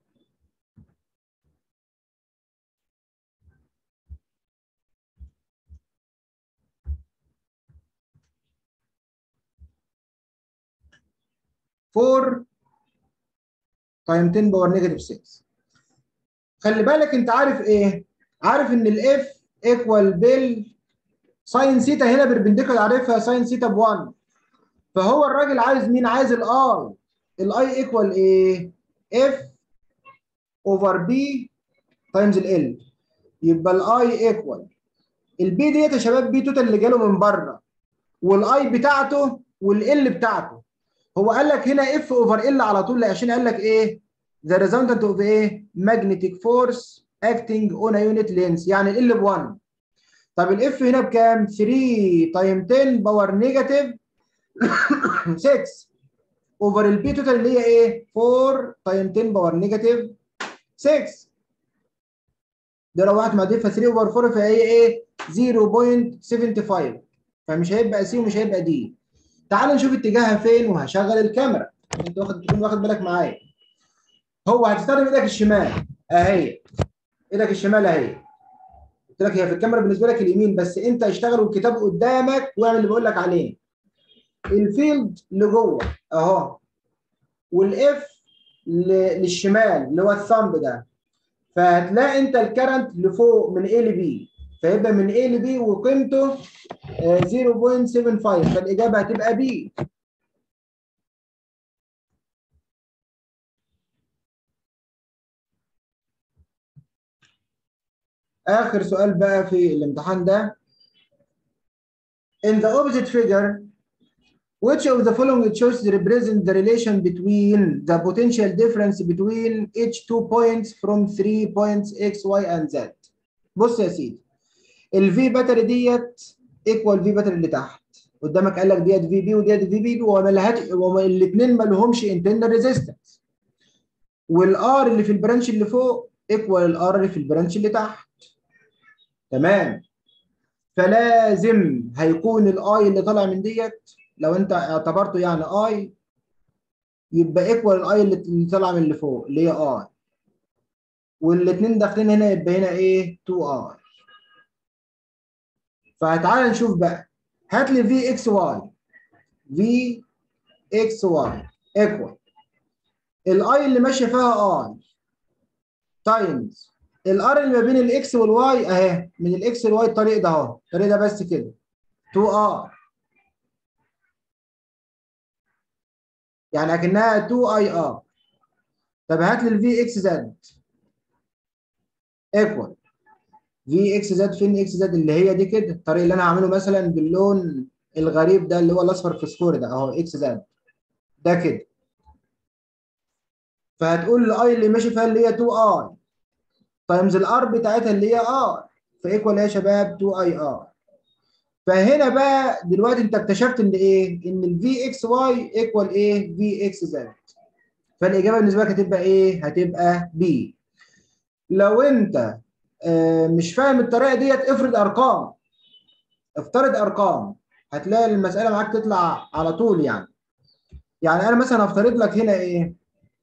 فور تايم 10 باور نيجاتيف 6 خلي بالك انت عارف ايه؟ عارف ان الاف ايكوال بال ساين سيتا هنا بربنديكولار عارفها ساين سيتا ب 1 فهو الراجل عايز مين؟ عايز الاي الاي ايكوال ايه؟ اف اوفر بي تايمز ال يبقى الاي ايكوال البي ديت يا شباب بي توتال اللي جاله من بره والاي بتاعته والال بتاعته هو قال لك هنا اف اوفر ال على طول عشان قال لك ايه؟ ذا resultant اوف ايه؟ magnetic force acting on a unit length يعني ال ب 1 طب الاف هنا بكام؟ 3 تايم 10 باور نيجاتيف 6 اوفر البي توتال اللي هي ايه؟ 4 تايم 10 باور نيجاتيف 6 ده لو واحد مضيفها 3 اوفر 4 فهي ايه؟ 0.75 فمش هيبقى سي ومش هيبقى دي تعال نشوف اتجاهها فين وهشغل الكاميرا انت واخد تكون واخد بالك معايا هو هتستخدم ايدك الشمال اهي ايدك الشمال اهي قلت لك هي في الكاميرا بالنسبه لك اليمين بس انت اشتغل والكتاب قدامك واعمل اللي بقول لك عليه الفيلد لجوه اهو والاف للشمال اللي هو الثامب ده فهتلاقي انت الكرنت لفوق من A ل B فيبقى من A ل B وقيمته 0.75 فالاجابه هتبقى B اخر سؤال بقى في الامتحان ده in the opposite figure which of the following choices represent the relation between the potential difference between each two points from three points x y and z بص يا سيدي الفي باتري ديت ايكوال في باتري اللي تحت قدامك قال لك ديت في بي وديت في بي وما لهاش الاثنين ما لهمش انترنال ريزيستنس والار اللي في البرانش اللي فوق ايكوال الار اللي في البرانش اللي تحت تمام فلازم هيكون الاي اللي طالع من ديت لو انت اعتبرته يعني اي يبقى ايكوال الاي اللي طالعه من اللي فوق اللي هي اي والاثنين داخلين هنا يبقى هنا ايه 2 اي فتعال نشوف بقى هات لي في اكس واي في اكس واي ايكوال الاي اللي ماشيه فيها اي تايمز الار اللي ما بين الاكس والواي اهي من الاكس للواي الطريق ده اهو الطريق ده بس كده 2 ار يعني اكنها 2 اي ار طب هات لي الفي اكس زد ايكوال في اكس زد فين اكس زد اللي هي دي كده الطريق اللي انا هعمله مثلا باللون الغريب ده اللي هو الاصفر فسفوري ده اهو اكس زد ده كده فهتقول الاي اللي ماشي فيها اللي هي 2 اي تايمز الار بتاعتها اللي هي ار فايكوال يا شباب 2 اي ار فهنا بقى دلوقتي انت اكتشفت ان ايه؟ ان الفي اكس واي ايكوال ايه؟ في اكس زد فالاجابه بالنسبه لك هتبقى ايه؟ هتبقى بي لو انت آه مش فاهم الطريقه ديت افرض ارقام افترض ارقام هتلاقي المساله معاك تطلع على طول يعني يعني انا مثلا هفترض لك هنا ايه؟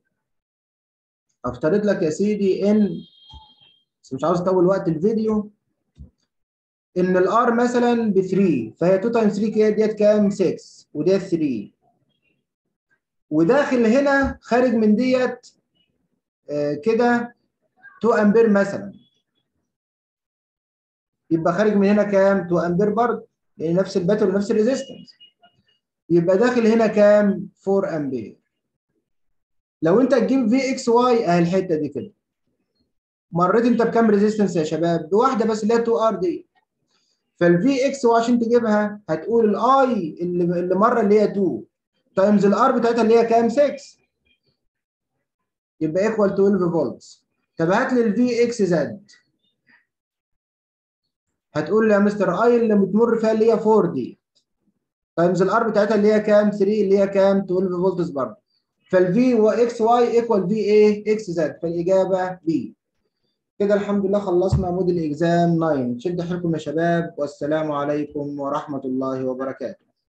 افترض لك يا سيدي ان بس مش عاوز اطول وقت الفيديو ان الار مثلا ب 3 فهي 2 تايمز 3 كده ديت كام 6 وديت 3 وداخل هنا خارج من ديت آه كده 2 امبير مثلا يبقى خارج من هنا كام 2 امبير برضه لان نفس الباتري ونفس الريزيستنس يبقى داخل هنا كام 4 امبير لو انت تجيب في اكس واي اهي الحته دي كده مريت انت بكام ريزيستنس يا شباب بواحده بس اللي هي 2 ار دي فالفي اكس وعشان تجيبها هتقول الاي اللي اللي مره اللي هي 2 تايمز الار بتاعتها اللي هي كام 6 يبقى ايكوال 12 فولتس طب هات لي الفي اكس زد هتقول لي يا مستر اي اللي بتمر فيها اللي هي 4 دي تايمز الار بتاعتها اللي هي كام 3 اللي هي كام 12 فولتس برضه فالفي واكس واي ايكوال في ايه اكس زد فالاجابه بي كده الحمد لله خلصنا موديل اكزام 9 شد حيلكم يا شباب والسلام عليكم ورحمه الله وبركاته